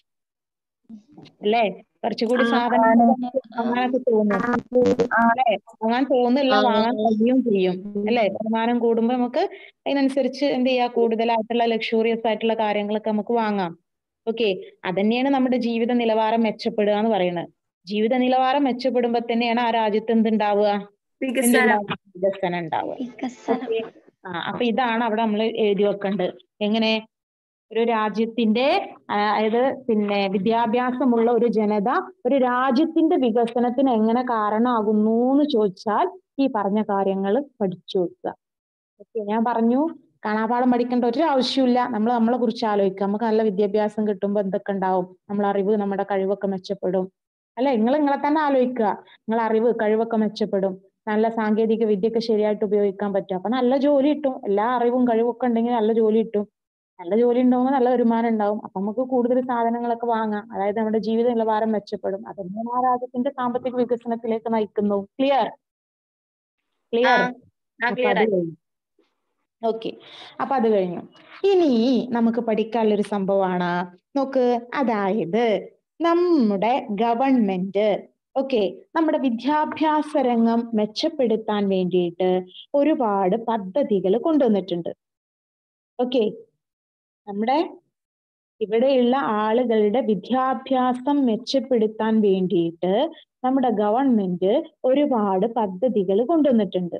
അല്ലേ കുറച്ചുകൂടി സാധനങ്ങൾ വാങ്ങാനൊക്കെ തോന്നും അല്ലേ വാങ്ങാൻ തോന്നില്ല വാങ്ങാൻ കഴിയും ചെയ്യും അല്ലേ വരുമാനം കൂടുമ്പോ നമുക്ക് അതിനനുസരിച്ച് എന്ത് ചെയ്യാ കൂടുതലായിട്ടുള്ള ലക്ഷൂറിയസ് ആയിട്ടുള്ള കാര്യങ്ങളൊക്കെ നമുക്ക് വാങ്ങാം ഓക്കെ അതന്നെയാണ് നമ്മുടെ ജീവിത നിലവാരം മെച്ചപ്പെടുക എന്ന് പറയുന്നത് ജീവിത നിലവാരം മെച്ചപ്പെടുമ്പോ തന്നെയാണ് ആ രാജ്യത്ത് എന്തുണ്ടാവുക വികസനം എന്തുണ്ടാവുക? വികസനം ഉണ്ടാവുക ഓക്കേ? ആ അപ്പൊ ഇതാണ് അവിടെ നമ്മൾ എഴുതി വെക്കേണ്ടത് എങ്ങനെ ഒരു രാജ്യത്തിന്റെ ആ, അതായത് പിന്നെ വിദ്യാഭ്യാസമുള്ള ഒരു ജനത ഒരു രാജ്യത്തിന്റെ വികസനത്തിന് എങ്ങനെ കാരണമാകുന്നു എന്ന് ചോദിച്ചാൽ ഈ പറഞ്ഞ കാര്യങ്ങൾ പഠിച്ചു വെക്കുക ഓക്കെ ഞാൻ പറഞ്ഞു കാണാപാഠം പഠിക്കേണ്ട ഒരു ആവശ്യമില്ല നമ്മൾ നമ്മളെ കുറിച്ച് ആലോചിക്കുക നമുക്ക് നല്ല വിദ്യാഭ്യാസം കിട്ടുമ്പോൾ എന്തൊക്കെ ഉണ്ടാവും നമ്മളെ അറിവ് നമ്മുടെ കഴിവൊക്കെ മെച്ചപ്പെടും അല്ലെ നിങ്ങൾ നിങ്ങളെ തന്നെ ആലോചിക്കുക നിങ്ങളെ അറിവ് കഴിവൊക്കെ മെച്ചപ്പെടും നല്ല സാങ്കേതിക വിദ്യയൊക്കെ ശരിയായിട്ട് ഉപയോഗിക്കാൻ പറ്റും അപ്പൊ നല്ല ജോലി കിട്ടും എല്ലാ അറിവും കഴിവൊക്കെ ഉണ്ടെങ്കിൽ നല്ല ജോലി കിട്ടും നല്ല ജോലി ഉണ്ടാവുമ്പോൾ നല്ല വരുമാനം ഉണ്ടാവും അപ്പൊ നമുക്ക് കൂടുതൽ സാധനങ്ങളൊക്കെ വാങ്ങാം അതായത് നമ്മുടെ ജീവിത നിലവാരം മെച്ചപ്പെടും അതൊന്നും ആ രാജ്യത്തിന്റെ സാമ്പത്തിക വികസനത്തിലേക്ക് നയിക്കുന്നു ക്ലിയർ ക്ലിയർ അപ്പൊ അത് കഴിഞ്ഞു ഓക്കെ അപ്പൊ അത് കഴിഞ്ഞു ഇനി നമുക്ക് പഠിക്കാനുള്ള ഒരു സംഭവമാണ് നോക്ക് അതായത് നമ്മുടെ ഗവൺമെന്റ് ഓക്കെ നമ്മുടെ വിദ്യാഭ്യാസ രംഗം മെച്ചപ്പെടുത്താൻ വേണ്ടിയിട്ട് ഒരുപാട് പദ്ധതികൾ കൊണ്ടുവന്നിട്ടുണ്ട് ഓക്കെ നമ്മുടെ ഇവിടെയുള്ള ആളുകളുടെ വിദ്യാഭ്യാസം മെച്ചപ്പെടുത്താൻ വേണ്ടിയിട്ട് നമ്മുടെ ഗവൺമെന്റ് ഒരുപാട് പദ്ധതികൾ കൊണ്ടുവന്നിട്ടുണ്ട്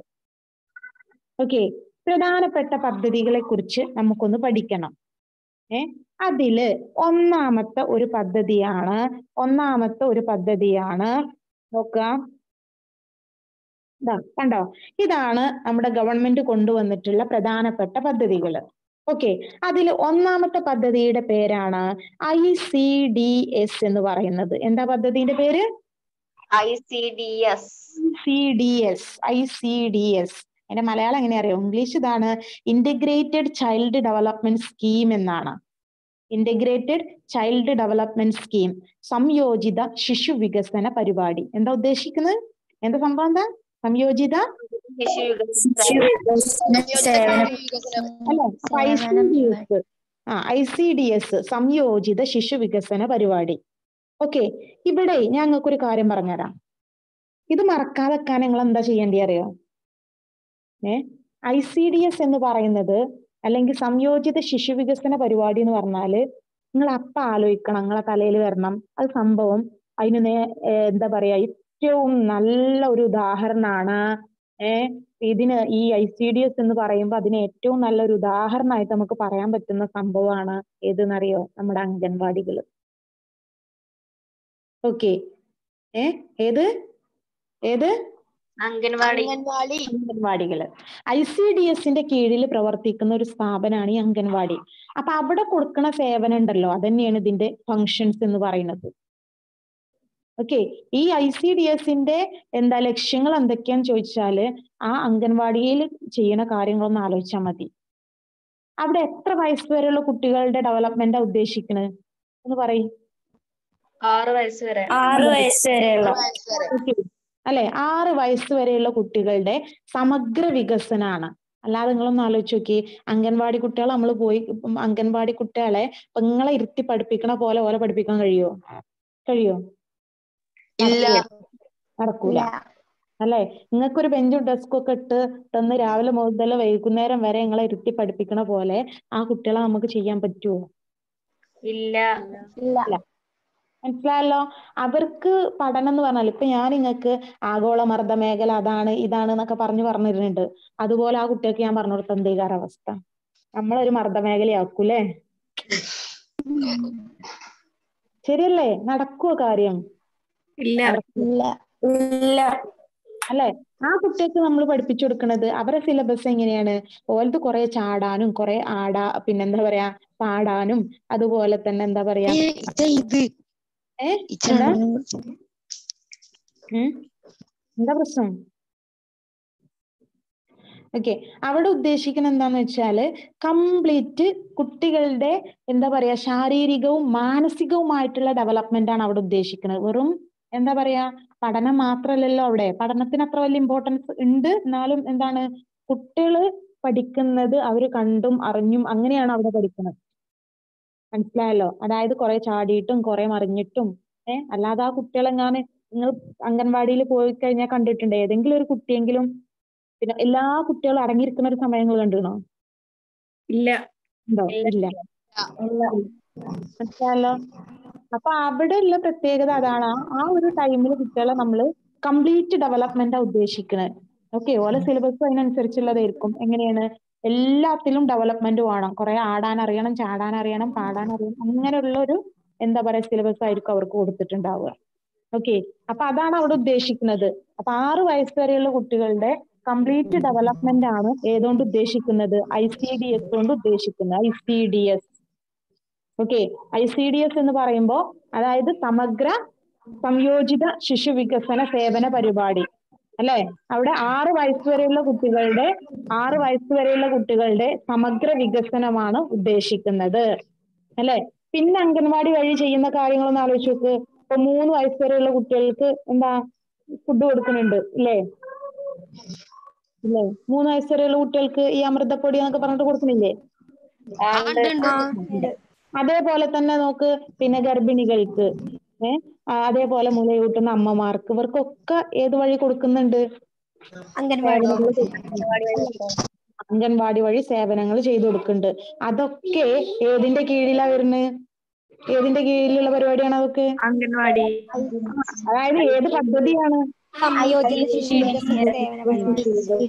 ഓക്കെ പ്രധാനപ്പെട്ട പദ്ധതികളെ കുറിച്ച് നമുക്കൊന്ന് പഠിക്കണം ഏ അതില് ഒന്നാമത്തെ ഒരു പദ്ധതിയാണ് ഒന്നാമത്തെ ഒരു പദ്ധതിയാണ് നോക്കുക ഇതാ കണ്ടോ ഇതാണ് നമ്മുടെ ഗവൺമെന്റ് കൊണ്ടുവന്നിട്ടുള്ള പ്രധാനപ്പെട്ട പദ്ധതികൾ ഓക്കെ അതിൽ ഒന്നാമത്തെ പദ്ധതിയുടെ പേരാണ് ഐ സി ഡി എസ് എന്ന് പറയുന്നത് എന്താ പദ്ധതിയുടെ പേര് I C D S C D S I C D S അതിന്റെ മലയാളം എങ്ങനെ അറിയോ ഇംഗ്ലീഷ് ഇതാണ് ഇന്റഗ്രേറ്റഡ് ചൈൽഡ് ഡെവലപ്മെന്റ് സ്കീം എന്നാണ് ഇന്റഗ്രേറ്റഡ് ചൈൽഡ് ഡെവലപ്മെന്റ് സ്കീം സംയോജിത ശിശു വികസന പരിപാടി എന്താ ഉദ്ദേശിക്കുന്നത് എന്താ സംഭവം എന്താ സംയോജിത അല്ലെ ഐ സി ഡി എസ് ആ ഐ സി ഡി എസ് സംയോജിത ശിശു വികസന പരിപാടി ഓക്കെ ഇവിടെ ഞാൻ നിങ്ങൾക്ക് ഒരു കാര്യം പറഞ്ഞുതരാം ഇത് മറക്കാതെ വെക്കാൻ നിങ്ങൾ എന്താ ചെയ്യേണ്ടി അറിയോ ഏ ഐ സി ഡി എസ് എന്ന് പറയുന്നത് അല്ലെങ്കിൽ സംയോജിത ശിശു വികസന പരിപാടി എന്ന് പറഞ്ഞാല് നിങ്ങൾ അപ്പ ആലോചിക്കണം നിങ്ങളെ തലയിൽ വരണം അത് സംഭവം അതിന് നേ ഏ, എന്താ പറയാ ഏറ്റവും നല്ല ഒരു ഉദാഹരണമാണ് ഏ ഇതിന് ഈ ഐ സി ഡി എസ് എന്ന് പറയുമ്പോൾ അതിന് ഏറ്റവും നല്ലൊരു ഉദാഹരണമായിട്ട് നമുക്ക് പറയാൻ പറ്റുന്ന സംഭവമാണ് ഏതെന്നറിയോ നമ്മുടെ അംഗൻവാടികൾ ഓക്കെ ഏ ഏത് ഏത് അംഗൻവാടി അംഗൻവാടികള് ഐ സി ഡി എസിന്റെ കീഴിൽ പ്രവർത്തിക്കുന്ന ഒരു സ്ഥാപനമാണ് ഈ അംഗൻവാടി അപ്പൊ അവിടെ കൊടുക്കുന്ന സേവനം ഉണ്ടല്ലോ അതന്നെയാണ് ഇതിന്റെ ഫങ്ഷൻസ് എന്ന് പറയുന്നത് ഓക്കെ ഈ ഐ സി ഡി എസിന്റെ എന്താ ലക്ഷ്യങ്ങൾ എന്തൊക്കെയാന്ന് ചോദിച്ചാല് ആ അംഗൻവാടിയിൽ ചെയ്യുന്ന കാര്യങ്ങളൊന്ന് ആലോചിച്ചാൽ മതി അവിടെ എത്ര വയസ്സ് വരെയുള്ള കുട്ടികളുടെ ഡെവലപ്മെന്റാ ഉദ്ദേശിക്കുന്നത് എന്ന് പറയും ആറ് വയസ്സ് വരെ ആറ് വയസ്സ് വരെയുള്ള Okay. അല്ലെ ആറ് വയസ്സ് വരെയുള്ള കുട്ടികളുടെ സമഗ്ര വികസനാണ് അല്ലാതെ നിങ്ങളൊന്ന് ആലോചിച്ച് നോക്കി അംഗൻവാടി കുട്ടികളെ നമ്മൾ പോയി ഇപ്പം അംഗൻവാടി കുട്ടികളെ ഇപ്പൊ നിങ്ങളെ ഇരുത്തി പഠിപ്പിക്കണ പോലെ ഓലെ പഠിപ്പിക്കാൻ കഴിയോ കഴിയോ ഇല്ല നടക്കൂല അല്ലേ നിങ്ങൾക്കൊരു ബെഞ്ചും ഡെസ്കും ഒക്കെ ഇട്ട് തന്ന് രാവിലെ മുതൽ വൈകുന്നേരം വരെ നിങ്ങളെ ഇരുത്തി പഠിപ്പിക്കണ പോലെ ആ കുട്ടികളെ നമുക്ക് ചെയ്യാൻ പറ്റുമോ ഇല്ല ഇല്ല മനസ്സിലായല്ലോ അവർക്ക് പഠനം എന്ന് പറഞ്ഞാൽ ഇപ്പൊ ഞാൻ നിങ്ങൾക്ക് ആഗോള മർദ്ദ മേഖല അതാണ് ഇതാണ് എന്നൊക്കെ പറഞ്ഞു പറഞ്ഞിരുന്നുണ്ട് അതുപോലെ ആ കുട്ടികൾക്ക് ഞാൻ പറഞ്ഞു കൊടുത്ത എന്തേകാര അവസ്ഥ നമ്മളൊരു മർദ്ദ മേഖലയാക്കൂലേ ശരിയല്ലേ നടക്കുവോ കാര്യം ഇല്ല ഇല്ല ഇല്ല അല്ലെ ആ കുട്ടികൾക്ക് നമ്മൾ പഠിപ്പിച്ചു കൊടുക്കുന്നത് അവരെ സിലബസ് എങ്ങനെയാണ് ഓലത് കുറെ ചാടാനും കുറെ ആടാ പിന്നെന്താ പറയാ പാടാനും അതുപോലെ തന്നെ എന്താ പറയാ ഏ എന്താ ഉം എന്താ പ്രശ്നം ഓക്കെ അവിടെ ഉദ്ദേശിക്കുന്നത് എന്താന്ന് വെച്ചാല് കംപ്ലീറ്റ് കുട്ടികളുടെ എന്താ പറയാ ശാരീരികവും മാനസികവുമായിട്ടുള്ള ഡെവലപ്മെന്റ് ആണ് അവിടെ ഉദ്ദേശിക്കുന്നത് വെറും എന്താ പറയാ പഠനം മാത്രല്ലല്ലോ അവിടെ പഠനത്തിന് അത്ര വലിയ ഇമ്പോർട്ടൻസ് ഉണ്ട് എന്നാലും എന്താണ് കുട്ടികള് പഠിക്കുന്നത് അവര് കണ്ടും അറിഞ്ഞും അങ്ങനെയാണ് അവിടെ പഠിക്കുന്നത് മനസ്സിലായല്ലോ അതായത് കുറെ ചാടിയിട്ടും കുറെ മറിഞ്ഞിട്ടും ഏഹ് അല്ലാതെ ആ കുട്ടികളെങ്ങാന് നിങ്ങൾ അംഗൻവാടിയിൽ പോയി കഴിഞ്ഞാൽ കണ്ടിട്ടുണ്ട് ഏതെങ്കിലും ഒരു കുട്ടിയെങ്കിലും പിന്നെ എല്ലാ കുട്ടികളും അടങ്ങിയിരിക്കുന്ന ഒരു സമയങ്ങൾ കണ്ടിരുന്നോ ഇല്ല ഉണ്ടോ ഇല്ല മനസ്സിലായല്ലോ അപ്പൊ അവിടെ ഉള്ള പ്രത്യേകത അതാണ് ആ- ആ ഒരു ടൈമിൽ കുട്ടികളെ നമ്മൾ കംപ്ലീറ്റ് ഡെവലപ്മെന്റാ ഉദ്ദേശിക്കുന്നത് ഓക്കെ ഓലെ സിലബസ് അതിനനുസരിച്ചുള്ളതായിരിക്കും എങ്ങനെയാണ് എല്ലാത്തിലും ഡെവലപ്മെന്റ് വേണം കുറെ ആടാൻ അറിയണം ചാടാൻ അറിയണം പാടാൻ അറിയണം അങ്ങനെയുള്ള ഒരു എന്താ പറയാ സിലബസ് ആയിരിക്കും അവർക്ക് കൊടുത്തിട്ടുണ്ടാവുക ഓക്കെ അപ്പൊ അതാണ് അവിടെ ഉദ്ദേശിക്കുന്നത് അപ്പൊ ആറ് വയസ്സ് വരെയുള്ള കുട്ടികളുടെ കംപ്ലീറ്റ് ഡെവലപ്മെന്റ് ആണ് ഏതുകൊണ്ട് ഉദ്ദേശിക്കുന്നത് ഐ സി ഡി എസ് കൊണ്ട് ഉദ്ദേശിക്കുന്നത് I C D S okay I C D S എന്ന് പറയുമ്പോ അതായത് സമഗ്ര സംയോജിത ശിശു വികസന സേവന പരിപാടി അല്ലെ അവിടെ ആറ് വയസ്സ് വരെയുള്ള കുട്ടികളുടെ ആറ് വയസ്സ് വരെയുള്ള കുട്ടികളുടെ സമഗ്ര വികസനമാണ് ഉദ്ദേശിക്കുന്നത് അല്ലെ പിന്നെ അംഗൻവാടി വഴി ചെയ്യുന്ന കാര്യങ്ങളൊന്ന് ആലോചിച്ച് നോക്ക് ഇപ്പൊ മൂന്ന് വയസ്സ് വരെയുള്ള കുട്ടികൾക്ക് എന്താ ഫുഡ് കൊടുക്കുന്നുണ്ട് ഇല്ലേ ഇല്ലേ മൂന്ന് വയസ്സ് വരെയുള്ള കുട്ടികൾക്ക് ഈ അമൃതപ്പൊടി എന്നൊക്കെ പറഞ്ഞിട്ട് കൊടുക്കുന്നില്ലേ അതേപോലെ തന്നെ നോക്ക് പിന്നെ ഗർഭിണികൾക്ക് ഏഹ് അതേപോലെ മുലയൂട്ടുന്ന അമ്മമാർക്ക് ഇവർക്കൊക്കെ ഏത് വഴി കൊടുക്കുന്നുണ്ട് അംഗൻവാടി അംഗൻവാടി വഴി സേവനങ്ങൾ ചെയ്തു കൊടുക്കുന്നുണ്ട് അതൊക്കെ ഏതിന്റെ കീഴിലാ വരുന്നത് ഏതിന്റെ കീഴിലുള്ള പരിപാടിയാണ് അതൊക്കെ അംഗൻവാടി അതായത് ഏത് പദ്ധതിയാണ് സംയോജിത ശിശു വികസന സേവന പരിപാടി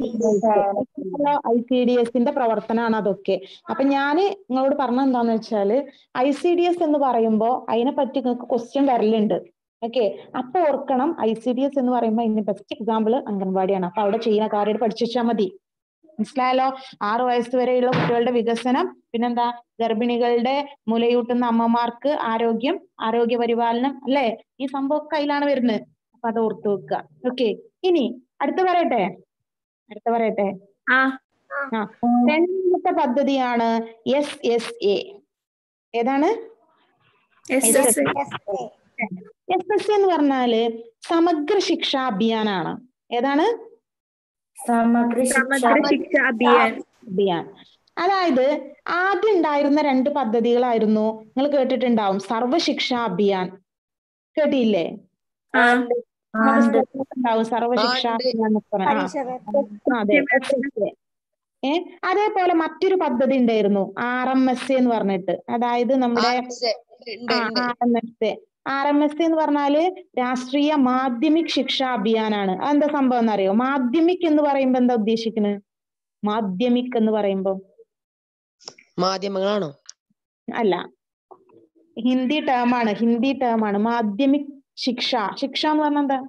ഐ സി ഡി എസിന്റെ പ്രവർത്തനമാണ് അതൊക്കെ അപ്പൊ ഞാന് നിങ്ങളോട് പറഞ്ഞ എന്താന്ന് വെച്ചാല് ഐ സി ഡി എസ് എന്ന് പറയുമ്പോ അതിനെ പറ്റി നിങ്ങൾക്ക് ക്വസ്റ്റ്യൻ വരലുണ്ട് ഓക്കെ അപ്പൊ ഓർക്കണം ഐ സി ഡി എസ് എന്ന് പറയുമ്പോൾ അതിന്റെ ബെസ്റ്റ് എക്സാമ്പിൾ അംഗൻവാടിയാണ് അപ്പൊ അവിടെ ചെയ്യുന്ന കാര്യം പഠിച്ചു വെച്ചാൽ മതി മനസ്സിലായല്ലോ ആറു വയസ്സ് വരെയുള്ള കുട്ടികളുടെ വികസനം പിന്നെന്താ ഗർഭിണികളുടെ മുലയൂട്ടുന്ന അമ്മമാർക്ക് ആരോഗ്യം ആരോഗ്യ പരിപാലനം അല്ലെ ഈ സംഭവമൊക്കെ അതിലാണ് വരുന്നത് അപ്പൊ അത് ഓർത്ത് വെക്കുക ഓക്കെ ഇനി അടുത്ത പറയട്ടെ അടുത്ത പറയട്ടെ ആ ആ രണ്ടാമത്തെ പദ്ധതിയാണ് എസ് എസ് എ ഏതാണ് എസ് എസ് എസ് എസ് എന്ന് പറഞ്ഞാല് സമഗ്ര ശിക്ഷാ അഭിയാനാണ് ഏതാണ് സമഗ്ര ശിക്ഷ അഭിയാൻ അഭിയാൻ അതായത് ആദ്യം ഉണ്ടായിരുന്ന രണ്ട് പദ്ധതികളായിരുന്നു നിങ്ങൾ കേട്ടിട്ടുണ്ടാവും സർവശിക്ഷാ അഭിയാൻ കേട്ടില്ലേ ആ ഉണ്ടാവും സർവശിക്ഷാ അഭിയാൻ എന്നൊക്കെ പറഞ്ഞ്. ആ. അതെ SSA. ഏ അതേപോലെ മറ്റൊരു പദ്ധതി ഉണ്ടായിരുന്നു ആർ എം എസ് എന്ന് പറഞ്ഞിട്ട് അതായത് നമ്മുടെ R M S R M S എന്ന് പറഞ്ഞാല് രാഷ്ട്രീയ മാധ്യമിക് ശിക്ഷാ അഭിയാനാണ് അതെന്താ സംഭവം എന്നറിയോ മാധ്യമിക് എന്ന് പറയുമ്പോ എന്താ ഉദ്ദേശിക്കുന്നത് മാധ്യമിക് എന്ന് പറയുമ്പോ മാധ്യമങ്ങളാണോ അല്ല ഹിന്ദി ടേം ആണ് ഹിന്ദി ടേം ആണ് മാധ്യമിക് ശിക്ഷ ശിക്ഷ എന്ന് പറഞ്ഞാൽ എന്താ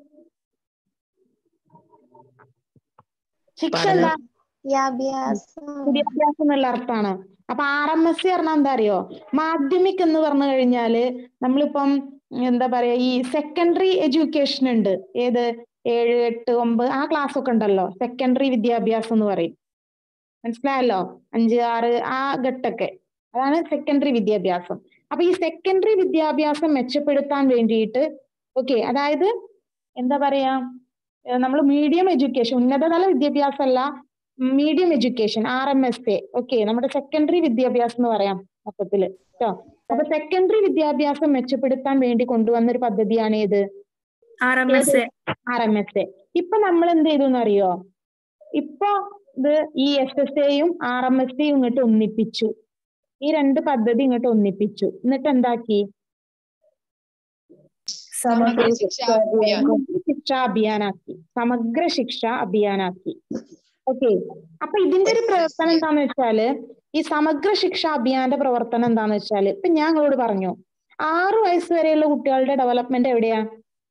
ശിക്ഷ എന്താ വിദ്യാഭ്യാസം എന്നുള്ള അർത്ഥമാണ് അപ്പൊ ആർ എം എസ് പറഞ്ഞാൽ എന്താ അറിയോ മാധ്യമിക് എന്ന് പറഞ്ഞു കഴിഞ്ഞാല് നമ്മളിപ്പം എന്താ പറയാ ഈ സെക്കൻഡറി എഡ്യൂക്കേഷൻ ഉണ്ട് ഏത് ഏഴ് എട്ട് ഒമ്പത് ആ ക്ലാസ് ഒക്കെ ഉണ്ടല്ലോ സെക്കൻഡറി വിദ്യാഭ്യാസം എന്ന് പറയും മനസ്സിലായല്ലോ അഞ്ച് ആറ് ആ ഘട്ടൊക്കെ അതാണ് സെക്കൻഡറി വിദ്യാഭ്യാസം അപ്പൊ ഈ സെക്കൻഡറി വിദ്യാഭ്യാസം മെച്ചപ്പെടുത്താൻ വേണ്ടിയിട്ട് ഓക്കെ അതായത് എന്താ പറയാ നമ്മൾ മീഡിയം എഡ്യൂക്കേഷൻ ഉന്നതതല വിദ്യാഭ്യാസം അല്ല medium education R M S A okay നമ്മുടെ സെക്കൻഡറി വിദ്യാഭ്യാസം എന്ന് പറയാം മൊത്തത്തില് കേട്ടോ അപ്പൊ സെക്കൻഡറി വിദ്യാഭ്യാസം മെച്ചപ്പെടുത്താൻ വേണ്ടി കൊണ്ടുവന്ന ഒരു പദ്ധതിയാണ് ഏത് R M S A R M S A ഇപ്പൊ നമ്മൾ എന്ത് ചെയ്തു എന്നറിയോ ഇപ്പൊ ഇത് ഈ എസ് എസ് എയും ആർ എം എസ് എയും ഇങ്ങോട്ട് ഒന്നിപ്പിച്ചു ഈ രണ്ട് പദ്ധതി ഇങ്ങോട്ട് ഒന്നിപ്പിച്ചു എന്നിട്ട് എന്താക്കി സമഗ്ര ശിക്ഷാ അഭിയാൻ സമഗ്ര ശിക്ഷാ അഭിയാനാക്കി സമഗ്ര ശിക്ഷാ അഭിയാനാക്കി ഓക്കെ അപ്പൊ ഇതിന്റെ ഒരു പ്രവർത്തനം എന്താന്ന് വെച്ചാല് ഈ സമഗ്ര ശിക്ഷാ അഭിയാന്റെ പ്രവർത്തനം എന്താന്ന് വെച്ചാല് ഇപ്പൊ ഞാൻ നിങ്ങളോട് പറഞ്ഞു ആറു വയസ്സ് വരെയുള്ള കുട്ടികളുടെ ഡെവലപ്മെന്റ് എവിടെയാ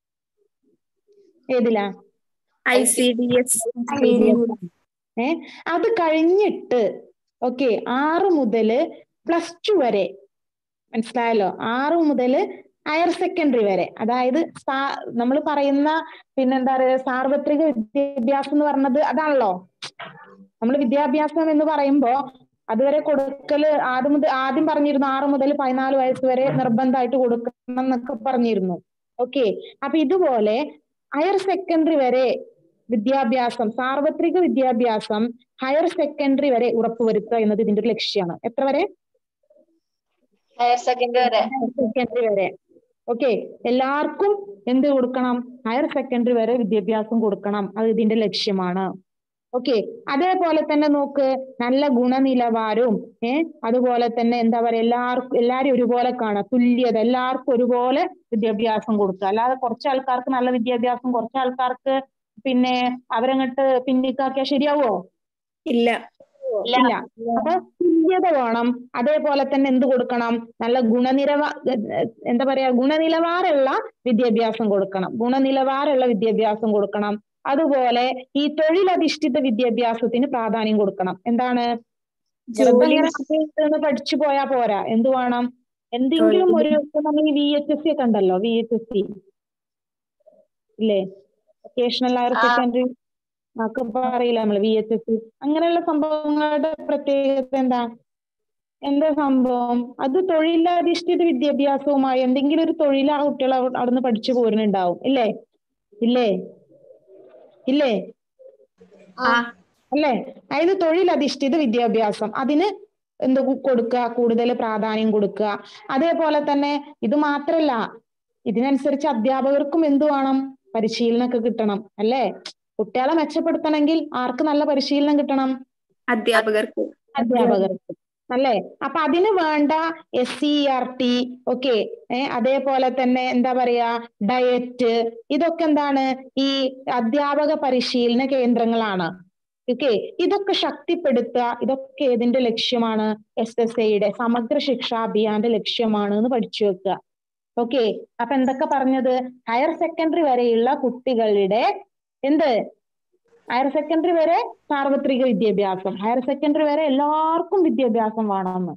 ഏതിലാ ഐ സി ഡി എസ് ഏ അത് കഴിഞ്ഞിട്ട് ഓക്കെ ആറ് മുതല് പ്ലസ് ടു വരെ മനസ്സിലായല്ലോ ആറ് മുതല് ഹയർ സെക്കൻഡറി വരെ അതായത് നമ്മൾ പറയുന്ന പിന്നെന്താ പറയുക സാർവത്രിക വിദ്യാഭ്യാസം എന്ന് പറഞ്ഞത് അതാണല്ലോ നമ്മൾ വിദ്യാഭ്യാസം എന്ന് പറയുമ്പോ അതുവരെ കൊടുക്കല് ആദ്യം മുതൽ ആദ്യം പറഞ്ഞിരുന്നു ആറ് മുതൽ പതിനാല് വയസ്സ് വരെ നിർബന്ധമായിട്ട് കൊടുക്കണം എന്നൊക്കെ പറഞ്ഞിരുന്നു ഓക്കെ അപ്പൊ ഇതുപോലെ ഹയർ സെക്കൻഡറി വരെ വിദ്യാഭ്യാസം സാർവത്രിക വിദ്യാഭ്യാസം ഹയർ സെക്കൻഡറി വരെ ഉറപ്പുവരുത്തുക എന്നത് ഇതിന്റെ ഒരു ലക്ഷ്യമാണ് എത്ര വരെ ഹയർ സെക്കൻഡറി വരെ ഹയർ സെക്കൻഡറി വരെ ഓക്കെ എല്ലാവർക്കും എന്ത് കൊടുക്കണം ഹയർ സെക്കൻഡറി വരെ വിദ്യാഭ്യാസം കൊടുക്കണം അത് ഇതിന്റെ ലക്ഷ്യമാണ് ഓക്കെ അതേപോലെ തന്നെ നോക്ക് നല്ല ഗുണനിലവാരവും ഏഹ് അതുപോലെ തന്നെ എന്താ പറയാ എല്ലാവർക്കും എല്ലാരും ഒരുപോലെ കാണുക തുല്യത എല്ലാവർക്കും ഒരുപോലെ വിദ്യാഭ്യാസം കൊടുക്കുക അല്ലാതെ കുറച്ച് ആൾക്കാർക്ക് നല്ല വിദ്യാഭ്യാസം കുറച്ച് ആൾക്കാർക്ക് പിന്നെ അവരങ്ങോട്ട് പിന്നിക്കാക്കിയാൽ ശരിയാവോ ഇല്ല ഇല്ല അപ്പൊ തുല്യത വേണം അതേപോലെ തന്നെ എന്ത് കൊടുക്കണം നല്ല ഗുണനിലവാ എന്താ പറയാ ഗുണനിലവാരമുള്ള വിദ്യാഭ്യാസം കൊടുക്കണം ഗുണനിലവാരമുള്ള വിദ്യാഭ്യാസം കൊടുക്കണം അതുപോലെ ഈ തൊഴിലധിഷ്ഠിത വിദ്യാഭ്യാസത്തിന് പ്രാധാന്യം കൊടുക്കണം എന്താണ് വെറുതെ ഇങ്ങനെ ഇരുന്ന് പഠിച്ചു പോയാ പോരാ എന്ത് വേണം എന്തെങ്കിലും ഒരു ഇപ്പൊ നമ്മൾ ഈ വി എച്ച് എസ് സി ഒക്കെ ഉണ്ടല്ലോ വി എച്ച് എസ് സി ഇല്ലേ വൊക്കേഷണൽ ഹയർ സെക്കൻഡറി ഒക്കെ പറയില്ല നമ്മള് വി എച്ച് എസ് സി അങ്ങനെയുള്ള സംഭവങ്ങളുടെ പ്രത്യേകത എന്താ എന്താ സംഭവം അത് തൊഴിലധിഷ്ഠിത വിദ്യാഭ്യാസവുമായി എന്തെങ്കിലും ഒരു തൊഴിൽ ആ കുട്ടികൾ അവ- അവിടുന്ന് പഠിച്ചു പോരുന്നുണ്ടാവും ഇല്ലേ ഇല്ലേ ഇല്ലേ അല്ലേ അതായത് തൊഴിലധിഷ്ഠിത വിദ്യാഭ്യാസം അതിന് എന്ത് കു- കൊടുക്കുക കൂടുതൽ പ്രാധാന്യം കൊടുക്കുക അതേപോലെ തന്നെ ഇത് മാത്രല്ല ഇതിനനുസരിച്ച് അധ്യാപകർക്കും എന്ത് വേണം പരിശീലനമൊക്കെ കിട്ടണം അല്ലേ കുട്ടികളെ മെച്ചപ്പെടുത്തണമെങ്കിൽ ആർക്ക് നല്ല പരിശീലനം കിട്ടണം അധ്യാപകർക്ക് അധ്യാപകർക്ക് അല്ലേ അപ്പൊ അതിന് വേണ്ട S C R T okay അതേപോലെ തന്നെ എന്താ പറയാ ഡയറ്റ് ഇതൊക്കെ എന്താണ് ഈ അധ്യാപക പരിശീലന കേന്ദ്രങ്ങളാണ് ഓക്കെ ഇതൊക്കെ ശക്തിപ്പെടുത്തുക ഇതൊക്കെ ഏതിന്റെ ലക്ഷ്യമാണ് എസ് എസ് ഐയുടെ സമഗ്ര ശിക്ഷാ അഭിയാന്റെ ലക്ഷ്യമാണ് എന്ന് പഠിച്ചു വെക്കുക ഓക്കെ അപ്പൊ എന്തൊക്കെ പറഞ്ഞത് ഹയർ സെക്കൻഡറി വരെയുള്ള കുട്ടികളുടെ എന്ത് ഹയർ സെക്കൻഡറി വരെ സാർവത്രിക വിദ്യാഭ്യാസം ഹയർ സെക്കൻഡറി വരെ എല്ലാവർക്കും വിദ്യാഭ്യാസം വേണമെന്ന്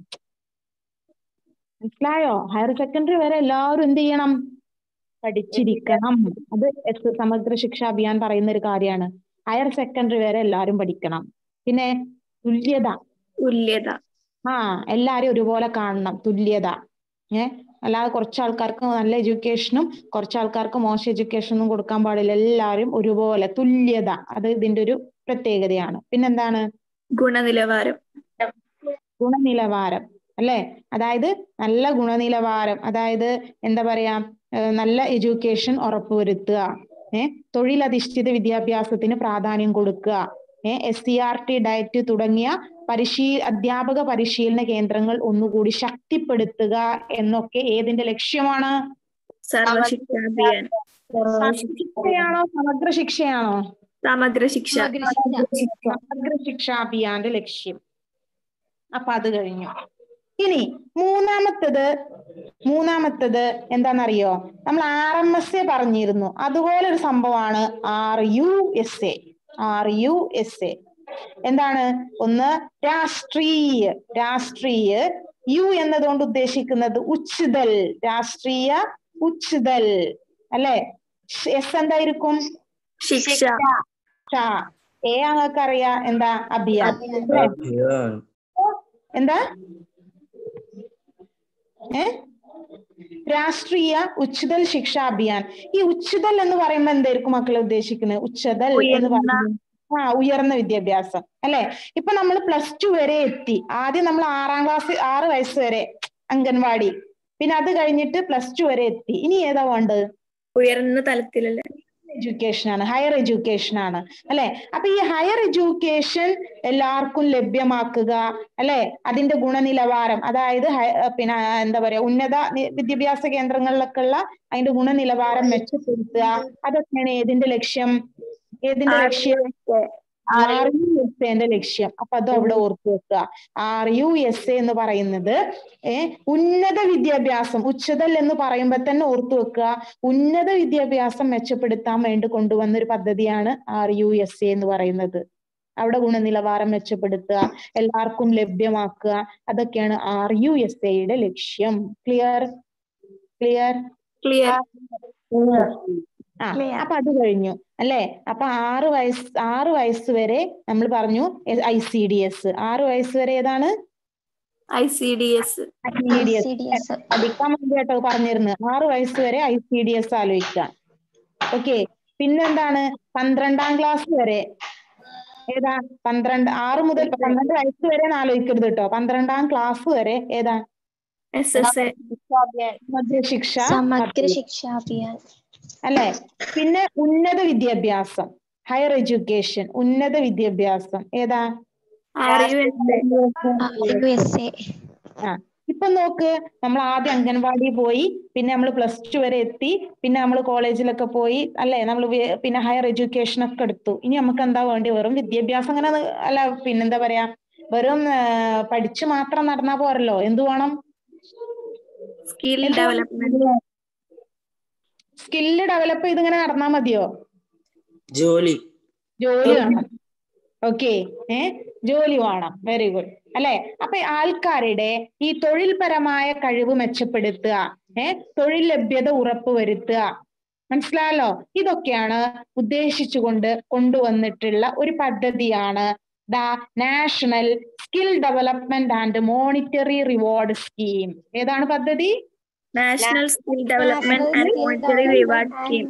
മനസ്സിലായോ ഹയർ സെക്കൻഡറി വരെ എല്ലാവരും എന്ത് ചെയ്യണം പഠിച്ചിരിക്കണം അത് എസ് സമഗ്ര ശിക്ഷാ അഭിയാൻ പറയുന്ന ഒരു കാര്യമാണ് ഹയർ സെക്കൻഡറി വരെ എല്ലാവരും പഠിക്കണം പിന്നെ തുല്യത തുല്യത ആ എല്ലാരും ഒരുപോലെ കാണണം തുല്യത ഏ അല്ലാതെ കുറച്ച് ആൾക്കാർക്ക് നല്ല എഡ്യൂക്കേഷനും കുറച്ച് ആൾക്കാർക്ക് മോശം എഡ്യൂക്കേഷനും കൊടുക്കാൻ പാടില്ല എല്ലാവരും ഒരുപോലെ തുല്യത അത് ഇതിന്റെ ഒരു പ്രത്യേകതയാണ് പിന്നെന്താണ് ഗുണനിലവാരം ഗുണനിലവാരം അല്ലെ അതായത് നല്ല ഗുണനിലവാരം അതായത് എന്താ പറയാ ഏഹ് നല്ല എഡ്യൂക്കേഷൻ ഉറപ്പുവരുത്തുക ഏഹ് തൊഴിലധിഷ്ഠിത വിദ്യാഭ്യാസത്തിന് പ്രാധാന്യം കൊടുക്കുക ഏഹ് S C R T DIET തുടങ്ങിയ പരിശീ അധ്യാപക പരിശീലന കേന്ദ്രങ്ങൾ ഒന്നുകൂടി ശക്തിപ്പെടുത്തുക എന്നൊക്കെ ഏതിന്റെ ലക്ഷ്യമാണ് സർവശിക്ഷാ അഭിയാൻ ശിക്ഷയാണോ സമഗ്ര ശിക്ഷയാണോ സമഗ്ര ശിക്ഷ സമഗ്ര ശിക്ഷാ അഭിയാന്റെ ലക്ഷ്യം അപ്പൊ അത് കഴിഞ്ഞു ഇനി മൂന്നാമത്തത് മൂന്നാമത്തത് എന്താണെന്നറിയോ നമ്മൾ ആർ എം എസ് എ പറഞ്ഞിരുന്നു അതുപോലെ ഒരു സംഭവമാണ് R U S A R U S A എന്താണ് ഒന്ന് രാഷ്ട്രീയ രാഷ്ട്രീയ യു എന്നതുകൊണ്ട് ഉദ്ദേശിക്കുന്നത് ഉച്ചിതൽ രാഷ്ട്രീയ ഉച്ചിതൽ അല്ലെ എസ് എന്തായിരിക്കും ശിക്ഷ ശിക്ഷ. എ അങ്ങക്കറിയാ എന്താ അഭിയാൻ അല്ലേ? എന്താ ഏ രാഷ്ട്രീയ ഉച്ചിതൽ ശിക്ഷാ അഭിയാൻ ഈ ഉച്ചിതൽ എന്ന് പറയുമ്പോ എന്തായിരിക്കും മക്കളെ ഉദ്ദേശിക്കുന്നത് ഉച്ചതൽ എന്ന് ഉയർന്ന. പറയുന്നത് ആ ഉയർന്ന വിദ്യാഭ്യാസം അല്ലെ ഇപ്പൊ നമ്മൾ പ്ലസ് ടു വരെ എത്തി ആദ്യം നമ്മൾ ആറാം ക്ലാസ് ആറ് വയസ്സ് വരെ അംഗൻവാടി പിന്നെ അത് കഴിഞ്ഞിട്ട് പ്ലസ് ടു വരെ എത്തി ഇനി ഏതാ വേണ്ടത് ഉയർന്ന തലത്തിലല്ലേ എഡ്യൂക്കേഷൻ ആണ് ഹയർ എഡ്യൂക്കേഷൻ ആണ് അല്ലെ അപ്പൊ ഈ ഹയർ എഡ്യൂക്കേഷൻ എല്ലാവർക്കും ലഭ്യമാക്കുക അല്ലെ അതിന്റെ ഗുണനിലവാരം അതായത് ഹയ- പിന്നെ എന്താ പറയാ ഉന്നത നി- വിദ്യാഭ്യാസ കേന്ദ്രങ്ങളിലൊക്കെ ഉള്ള അതിന്റെ ഗുണനിലവാരം മെച്ചപ്പെടുത്തുക അതൊക്കെയാണ് ഏതിന്റെ ലക്ഷ്യം ഏതിന്റെ ലക്ഷ്യം ആർ യു എസ് എന്റെ ലക്ഷ്യം അപ്പൊ അത് അവിടെ ഓർത്തു വെക്കുക ആർ യു എസ് എ എന്ന് പറയുന്നത് ഏ ഉന്നത വിദ്യാഭ്യാസം ഉച്ചതൽ എന്ന് പറയുമ്പോ തന്നെ ഓർത്തു വെക്കുക ഉന്നത വിദ്യാഭ്യാസം മെച്ചപ്പെടുത്താൻ വേണ്ടി കൊണ്ടുവന്ന ഒരു പദ്ധതിയാണ് ആർ യു എസ് എ എന്ന് പറയുന്നത് അവിടെ ഗുണനിലവാരം മെച്ചപ്പെടുത്തുക എല്ലാവർക്കും ലഭ്യമാക്കുക അതൊക്കെയാണ് ആർ യു എസ് എയുടെ ലക്ഷ്യം ക്ലിയർ ക്ലിയർ ക്ലിയർ ആ അപ്പൊ അത് കഴിഞ്ഞു അല്ലെ അപ്പൊ ആറ് വയസ്സ് ആറ് വയസ്സ് വരെ നമ്മൾ പറഞ്ഞു ഐ സി ഡി എസ് ആറ് വയസ്സ് വരെ ഏതാണ് I C D S I C D S പഠിക്കാൻ വേണ്ടി കേട്ടോ പറഞ്ഞിരുന്നത് ആറ് വയസ്സ് വരെ ഐ സി ഡി എസ് ആലോചിക്കുക ഓക്കെ പിന്നെന്താണ് പന്ത്രണ്ടാം ക്ലാസ് വരെ ഏതാ പന്ത്രണ്ട് ആറ് മുതൽ പന്ത്രണ്ട് വയസ്സ് വരെ ഒന്ന് ആലോചിക്കരുത് കേട്ടോ പന്ത്രണ്ടാം ക്ലാസ് വരെ ഏതാ എസ് എസ് എ സമഗ്ര ശിക്ഷ സമഗ്ര പദ്ധതി. ശിക്ഷാ അഭിയാൻ അല്ലെ പിന്നെ ഉന്നത വിദ്യാഭ്യാസം ഹയർ എഡ്യൂക്കേഷൻ ഉന്നത വിദ്യാഭ്യാസം ഏതാ ആർ യു എസ് എ ആ ഇപ്പൊ നോക്ക് നമ്മൾ ആദ്യം അംഗൻവാടി പോയി പിന്നെ നമ്മൾ പ്ലസ് ടു വരെ എത്തി പിന്നെ നമ്മൾ കോളേജിലൊക്കെ പോയി അല്ലെ നമ്മൾ പിന്നെ ഹയർ എഡ്യൂക്കേഷൻ ഒക്കെ എടുത്തു ഇനി നമുക്ക് എന്താ വേണ്ടി വെറും വിദ്യാഭ്യാസം അങ്ങനെ ന- അല്ല പിന്നെന്താ പറയാ വെറും ആ, പഠിച്ചു മാത്രം നടന്നാ പോരല്ലോ എന്ത് വേണം സ്കിൽ ഡെവലപ്മെന്റ് സ്കില്ല് ഡെവലപ്പ് ചെയ്ത് ഇങ്ങനെ നടന്നാ മതിയോ ജോലി ജോലി വേണം ഓക്കെ ഏ ജോലി വേണം വെരി ഗുഡ് അല്ലെ അപ്പൊ ഈ ആൾക്കാരുടെ ഈ തൊഴിൽപരമായ കഴിവ് മെച്ചപ്പെടുത്തുക ഏ തൊഴിൽ ലഭ്യത ഉറപ്പുവരുത്തുക മനസ്സിലായല്ലോ ഇതൊക്കെയാണ് ഉദ്ദേശിച്ചുകൊണ്ട് കൊണ്ടുവന്നിട്ടുള്ള ഒരു പദ്ധതിയാണ് the national skill development and monetary reward scheme ഏതാണ് പദ്ധതി national skill development and monetary reward scheme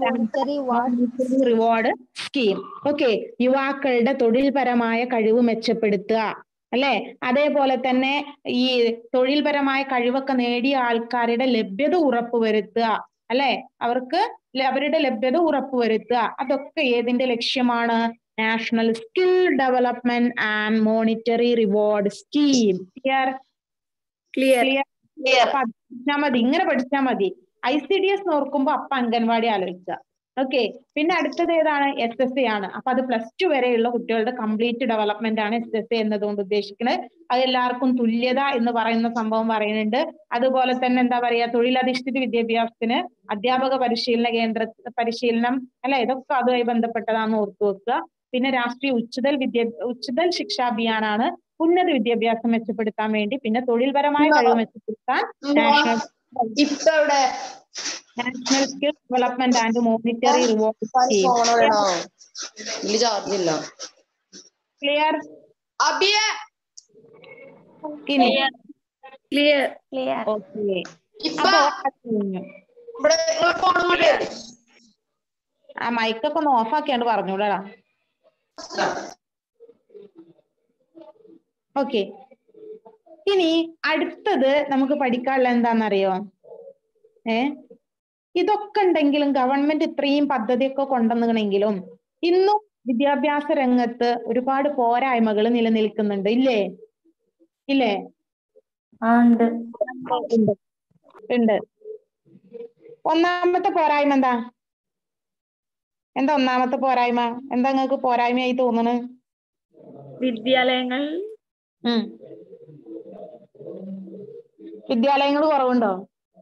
reward scheme okay യുവാക്കളുടെ തൊഴിൽപരമായ കഴിവ് മെച്ചപ്പെടുത്തുക അല്ലെ അതേപോലെ തന്നെ ഈ തൊഴിൽപരമായ കഴിവൊക്കെ നേടിയ ആൾക്കാരുടെ ലഭ്യത ഉറപ്പുവരുത്തുക അല്ലെ അവർക്ക് ല- അവരുടെ ലഭ്യത ഉറപ്പുവരുത്തുക അതൊക്കെ ഏതിന്റെ ലക്ഷ്യമാണ് national skill development and monetary reward scheme clear clear അപ്പൊ അത് പഠിച്ചാ മതി ഇങ്ങനെ പഠിച്ചാ മതി ഐ സി ഡി എസ് ഓർക്കുമ്പോ അപ്പൊ അംഗൻവാടി ആലോചിക്കുക ഓക്കെ പിന്നെ അടുത്തത് ഏതാണ് എസ് എസ് എ ആണ് അപ്പൊ അത് പ്ലസ് ടു വരെയുള്ള കുട്ടികളുടെ കംപ്ലീറ്റ് ഡെവലപ്മെന്റ് ആണ് എസ് എസ് എ എന്നതുകൊണ്ട് ഉദ്ദേശിക്കുന്നത് അത് എല്ലാവർക്കും തുല്യത എന്ന് പറയുന്ന സംഭവം പറയുന്നുണ്ട് അതുപോലെ തന്നെ എന്താ പറയാ തൊഴിലധിഷ്ഠിത വിദ്യാഭ്യാസത്തിന് അധ്യാപക പരിശീലന കേന്ദ്ര പരിശീലനം അല്ലെ ഇതൊക്കെ അതുമായി ബന്ധപ്പെട്ടതാണെന്ന് ഓർത്തു വെക്കുക പിന്നെ രാഷ്ട്രീയ ഉച്ചതൽ വിദ്യ ഉച്ചതൽ ശിക്ഷാ അഭിയാനാണ് ഉന്നത വിദ്യാഭ്യാസം മെച്ചപ്പെടുത്താൻ വേണ്ടി പിന്നെ തൊഴിൽപരമായ കഴിവ് മെച്ചപ്പെടുത്താൻ national national skill development and monetary reward ഇതില് ചാർജ് ഇല്ല ക്ലിയർ ഇനി ക്ലിയർ ക്ലിയർ ഓക്കെ അപ്പൊ അത് കഴിഞ്ഞു ആ മൈക്കൊക്കെ ഒന്ന് ഓഫ് ആക്കിയാണ്ട് പറഞ്ഞൂടാ ഓക്കെ ഇനി അടുത്തത് നമുക്ക് പഠിക്കാനുള്ള എന്താണെന്നറിയോ ഏ ഇതൊക്കെ ഉണ്ടെങ്കിലും ഗവൺമെന്റ് ഇത്രയും പദ്ധതിയൊക്കെ കൊണ്ടുവന്നിക്കണെങ്കിലും ഇന്നും വിദ്യാഭ്യാസ രംഗത്ത് ഒരുപാട് പോരായ്മകൾ നിലനിൽക്കുന്നുണ്ട് ഇല്ലേ ഇല്ലേ ഉണ്ട് ഉണ്ട് ഒന്നാമത്തെ പോരായ്മ എന്താ എന്താ ഒന്നാമത്തെ പോരായ്മ എന്താ നിങ്ങൾക്ക് പോരായ്മയായി തോന്നണ് വിദ്യാലയങ്ങൾ ഉം വിദ്യാലയങ്ങൾ കുറവുണ്ടോ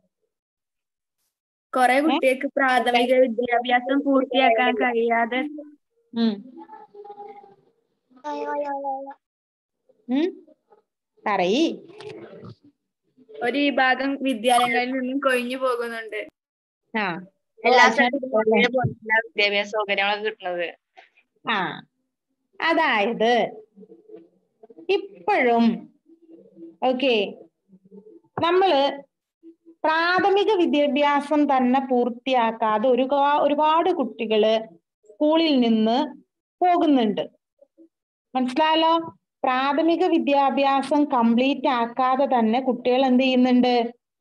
കുറെ കുട്ടികൾക്ക് പ്രാഥമിക വിദ്യാഭ്യാസം പൂർത്തിയാക്കാൻ കഴിയാതെ ഉം ഉം പറയ് ഒരു വിഭാഗം വിദ്യാലയങ്ങളിൽ നിന്നും കൊഴിഞ്ഞു പോകുന്നുണ്ട് ആ എല്ലാ ഓ, സ്ഥലത്തും അല്ലേ? ഒരേപോലെയുള്ള വിദ്യാഭ്യാസ സൗകര്യങ്ങളൊക്കെ കിട്ടുന്നത് ആ അതായത് ഇപ്പോഴും ഓക്കെ നമ്മള് പ്രാഥമിക വിദ്യാഭ്യാസം തന്നെ പൂർത്തിയാക്കാതെ ഒരു ഒരുപാട് കുട്ടികള് സ്കൂളിൽ നിന്ന് പോകുന്നുണ്ട് മനസ്സിലായല്ലോ പ്രാഥമിക വിദ്യാഭ്യാസം കംപ്ലീറ്റ് ആക്കാതെ തന്നെ കുട്ടികൾ എന്ത് ചെയ്യുന്നുണ്ട്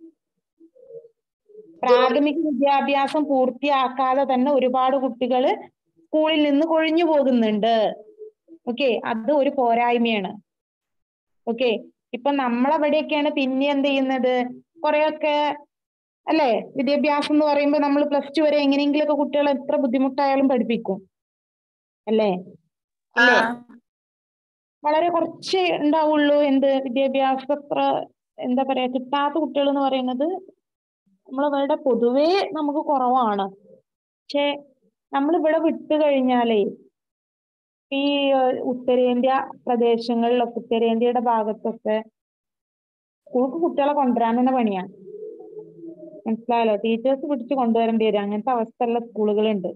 പ്രാഥമിക വിദ്യാഭ്യാസം പൂർത്തിയാക്കാതെ തന്നെ ഒരുപാട് കുട്ടികൾ സ്കൂളിൽ നിന്ന് കൊഴിഞ്ഞു പോകുന്നുണ്ട് ഓക്കെ അത് ഒരു പോരായ്മയാണ് ഓക്കെ ഇപ്പൊ നമ്മളെവിടെയൊക്കെയാണ് പിന്നെ എന്ത് ചെയ്യുന്നത് കുറെയൊക്കെ അല്ലെ വിദ്യാഭ്യാസം എന്ന് പറയുമ്പോൾ നമ്മൾ പ്ലസ് ടു വരെ എങ്ങനെയെങ്കിലുമൊക്കെ കുട്ടികളെ എത്ര ബുദ്ധിമുട്ടായാലും പഠിപ്പിക്കും അല്ലേ ഇല്ലേ വളരെ കുറച്ച് ഉണ്ടാവുള്ളൂ എന്ത് വിദ്യാഭ്യാസം അത്ര എന്താ പറയാ കിട്ടാത്ത കുട്ടികൾ എന്ന് പറയുന്നത് നമ്മളവിടെ പൊതുവേ നമുക്ക് കുറവാണ് പക്ഷെ നമ്മളിവിടെ വിട്ടു കഴിഞ്ഞാലേ ഈ ഏഹ്, ഉത്തരേന്ത്യ പ്രദേശങ്ങളിലൊക്കെ ഉത്തരേന്ത്യയുടെ ഭാഗത്തൊക്കെ സ്കൂൾക്ക് കുട്ടികളെ കൊണ്ടുവരാൻ തന്നെ പണിയാണ് മനസ്സിലായല്ലോ ടീച്ചേഴ്സ് പിടിച്ച് കൊണ്ടുവരേണ്ടി വരും അങ്ങനത്തെ അവസ്ഥയുള്ള സ്കൂളുകളുണ്ട്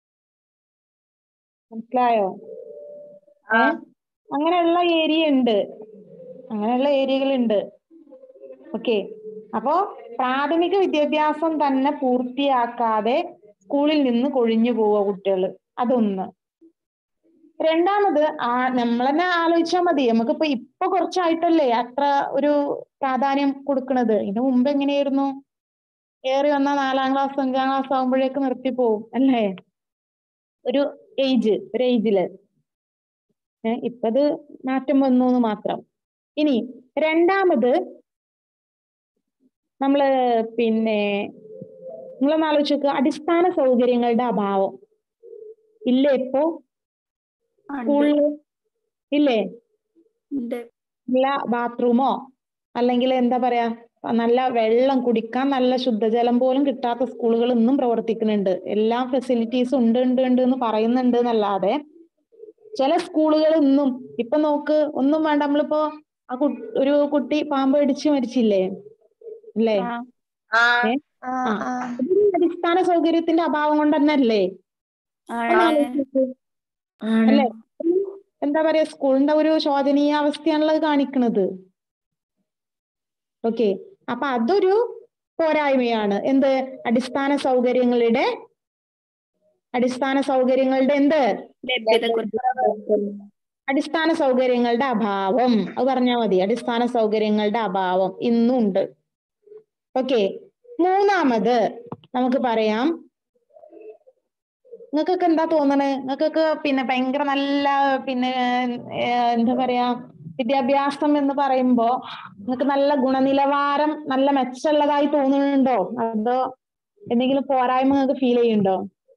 മനസ്സിലായോ ഏ അങ്ങനെയുള്ള ഏരിയ ഉണ്ട് അങ്ങനെയുള്ള ഏരിയകളുണ്ട് ഓക്കെ അപ്പോ പ്രാഥമിക വിദ്യാഭ്യാസം തന്നെ പൂർത്തിയാക്കാതെ സ്കൂളിൽ നിന്ന് കൊഴിഞ്ഞു പോവുക കുട്ടികൾ അതൊന്ന് രണ്ടാമത് ആ നമ്മൾ തന്നെ ആലോചിച്ചാൽ മതി നമുക്കിപ്പോ ഇപ്പൊ കുറച്ചായിട്ടല്ലേ അത്ര ഒരു പ്രാധാന്യം കൊടുക്കുന്നത് ഇതിനു മുമ്പ് എങ്ങനെയായിരുന്നു ഏറി വന്ന നാലാം ക്ലാസ് അഞ്ചാം ക്ലാസ് ആകുമ്പോഴേക്ക് നിർത്തിപ്പോവും അല്ലേ ഒരു ഏജ് ഒരു ഏജില് ഏഹ് ഇപ്പത് മാറ്റം വന്നു എന്ന് മാത്രം ഇനി രണ്ടാമത് നമ്മള് പിന്നെ നിങ്ങളൊന്ന് ആലോചിച്ച് നോക്കുക അടിസ്ഥാന സൗകര്യങ്ങളുടെ അഭാവം ഇല്ലേ ഇപ്പോ സ്കൂളില് ഇല്ലേ നല്ല ബാത്റൂമോ അല്ലെങ്കിൽ എന്താ പറയാ നല്ല വെള്ളം കുടിക്കാൻ നല്ല ശുദ്ധജലം പോലും കിട്ടാത്ത സ്കൂളുകൾ ഇന്നും പ്രവർത്തിക്കുന്നുണ്ട് എല്ലാ ഫെസിലിറ്റീസും ഉണ്ട് ഉണ്ട് ഉണ്ട് എന്ന് പറയുന്നുണ്ട് എന്നല്ലാതെ ചില സ്കൂളുകൾ ഇന്നും ഇപ്പൊ നോക്ക് ഒന്നും വേണ്ട നമ്മളിപ്പോ ആ കു ഒരു കുട്ടി പാമ്പ് കടിച്ച് മരിച്ചില്ലേ അല്ലേ ഏ? ആ ഇതൊരു അടിസ്ഥാന സൗകര്യത്തിന്റെ അഭാവം കൊണ്ട് തന്നെ അല്ലേ ഒന്ന് ആലോചിച്ച് നോക്ക്. അല്ലേ എന്താ പറയാ സ്കൂളിന്റെ ഒരു ശോചനീയ അവസ്ഥയാണല്ലോ അത് കാണിക്കുന്നത് ഓക്കെ അപ്പൊ അതൊരു പോരായ്മയാണ് എന്ത് അടിസ്ഥാന സൗകര്യങ്ങളുടെ അടിസ്ഥാന സൗകര്യങ്ങളുടെ എന്ത് അടിസ്ഥാന സൗകര്യങ്ങളുടെ അഭാവം അത് പറഞ്ഞാൽ മതി അടിസ്ഥാന സൗകര്യങ്ങളുടെ അഭാവം ഇന്നും ഉണ്ട് ഓക്കെ മൂന്നാമത് നമുക്ക് പറയാം നിങ്ങൾക്കൊക്കെ എന്താ തോന്നണേ നിങ്ങൾക്കൊക്കെ പിന്നെ ഭയങ്കര നല്ല പിന്നെ ഏർ എന്താ പറയാ വിദ്യാഭ്യാസം എന്ന് പറയുമ്പോ നിങ്ങൾക്ക് നല്ല ഗുണനിലവാരം നല്ല മെച്ചമുള്ളതായി തോന്നുന്നുണ്ടോ അതോ എന്തെങ്കിലും പോരായ്മ നിങ്ങൾക്ക് ഫീൽ ചെയ്യുന്നുണ്ടോ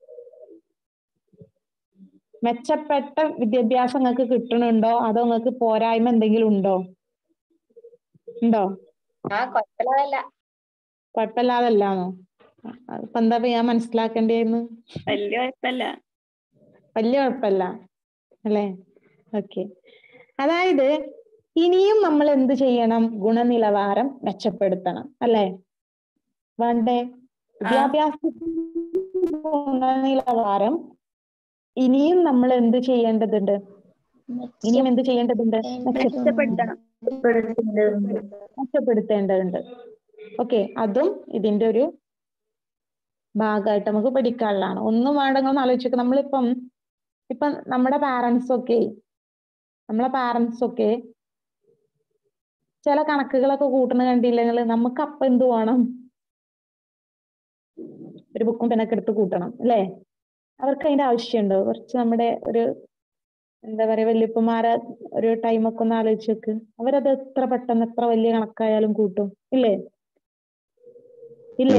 മെച്ചപ്പെട്ട വിദ്യാഭ്യാസം നിങ്ങൾക്ക് കിട്ടുന്നുണ്ടോ അതോ നിങ്ങൾക്ക് പോരായ്മ എന്തെങ്കിലും ഉണ്ടോ ഉണ്ടോ ആ കൊഴപ്പമില്ല കുഴപ്പമില്ലാതല്ലാന്നോ ഇപ്പൊ എന്താ ഇപ്പൊ ഞാൻ മനസ്സിലാക്കേണ്ടിയെന്ന് വലിയ കുഴപ്പമില്ല വലിയ കുഴപ്പമില്ല അല്ലേ ഓക്കെ അതായത് ഇനിയും നമ്മൾ എന്ത് ചെയ്യണം ഗുണനിലവാരം മെച്ചപ്പെടുത്തണം അല്ലേ വേണ്ടേ വിദ്യാഭ്യാസ ഗുണനിലവാരം ഇനിയും നമ്മൾ എന്ത് ചെയ്യേണ്ടതുണ്ട് ഇനിയും എന്ത് ചെയ്യേണ്ടതുണ്ട് മെച്ചപ്പെടുത്തണം മെച്ചപ്പെടുത്തേണ്ടതുണ്ട് ഓക്കെ അതും ഇതിന്റെ ഒരു ഭാഗമായിട്ട് നമുക്ക് പഠിക്കാനുള്ളതാണ് ഒന്നും വേണ്ടെങ്കിൽ ആലോചിക്കുക നമ്മളിപ്പം ഇപ്പം നമ്മുടെ പാരന്റ്സ് ഒക്കെ നമ്മളെ പാരന്റ്സ് ഒക്കെ ചില കണക്കുകളൊക്കെ കൂട്ടണ കണ്ടില്ലെങ്കിൽ നമുക്ക് അപ്പം എന്ത് വേണം ഒരു ബുക്കും പെനൊക്കെ എടുത്ത് കൂട്ടണം അല്ലേ അവർക്ക് അതിന്റെ ആവശ്യമുണ്ടോ കുറച്ച് നമ്മുടെ ഒരു എന്താ പറയാ വല്യപ്പന്മാരെ ഒരു ടൈമൊക്കെ ഒന്ന് ആലോചിച്ച് നോക്ക് അവരത് എത്ര പെട്ടെന്ന് എത്ര വലിയ കണക്കായാലും കൂട്ടും ഇല്ലേ ഇല്ലേ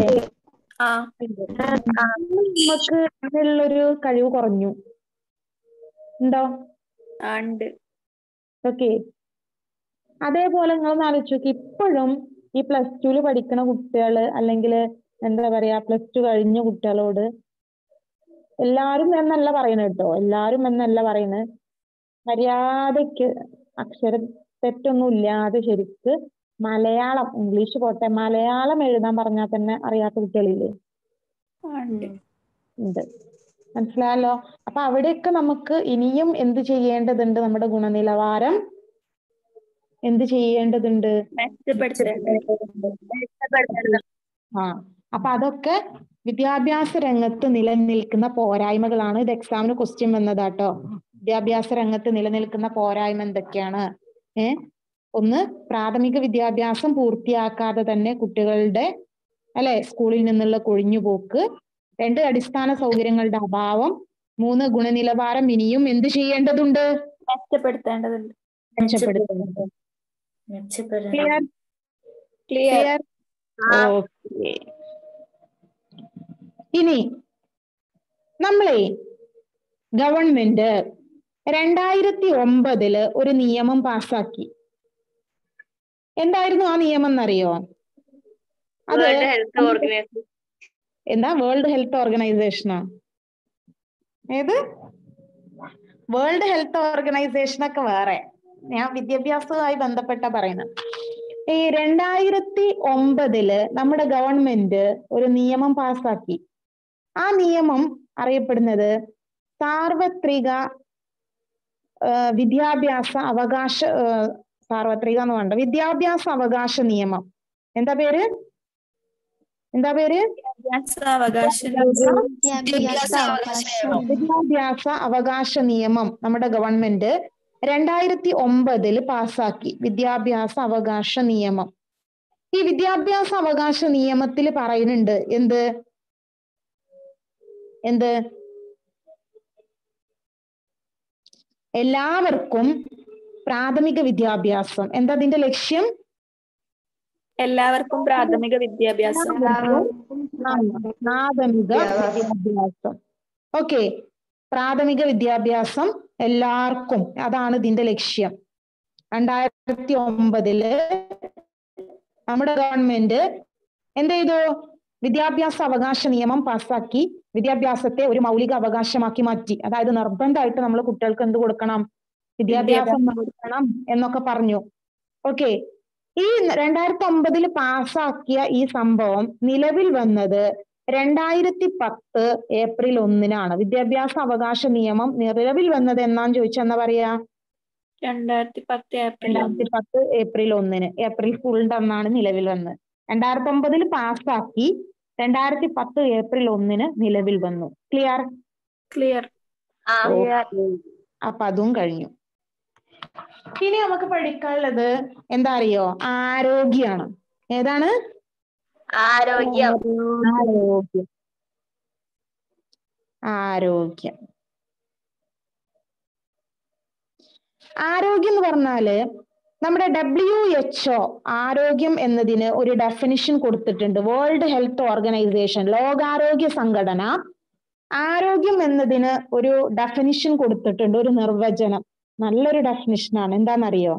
നമുക്ക് അതിനുള്ളൊരു കഴിവ് കുറഞ്ഞു ഉണ്ടോ ഉണ്ട് ഓക്കെ അതേപോലെ നിങ്ങളൊന്ന് ആലോചിച്ച് നോക്കി ഇപ്പോഴും ഈ പ്ലസ് ടുവിൽ പഠിക്കുന്ന കുട്ടികള് അല്ലെങ്കിൽ എന്താ പറയാ പ്ലസ് ടു കഴിഞ്ഞ കുട്ടികളോട് എല്ലാരും എന്നല്ല പറയുന്നത് കേട്ടോ എല്ലാരും എന്നല്ല പറയുന്നത് മര്യാദയ്ക്ക് അക്ഷര തെറ്റൊന്നും ഇല്ലാതെ ശരിക്ക് മലയാളം ഇംഗ്ലീഷ് പോട്ടെ മലയാളം എഴുതാൻ പറഞ്ഞാൽ തന്നെ അറിയാത്ത കുട്ടികളില്ലേ ഉണ്ട് മനസ്സിലായല്ലോ അപ്പൊ അവിടെയൊക്കെ നമുക്ക് ഇനിയും എന്ത് ചെയ്യേണ്ടതുണ്ട് നമ്മുടെ ഗുണനിലവാരം എന്ത് ചെയ്യേണ്ടതുണ്ട് ആ അപ്പൊ അതൊക്കെ വിദ്യാഭ്യാസ രംഗത്ത് നിലനിൽക്കുന്ന പോരായ്മകളാണ് ഇത് എക്സാമിന് ക്വസ്റ്റ്യൻ വന്നതാട്ടോ വിദ്യാഭ്യാസ രംഗത്ത് നിലനിൽക്കുന്ന പോരായ്മ എന്തൊക്കെയാണ് ഏ ഒന്ന് പ്രാഥമിക വിദ്യാഭ്യാസം പൂർത്തിയാക്കാതെ തന്നെ കുട്ടികളുടെ അല്ലെ സ്കൂളിൽ നിന്നുള്ള കൊഴിഞ്ഞുപോക്ക് രണ്ട് അടിസ്ഥാന സൗകര്യങ്ങളുടെ അഭാവം മൂന്ന് ഗുണനിലവാരം ഇനിയും എന്ത് ചെയ്യേണ്ടതുണ്ട് മെച്ചപ്പെടുത്തേണ്ടതുണ്ട് മെച്ചപ്പെടുത്തേണ്ടതുണ്ട് ക്ലിയർ ക്ലിയർ ക്ലിയർ ഓക്കെ ഇനി നമ്മളെ ഗവൺമെന്റ് രണ്ടായിരത്തി ഒമ്പതില് ഒരു നിയമം പാസാക്കി എന്തായിരുന്നു ആ നിയമം എന്നറിയോ അത് വേൾഡ് ഹെൽത്ത് ഓർഗനൈസേഷൻ എന്താ വേൾഡ് ഹെൽത്ത് ഓർഗനൈസേഷനോ ഏത് വേൾഡ് ഹെൽത്ത് ഓർഗനൈസേഷൻ ഒക്കെ വേറെ ഞാൻ വിദ്യാഭ്യാസവുമായി ബന്ധപ്പെട്ട പറയുന്നത് ഈ രണ്ടായിരത്തി ഒമ്പതില് നമ്മുടെ ഗവൺമെന്റ് ഒരു നിയമം പാസാക്കി ആ നിയമം അറിയപ്പെടുന്നത് സാർവത്രിക ആ, വിദ്യാഭ്യാസ അവകാശ ആ, സാർവത്രിക എന്ന് വേണ്ട വിദ്യാഭ്യാസ അവകാശ നിയമം എന്താ പേര് എന്താ പേര് വിദ്യാഭ്യാസ അവകാശ നിയമം നമ്മുടെ ഗവൺമെന്റ് രണ്ടായിരത്തി ഒമ്പതിൽ പാസാക്കി വിദ്യാഭ്യാസ അവകാശ നിയമം ഈ വിദ്യാഭ്യാസ അവകാശ നിയമത്തിൽ പറയുന്നുണ്ട് എന്ത് എന്ത് എല്ലാവർക്കും പ്രാഥമിക വിദ്യാഭ്യാസം എന്താ അതിന്റെ ലക്ഷ്യം എല്ലാവർക്കും പ്രാഥമിക വിദ്യാഭ്യാസം പ്രാഥമിക വിദ്യാഭ്യാസം ഓക്കെ പ്രാഥമിക വിദ്യാഭ്യാസം എല്ലാവർക്കും അതാണ് ഇതിന്റെ ലക്ഷ്യം രണ്ടായിരത്തി ഒമ്പതില് നമ്മുടെ ഗവൺമെന്റ് എന്ത് ചെയ്തു വിദ്യാഭ്യാസ അവകാശ നിയമം പാസ്സാക്കി വിദ്യാഭ്യാസത്തെ ഒരു മൗലിക അവകാശമാക്കി മാറ്റി അതായത് നിർബന്ധമായിട്ട് നമ്മൾ കുട്ടികൾക്ക് എന്ത് കൊടുക്കണം വിദ്യാഭ്യാസം നൽകണം എന്നൊക്കെ പറഞ്ഞു ഓക്കെ ഈ രണ്ടായിരത്തി ഒമ്പതിൽ പാസ്സാക്കിയ ഈ സംഭവം നിലവിൽ വന്നത് രണ്ടായിരത്തി പത്ത് ഏപ്രിൽ ഒന്നിനാണ് വിദ്യാഭ്യാസ അവകാശ നിയമം നിലവിൽ വന്നത് എന്നാന്ന് ചോദിച്ചാൽ എന്താ പറയാ രണ്ടായിരത്തി പത്ത് ഏപ്രിൽ രണ്ടായിരത്തി പത്ത് ഏപ്രിൽ ഒന്നിന് ഏപ്രിൽ ഫുളിന്റെ അന്നാണ് നിലവിൽ വന്നത് രണ്ടായിരത്തി ഒമ്പതിൽ പാസ്സാക്കി രണ്ടായിരത്തി പത്ത് ഏപ്രിൽ ഒന്നിന് നിലവിൽ വന്നു ക്ലിയർ ക്ലിയർ അപ്പൊ അതും കഴിഞ്ഞു ഇനി നമുക്ക് പഠിക്കാനുള്ളത് എന്താ അറിയോ ആരോഗ്യാണ് ഏതാണ് ആരോഗ്യം ആരോഗ്യം ആരോഗ്യം ആരോഗ്യം എന്ന് പറഞ്ഞാല് നമ്മുടെ ഡബ്ല്യു എച്ച്ഒ ആരോഗ്യം എന്നതിന് ഒരു ഡെഫിനിഷൻ കൊടുത്തിട്ടുണ്ട് വേൾഡ് ഹെൽത്ത് ഓർഗനൈസേഷൻ ലോകാരോഗ്യ സംഘടന ആരോഗ്യം എന്നതിന് ഒരു ഡെഫിനിഷൻ കൊടുത്തിട്ടുണ്ട് ഒരു നിർവചനം നല്ലൊരു ഡെഫിനിഷനാണ് എന്താണെന്നറിയോ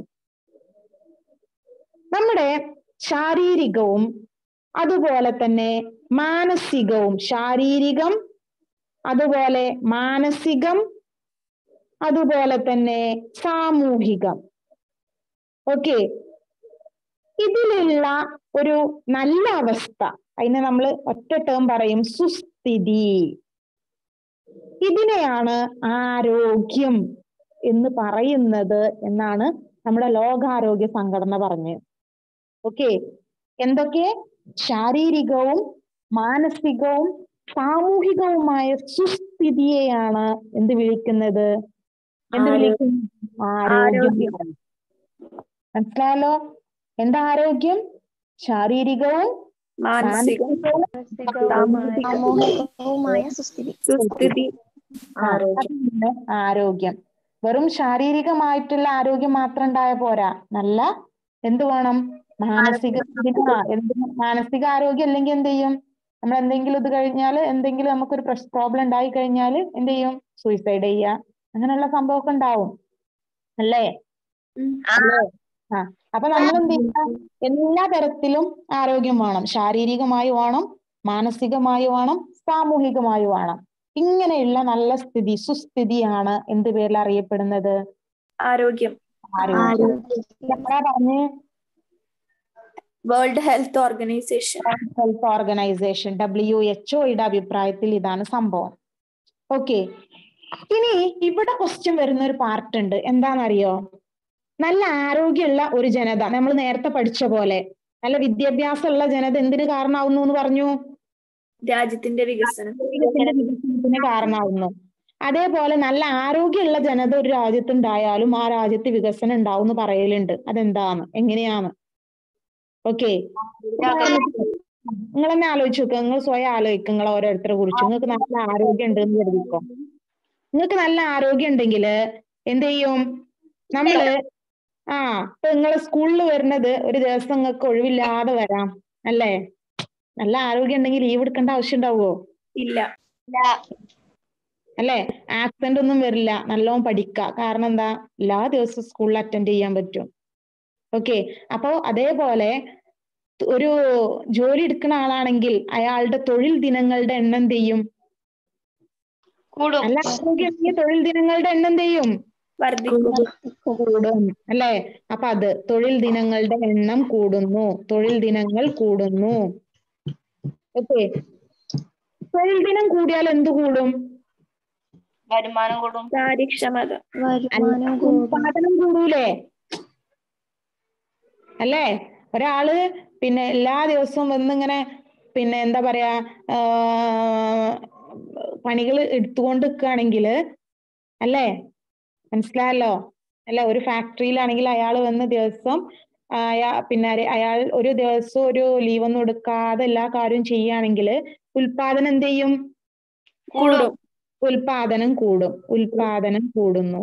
നമ്മുടെ ശാരീരികവും അതുപോലെ തന്നെ മാനസികവും ശാരീരികം അതുപോലെ മാനസികം അതുപോലെ തന്നെ സാമൂഹികം ഓക്കെ ഇതിലുള്ള ഒരു നല്ല അവസ്ഥ അതിനെ നമ്മൾ ഒറ്റ ടേം പറയും സുസ്ഥിതി ഇതിനെയാണ് ആരോഗ്യം എന്ന് പറയുന്നത് എന്നാണ് നമ്മുടെ ലോകാരോഗ്യ സംഘടന പറഞ്ഞത് ഓക്കെ എന്തൊക്കെ ശാരീരികവും മാനസികവും സാമൂഹികവുമായ സുസ്ഥിതിയെയാണ് എന്ത് വിളിക്കുന്നത് എന്ത് വിളിക്കുന്നു ആരോഗ്യം മനസ്സിലായല്ലോ എന്താ ആരോഗ്യം ശാരീരികവും മാനസികവും സാമൂഹികവുമായ സുസ്ഥിതി സുസ്ഥിതി ആ, അതാണ് ആരോഗ്യം വെറും ശാരീരികമായിട്ടുള്ള ആരോഗ്യം മാത്രം ഉണ്ടായ പോരാ നല്ല എന്ത് വേണം മാനസിക ആ, എന്ത് മാനസിക ആരോഗ്യം അല്ലെങ്കിൽ എന്ത് ചെയ്യും നമ്മൾ എന്തെങ്കിലും ഇത് കഴിഞ്ഞാൽ എന്തെങ്കിലും നമുക്കൊരു പ്രോബ്ലം ഉണ്ടായി കഴിഞ്ഞാൽ എന്ത് ചെയ്യും സൂയിസൈഡ് ചെയ്യുക അങ്ങനെയുള്ള സംഭവമൊക്കെ ഉണ്ടാവും അല്ലേ അല്ലേ ആ അപ്പൊ നമ്മൾ എന്ത് ചെയ്യുക എല്ലാ തരത്തിലും ആരോഗ്യം വേണം ശാരീരികമായി വേണം മാനസികമായി വേണം സാമൂഹികമായി വേണം ഇങ്ങനെയുള്ള നല്ല സ്ഥിതി സുസ്ഥിതിയാണ് എന്ത് പേരിൽ അറിയപ്പെടുന്നത് ആരോഗ്യം ആരോഗ്യം എപ്പോഴാ പറഞ്ഞ് world health organisation health organisation W H ഒയുടെ അഭിപ്രായത്തിൽ ഇതാണ് സംഭവം ഓക്കെ ഇനി ഇവിടെ ക്വസ്റ്റ്യൻ വരുന്ന ഒരു പാർട്ട് ഉണ്ട് എന്താണെന്നറിയോ നല്ല ആരോഗ്യമുള്ള ഒരു ജനത നമ്മൾ നേരത്തെ പഠിച്ച പോലെ നല്ല വിദ്യാഭ്യാസമുള്ള ജനത എന്തിന് കാരണമാവുന്നു എന്ന് പറഞ്ഞു രാജ്യത്തിന്റെ വികസനം രാജ്യത്തിന്റെ വികസനത്തിന് കാരണമാവുന്നു അതേപോലെ നല്ല ആരോഗ്യമുള്ള ജനത ഒരു രാജ്യത്തുണ്ടായാലും ആ രാജ്യത്ത് വികസനം ഉണ്ടാവും എന്ന് പറയലുണ്ട് അതെന്താന്ന് എങ്ങനെയാന്ന് ഓക്കെ നിങ്ങൾ തന്നെ ആലോചിച്ച് നോക്കുക നിങ്ങൾ സ്വയം ആലോചിക്കുക നിങ്ങൾ ഓരോരുത്തരെ കുറിച്ച് നിങ്ങൾക്ക് നല്ല ആരോഗ്യം ഉണ്ട് എന്ന് കരുതിക്കോ നിങ്ങൾക്ക് നല്ല ആരോഗ്യം ഉണ്ടെങ്കിൽ എന്ത് ചെയ്യും നമ്മള് ആ ഇപ്പൊ നിങ്ങള് സ്കൂളിൽ വരുന്നത് ഒരു ദിവസം നിങ്ങൾക്ക് ഒഴിവില്ലാതെ വരാം അല്ലേ നല്ല ആരോഗ്യം ഉണ്ടെങ്കിൽ ലീവ് എടുക്കേണ്ട ആവശ്യം ഉണ്ടാവുമോ ഇല്ല അല്ലേ ആക്സിഡന്റ് ഒന്നും വരില്ല നല്ലോണം പഠിക്കുക കാരണം എന്താ എല്ലാ ദിവസവും സ്കൂളിൽ അറ്റൻഡ് ചെയ്യാൻ പറ്റും ഓക്കെ അപ്പോ അതേപോലെ ഒരു ജോലി എടുക്കുന്ന ആളാണെങ്കിൽ അയാളുടെ തൊഴിൽ ദിനങ്ങളുടെ എണ്ണം എന്ത് ചെയ്യും നല്ല ആരോഗ്യം ഉണ്ടെങ്കിൽ തൊഴിൽ ദിനങ്ങളുടെ എണ്ണം എന്ത് ചെയ്യും കൂടും അല്ലേ അപ്പൊ അത് തൊഴിൽ ദിനങ്ങളുടെ എണ്ണം കൂടുന്നു തൊഴിൽ ദിനങ്ങൾ കൂടുന്നു ഓക്കെ തൊഴിൽ ദിനം കൂടിയാൽ എന്ത് കൂടും വരുമാനം കൂടും കാര്യക്ഷമത അല്ല, ഉൽപാദനം കൂടൂലേ അല്ലേ ഒരാള് പിന്നെ എല്ലാ ദിവസവും വന്നിങ്ങനെ പിന്നെ എന്താ പറയാ പണികൾ എടുത്തുകൊണ്ട് നിൽക്കുകയാണെങ്കിൽ അല്ലേ മനസ്സിലായല്ലോ അല്ല ഒരു ഫാക്ടറിയിലാണെങ്കിൽ അയാൾ വന്ന ദിവസം അയാ പിന്നെ അര- അയാൾ ഒരു ദിവസം ഒരു ലീവ് ഒന്നും എടുക്കാതെ എല്ലാ കാര്യവും ചെയ്യുകയാണെങ്കിൽ ഉൽപാദനം എന്ത് ചെയ്യും കൂടും ഉൽപാദനം കൂടും ഉൽപാദനം കൂടുന്നു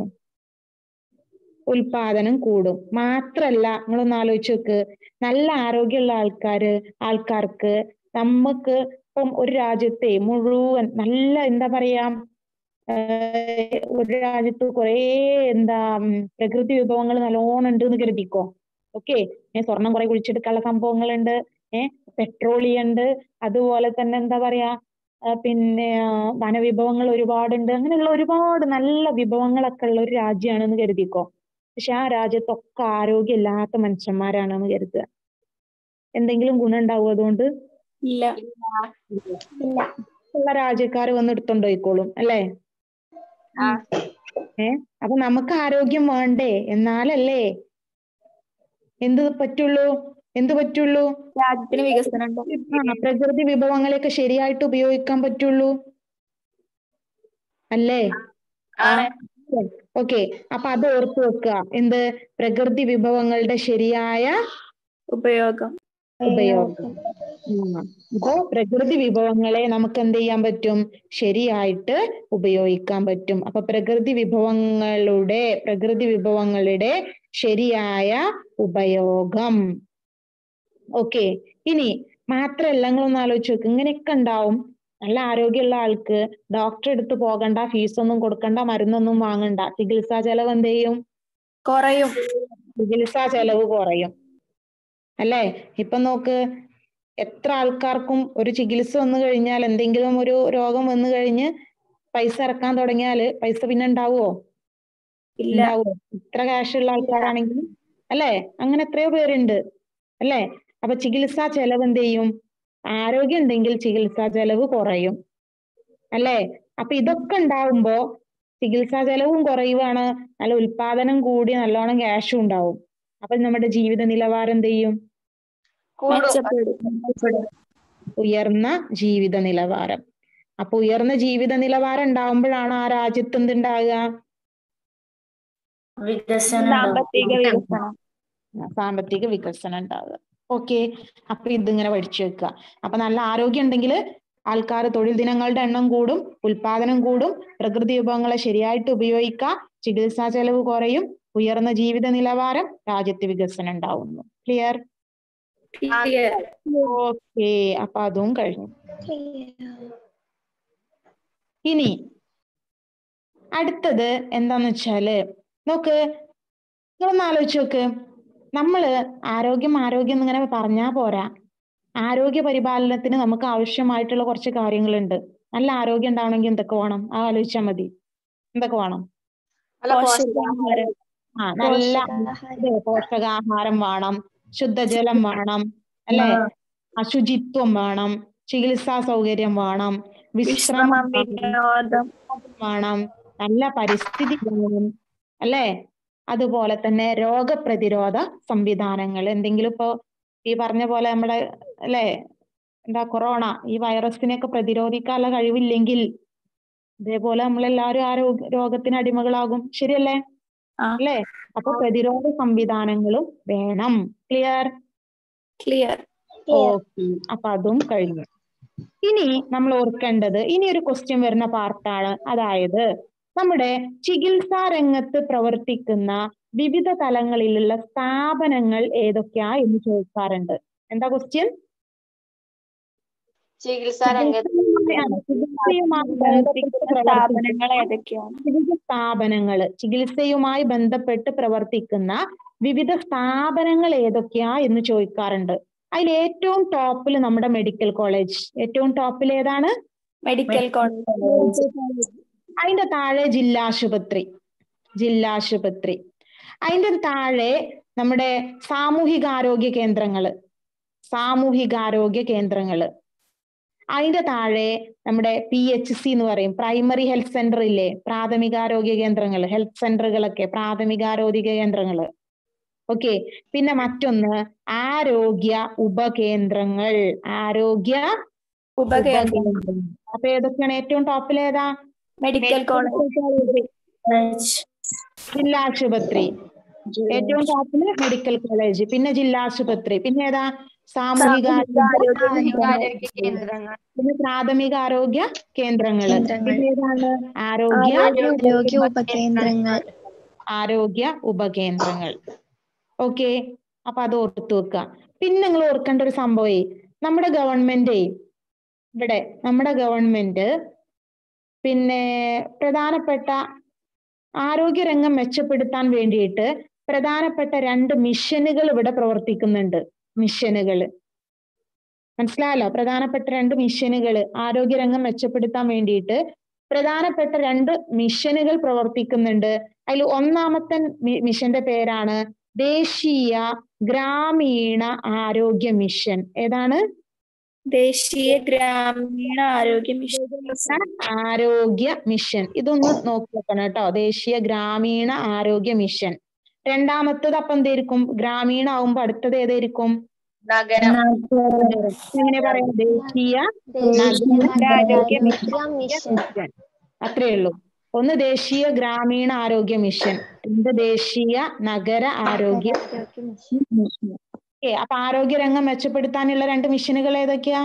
ഉൽപാദനം കൂടും മാത്രല്ല നിങ്ങളൊന്ന് ആലോചിച്ച് നോക്ക് നല്ല ആരോഗ്യമുള്ള ആൾക്കാര് ആൾക്കാർക്ക് നമുക്ക് ഇപ്പം ഒരു രാജ്യത്തെ മുഴുവൻ നല്ല എന്താ പറയാ ഏഹ് ഒരു രാജ്യത്ത് കുറേ എന്താ ഉം, പ്രകൃതി വിഭവങ്ങൾ നല്ലോണം ഉണ്ട് എന്ന് കരുതിക്കോ ഓക്കെ സ്വർണം കുറെ കുഴിച്ചെടുക്കാനുള്ള സംഭവങ്ങളുണ്ട് ഏഹ് പെട്രോളിയം ഉണ്ട് അതുപോലെ തന്നെ എന്താ പറയാ ആ, പിന്നെ ആ, വനവിഭവങ്ങൾ ഒരുപാടുണ്ട് അങ്ങനെയുള്ള ഒരുപാട് നല്ല വിഭവങ്ങളൊക്കെ ഉള്ള ഒരു രാജ്യമാണെന്ന് കരുതിക്കോ പക്ഷെ ആ രാജ്യത്തൊക്കെ ആരോഗ്യമില്ലാത്ത മനുഷ്യന്മാരാണെന്ന് കരുതുക എന്തെങ്കിലും ഗുണം ഉണ്ടാവും അതുകൊണ്ട് ഇല്ല ഉള്ള രാജ്യക്കാർ വന്ന് എടുത്തോണ്ട് പോയിക്കോളും അല്ലേ ഏ അപ്പൊ നമുക്ക് ആരോഗ്യം വേണ്ടേ എന്നാലല്ലേ എന്ത് പറ്റുള്ളൂ എന്ത് പറ്റുള്ളൂ രാജ്യത്തിന് വികസനം ഉണ്ടാവും. ആ പ്രകൃതി വിഭവങ്ങളെയൊക്കെ ശരിയായിട്ട് ഉപയോഗിക്കാൻ പറ്റുള്ളൂ അല്ലേ ഓക്കെ അപ്പൊ അത് ഓർത്ത് വെക്കുക എന്ത് പ്രകൃതി വിഭവങ്ങളുടെ ശരിയായ ഉപയോഗം ഉപയോഗം ഉം. ഇപ്പോ പ്രകൃതി വിഭവങ്ങളെ നമുക്ക് എന്ത് ചെയ്യാൻ പറ്റും ശരിയായിട്ട് ഉപയോഗിക്കാൻ പറ്റും അപ്പൊ പ്രകൃതി വിഭവങ്ങളുടെ പ്രകൃതി വിഭവങ്ങളുടെ ശരിയായ ഉപയോഗം ഓക്കെ ഇനി മാത്രല്ല നിങ്ങളൊന്ന് ആലോചിച്ച് നോക്ക് ഇങ്ങനെയൊക്കെ ഉണ്ടാവും നല്ല ആരോഗ്യമുള്ള ആൾക്ക് ഡോക്ടറെ അടുത്ത് പോകണ്ട ഫീസൊന്നും കൊടുക്കണ്ട മരുന്നൊന്നും വാങ്ങണ്ട ചികിത്സാ ചെലവ് എന്ത് ചെയ്യും കുറയും ചികിത്സാ ചെലവ് കുറയും അല്ലേ ഇപ്പൊ നോക്ക് എത്ര ആൾക്കാർക്കും ഒരു ചികിത്സ വന്നു കഴിഞ്ഞാൽ എന്തെങ്കിലും ഒരു രോഗം വന്നു കഴിഞ്ഞ് പൈസ ഇറക്കാൻ തുടങ്ങിയാല് പൈസ പിന്നെ ഉണ്ടാവുമോ ഉണ്ടാവുമോ ഇത്ര കാശുള്ള ആൾക്കാരാണെങ്കിലും അല്ലേ അങ്ങനെ എത്രയോ പേരുണ്ട് അല്ലേ അപ്പൊ ചികിത്സാ ചെലവ് എന്ത് ചെയ്യും ആരോഗ്യം ഉണ്ടെങ്കിൽ ചികിത്സാ ചെലവ് കുറയും അല്ലേ അപ്പൊ ഇതൊക്കെ ഉണ്ടാവുമ്പോ ചികിത്സാ ചെലവും കുറയുവാണ് നല്ല ഉൽപാദനം കൂടി നല്ലോണം ക്യാഷും ഉണ്ടാവും അപ്പൊ നമ്മുടെ ജീവിത നിലവാരം എന്ത് ചെയ്യും ഉയർന്ന ജീവിത നിലവാരം അപ്പൊ ഉയർന്ന ജീവിത നിലവാരം ഉണ്ടാവുമ്പോഴാണ് ആ രാജ്യത്ത് എന്തുണ്ടാകുക സാമ്പത്തിക വികസനം സാമ്പത്തിക വികസനം ഉണ്ടാവുക ഓക്കെ അപ്പൊ ഇതിങ്ങനെ പഠിച്ചു വെക്കുക അപ്പൊ നല്ല ആരോഗ്യം ഉണ്ടെങ്കിൽ ആൾക്കാർ തൊഴിൽ ദിനങ്ങളുടെ എണ്ണം കൂടും ഉൽപാദനം കൂടും പ്രകൃതി വിഭവങ്ങളെ ശരിയായിട്ട് ഉപയോഗിക്കാം ചികിത്സാ ചെലവ് കുറയും ഉയർന്ന ജീവിത നിലവാരം രാജ്യത്ത് വികസനം ഉണ്ടാവുന്നു ക്ലിയർ ഓക്കെ അപ്പൊ അതും കഴിഞ്ഞു ഇനി അടുത്തത് എന്താന്ന് വെച്ചാല് നോക്ക് നിങ്ങളൊന്ന് ആലോചിച്ച് നോക്ക് നമ്മള് ആരോഗ്യം ആരോഗ്യം എന്നിങ്ങനെ പറഞ്ഞാ പോരാ ആരോഗ്യ പരിപാലനത്തിന് നമുക്ക് ആവശ്യമായിട്ടുള്ള കുറച്ച് കാര്യങ്ങളുണ്ട് നല്ല ആരോഗ്യം ഉണ്ടാവണമെങ്കിൽ എന്തൊക്കെ വേണം ആ ആലോചിച്ചാൽ മതി എന്തൊക്കെ വേണം പോഷകാഹാരം ആ നല്ല അതെ, പോഷകാഹാരം വേണം ശുദ്ധജലം വേണം അല്ലെ അശുചിത്വം വേണം ചികിത്സാ സൗകര്യം വേണം വിശ്രമം വിനോദം വേണം നല്ല പരിസ്ഥിതി വേണം അല്ലേ അതുപോലെ തന്നെ രോഗപ്രതിരോധ സംവിധാനങ്ങൾ എന്തെങ്കിലും ഇപ്പോ ഈ പറഞ്ഞ പോലെ നമ്മുടെ അല്ലേ എന്താ കൊറോണ ഈ വൈറസിനെയൊക്കെ പ്രതിരോധിക്കാനുള്ള കഴിവില്ലെങ്കിൽ ഇതേപോലെ നമ്മളെല്ലാവരും ആ രോഗ രോഗത്തിന് അടിമകളാകും ശരിയല്ലേ അല്ലേ അപ്പൊ പ്രതിരോധ സംവിധാനങ്ങളും വേണം ക്ലിയർ ക്ലിയർ ഓക്കെ അപ്പൊ അതും കഴിഞ്ഞു ഇനി നമ്മൾ ഓർക്കേണ്ടത് ഇനി ഒരു ക്വസ്റ്റ്യൻ വരുന്ന പാർട്ടാണ് അതായത് നമ്മുടെ ചികിത്സാ രംഗത്ത് പ്രവർത്തിക്കുന്ന വിവിധ തലങ്ങളിലുള്ള സ്ഥാപനങ്ങൾ ഏതൊക്കെയാ എന്ന് ചോദിക്കാറുണ്ട് എന്താ ക്വസ്റ്റ്യൻ ചികിത്സാ രംഗത്ത് ചികിത്സയുമായി ബന്ധപ്പെട്ട് സ്ഥാപനങ്ങൾ പ്രവർത്തിക്കുന്ന ഏതൊക്കെയാണ് വിവിധ സ്ഥാപനങ്ങള് ചികിത്സയുമായി ബന്ധപ്പെട്ട് പ്രവർത്തിക്കുന്ന വിവിധ സ്ഥാപനങ്ങൾ ഏതൊക്കെയാ എന്ന് ചോദിക്കാറുണ്ട് അതിൽ ഏറ്റവും ടോപ്പിൽ നമ്മുടെ മെഡിക്കൽ കോളേജ് ഏറ്റവും ടോപ്പിൽ ഏതാണ് മെഡിക്കൽ കോളേജ് അതിന്റെ താഴെ ജില്ലാശുപത്രി ജില്ലാശുപത്രി അതിന്റെ താഴെ നമ്മുടെ സാമൂഹികാരോഗ്യ കേന്ദ്രങ്ങള് സാമൂഹികാരോഗ്യ കേന്ദ്രങ്ങള് അതിന്റെ താഴെ നമ്മുടെ പി എച്ച് സി എന്ന് പറയും പ്രൈമറി ഹെൽത്ത് സെന്റർ ഇല്ലേ പ്രാഥമികാരോഗ്യ കേന്ദ്രങ്ങൾ ഹെൽത്ത് സെന്ററുകളൊക്കെ പ്രാഥമികാരോഗ്യ കേന്ദ്രങ്ങള് ഓക്കെ പിന്നെ മറ്റൊന്ന് ആരോഗ്യ ഉപകേന്ദ്രങ്ങൾ ആരോഗ്യ ഉപകേന്ദ്രം ഉപകേന്ദ്രങ്ങൾ അപ്പൊ ഏതൊക്കെയാണ് ഏറ്റവും ടോപ്പിൽ ഏതാ മെഡിക്കൽ കോളേജ് ജില്ലാശുപത്രി ഏറ്റവും ടോപ്പില് മെഡിക്കൽ കോളേജ് പിന്നെ ജില്ലാശുപത്രി പിന്നെ ഏതാ സാമൂഹിക സാമൂഹികാരോഗ്യ കേന്ദ്രങ്ങൾ പിന്നെ പ്രാഥമിക ആരോഗ്യ കേന്ദ്രങ്ങള് പിന്നെ ഏതാണ് ആരോഗ്യ ആരോഗ്യ ഉപകേന്ദ്രങ്ങൾ ആരോഗ്യ ഉപകേന്ദ്രങ്ങൾ ഓക്കെ അപ്പൊ അത് ഓർത്തു വെക്കുക പിന്നെ നിങ്ങൾ ഓർക്കേണ്ട ഒരു സംഭവേ നമ്മുടെ ഗവൺമെന്റ് ഇവിടെ നമ്മുടെ ഗവൺമെന്റ് പിന്നെ പ്രധാനപ്പെട്ട ആരോഗ്യരംഗം മെച്ചപ്പെടുത്താൻ വേണ്ടിയിട്ട് പ്രധാനപ്പെട്ട രണ്ട് മിഷനുകൾ ഇവിടെ പ്രവർത്തിക്കുന്നുണ്ട് മിഷനുകൾ മനസ്സിലായല്ലോ പ്രധാനപ്പെട്ട രണ്ട് മിഷനുകൾ ആരോഗ്യരംഗം മെച്ചപ്പെടുത്താൻ വേണ്ടിയിട്ട് പ്രധാനപ്പെട്ട രണ്ട് മിഷനുകൾ പ്രവർത്തിക്കുന്നുണ്ട് അതിൽ ഒന്നാമത്തെ മി- മിഷന്റെ പേരാണ് ദേശീയ ഗ്രാമീണ ആരോഗ്യ മിഷൻ ഏതാണ് ദേശീയ ഗ്രാമീണ ആരോഗ്യ മിഷൻ ആരോഗ്യ മിഷൻ ഇതൊന്ന് നോക്കി വെക്കണം കേട്ടോ ദേശീയ ഗ്രാമീണ ആരോഗ്യ മിഷൻ രണ്ടാമത്തത് അപ്പം എന്തായിരിക്കും ഗ്രാമീണ ആവുമ്പോ അടുത്തത് ഏതായിരിക്കും നഗരം എങ്ങനെ പറയാം ദേശീയ ആരോഗ്യ മിഷൻ അത്രേ ഉള്ളൂ ഒന്ന് ദേശീയ ഗ്രാമീണ ആരോഗ്യ മിഷൻ രണ്ട് ദേശീയ നഗര ആരോഗ്യ ഓക്കെ അപ്പൊ ആരോഗ്യ രംഗം മെച്ചപ്പെടുത്താനുള്ള രണ്ട് മിഷനുകൾ ഏതൊക്കെയാ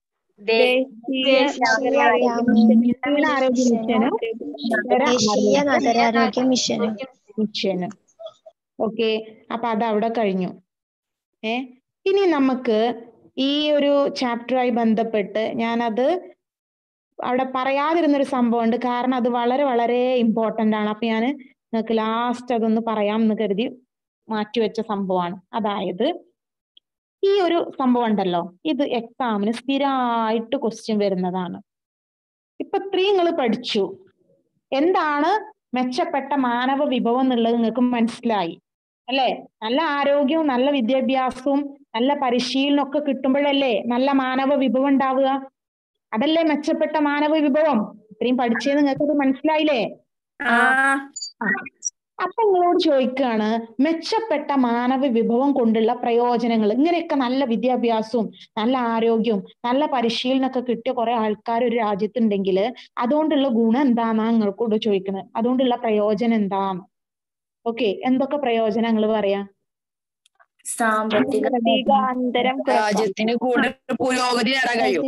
ഗ്രാമീണ ആരോഗ്യ മിഷനും നഗര ദേശീയ ആരോഗ്യ നഗരാരോഗ്യ മിഷനും മിഷനും ഓക്കെ അപ്പൊ അത് അവിടെ കഴിഞ്ഞു ഏ ഇനി നമുക്ക് ഈ ഒരു ചാപ്റ്ററുമായി ബന്ധപ്പെട്ട് ഞാനത് അവിടെ പറയാതിരുന്നൊരു സംഭവമുണ്ട് കാരണം അത് വളരെ വളരെ ഇമ്പോർട്ടന്റ് ആണ് അപ്പൊ ഞാൻ നിങ്ങൾക്ക് ലാസ്റ്റ് അതൊന്ന് പറയാം എന്ന് കരുതി മാറ്റിവെച്ച സംഭവമാണ് അതായത് ഈ ഒരു സംഭവം ഉണ്ടല്ലോ ഇത് എക്സാമിന് സ്ഥിരമായിട്ട് ക്വസ്റ്റ്യൻ വരുന്നതാണ് ഇപ്പൊ ഇത്രയും നിങ്ങൾ പഠിച്ചു എന്താണ് മെച്ചപ്പെട്ട മാനവ വിഭവം എന്നുള്ളത് നിങ്ങൾക്ക് മനസ്സിലായി അല്ലേ നല്ല ആരോഗ്യവും നല്ല വിദ്യാഭ്യാസവും നല്ല പരിശീലനം ഒക്കെ കിട്ടുമ്പോഴല്ലേ നല്ല മാനവ വിഭവം ഉണ്ടാവുക അതല്ലേ മെച്ചപ്പെട്ട മാനവ വിഭവം ഇത്രയും പഠിച്ചത് നിങ്ങൾക്ക് മനസ്സിലായില്ലേ ആ. അപ്പൊ നിങ്ങളോട് ചോദിക്കുകയാണ് മെച്ചപ്പെട്ട മാനവ വിഭവം കൊണ്ടുള്ള പ്രയോജനങ്ങൾ ഇങ്ങനെയൊക്കെ നല്ല വിദ്യാഭ്യാസവും നല്ല ആരോഗ്യവും നല്ല പരിശീലനമൊക്കെ കിട്ടിയ കുറെ ആൾക്കാർ ഒരു രാജ്യത്തുണ്ടെങ്കിൽ അതുകൊണ്ടുള്ള ഗുണം എന്താന്നാ നിങ്ങൾക്കോട് ചോദിക്കുന്നത് അതുകൊണ്ടുള്ള പ്രയോജനം എന്താന്ന് ഓക്കെ എന്തൊക്കെ പ്രയോജനങ്ങൾ പറയാ സാമ്പത്തിക അന്തരം രാജ്യത്തിന് കൂടുതൽ പുരോഗതി നേടാൻ കഴിയും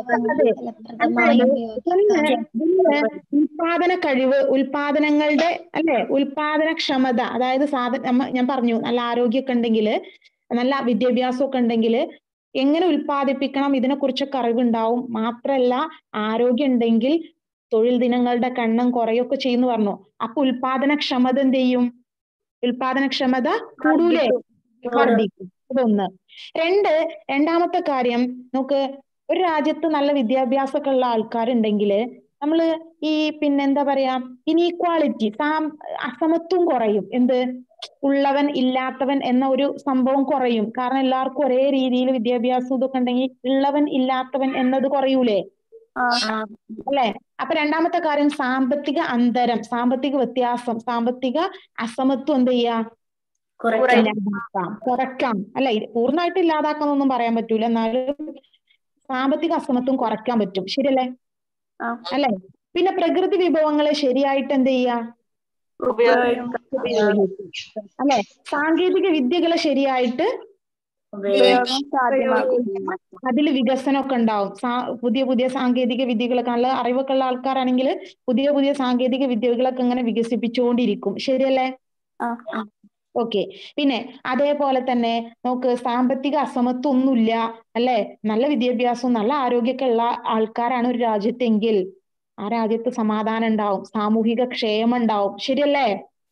ഉൽപാദന കഴിവ് ഉൽപാദനങ്ങളുടെ അല്ലെ ഉൽപാദനക്ഷമത അതായത് സാധ നമ്മ ഞാൻ പറഞ്ഞു നല്ല ആരോഗ്യമൊക്കെ ഉണ്ടെങ്കിൽ നല്ല വിദ്യാഭ്യാസമൊക്കെ ഉണ്ടെങ്കിൽ എങ്ങനെ ഉൽപ്പാദിപ്പിക്കണം ഇതിനെ കുറിച്ചൊക്കെ അറിവുണ്ടാവും മാത്രല്ല ആരോഗ്യം ഉണ്ടെങ്കിൽ തൊഴിൽ ദിനങ്ങളുടെ കണ്ണം കുറയൊക്കെ ചെയ്യുന്നു പറഞ്ഞു അപ്പൊ ഉൽപാദനക്ഷമത എന്ത് ചെയ്യും ഉൽപാദനക്ഷമത കൂടൂലേ വർദ്ധിക്കും ഇതൊന്ന് രണ്ട് രണ്ടാമത്തെ കാര്യം നമുക്ക് ഒരു രാജ്യത്ത് നല്ല വിദ്യാഭ്യാസമൊക്കെ ഉള്ള ആൾക്കാരുണ്ടെങ്കിൽ നമ്മള് ഈ പിന്നെന്താ പറയാ ഇനീക്വാളിറ്റി സാം അസമത്വം കുറയും എന്ത് ഉള്ളവൻ ഇല്ലാത്തവൻ എന്ന ഒരു സംഭവം കുറയും കാരണം എല്ലാവർക്കും ഒരേ രീതിയിൽ വിദ്യാഭ്യാസം ഇതൊക്കെ ഉണ്ടെങ്കിൽ ഉള്ളവൻ ഇല്ലാത്തവൻ എന്നത് കുറയൂലേ അല്ലെ അപ്പൊ രണ്ടാമത്തെ കാര്യം സാമ്പത്തിക അന്തരം സാമ്പത്തിക വ്യത്യാസം സാമ്പത്തിക അസമത്വം എന്ത് ചെയ്യാ ഇല്ലാതാക്കാം കുറയ്ക്കാം അല്ല ഇത് പൂർണ്ണമായിട്ട് ഇല്ലാതാക്കാന്നൊന്നും പറയാൻ പറ്റൂല എന്നാലും സാമ്പത്തിക അസമത്വം കുറയ്ക്കാൻ പറ്റും ശരിയല്ലേ അല്ലെ പിന്നെ പ്രകൃതി വിഭവങ്ങളെ ശരിയായിട്ട് എന്ത് ചെയ്യാ ഉപയോഗിക്കുക. അല്ലെ സാങ്കേതിക വിദ്യകളെ ശരിയായിട്ട് ഉപയോഗം സാധ്യമാകും അതിൽ വികസനമൊക്കെ ഉണ്ടാവും സാ- പുതിയ പുതിയ സാങ്കേതിക വിദ്യകളൊക്കെ നല്ല അറിവൊക്കെ ഉള്ള ആൾക്കാരാണെങ്കിൽ പുതിയ പുതിയ സാങ്കേതിക വിദ്യകളൊക്കെ ഇങ്ങനെ വികസിപ്പിച്ചുകൊണ്ടിരിക്കും ശരിയല്ലേ ഓക്കെ പിന്നെ അതേപോലെ തന്നെ നോക്ക് സാമ്പത്തിക അസമത്വം ഒന്നുമില്ല അല്ലെ നല്ല വിദ്യാഭ്യാസവും നല്ല ആരോഗ്യമൊക്കെ ഉള്ള ആൾക്കാരാണ് ഒരു രാജ്യത്തെങ്കിൽ ആ രാജ്യത്ത് സമാധാനം ഉണ്ടാവും സാമൂഹിക ക്ഷേമം ഉണ്ടാവും ശരിയല്ലേ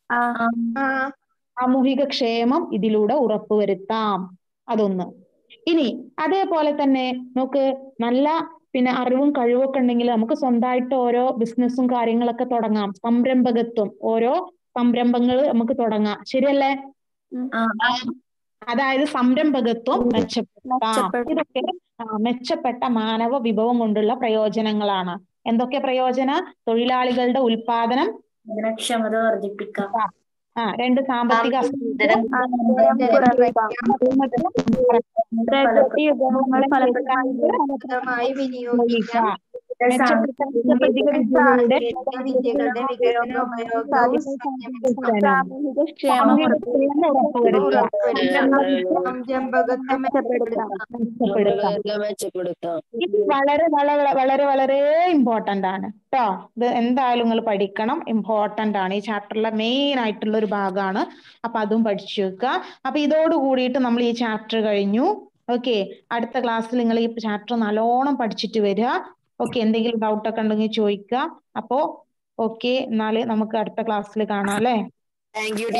സാമൂഹിക ക്ഷേമം ഇതിലൂടെ ഉറപ്പുവരുത്താം അതൊന്ന് ഇനി അതേപോലെ തന്നെ നമുക്ക് നല്ല പിന്നെ അറിവും കഴിവൊക്കെ ഉണ്ടെങ്കിൽ നമുക്ക് സ്വന്തമായിട്ട് ഓരോ ബിസിനസ്സും കാര്യങ്ങളൊക്കെ തുടങ്ങാം സംരംഭകത്വം ഓരോ സംരംഭങ്ങൾ നമുക്ക് തുടങ്ങാം ശരിയല്ലേ അതായത് സംരംഭകത്വം മെച്ചപ്പെടുത്താം ഇതൊക്കെ ആ, മെച്ചപ്പെട്ട മാനവ വിഭവം കൊണ്ടുള്ള പ്രയോജനങ്ങളാണ് എന്തൊക്കെ പ്രയോജന തൊഴിലാളികളുടെ ഉൽപാദനം ക്ഷമത വർദ്ധിപ്പിക്കാം ആ രണ്ട് സാമ്പത്തിക പ്രകൃതി വിഭവങ്ങൾ ഫലപ്രദമായി വിനിയോഗിക്കാം മെച്ചപ്പെട്ട സാങ്കേതിക വിദ്യകളുടെ വിദ്യകളുടെ വികസന ഉപയോഗവും സാമൂഹിക ക്ഷേമം സംരംഭകത്വം മെച്ചപ്പെടുത്താം ഇത് വളരെ വളരെ വളരെ വളരെ ഇമ്പോർട്ടന്റ് ആണ് കേട്ടോ ഇത് എന്തായാലും നിങ്ങൾ പഠിക്കണം ഇമ്പോർട്ടന്റ് ആണ് ഈ ചാപ്റ്ററിലെ മെയിൻ ആയിട്ടുള്ള ഒരു ഭാഗമാണ് അപ്പൊ അതും പഠിച്ചു വെക്കുക അപ്പൊ ഇതോട് കൂടിയിട്ട് നമ്മൾ ഈ ചാപ്റ്റർ കഴിഞ്ഞു ഓക്കെ അടുത്ത ക്ലാസ്സിൽ നിങ്ങൾ ഈ ചാപ്റ്റർ നല്ലോണം പഠിച്ചിട്ട് വരിക ഓക്കെ എന്തെങ്കിലും ഡൗട്ട് ഒക്കെ ഉണ്ടെങ്കിൽ ചോദിക്കുക അപ്പോ ഓക്കെ എന്നാല് നമുക്ക് അടുത്ത ക്ലാസ്സിൽ കാണാം അല്ലേ താങ്ക് യു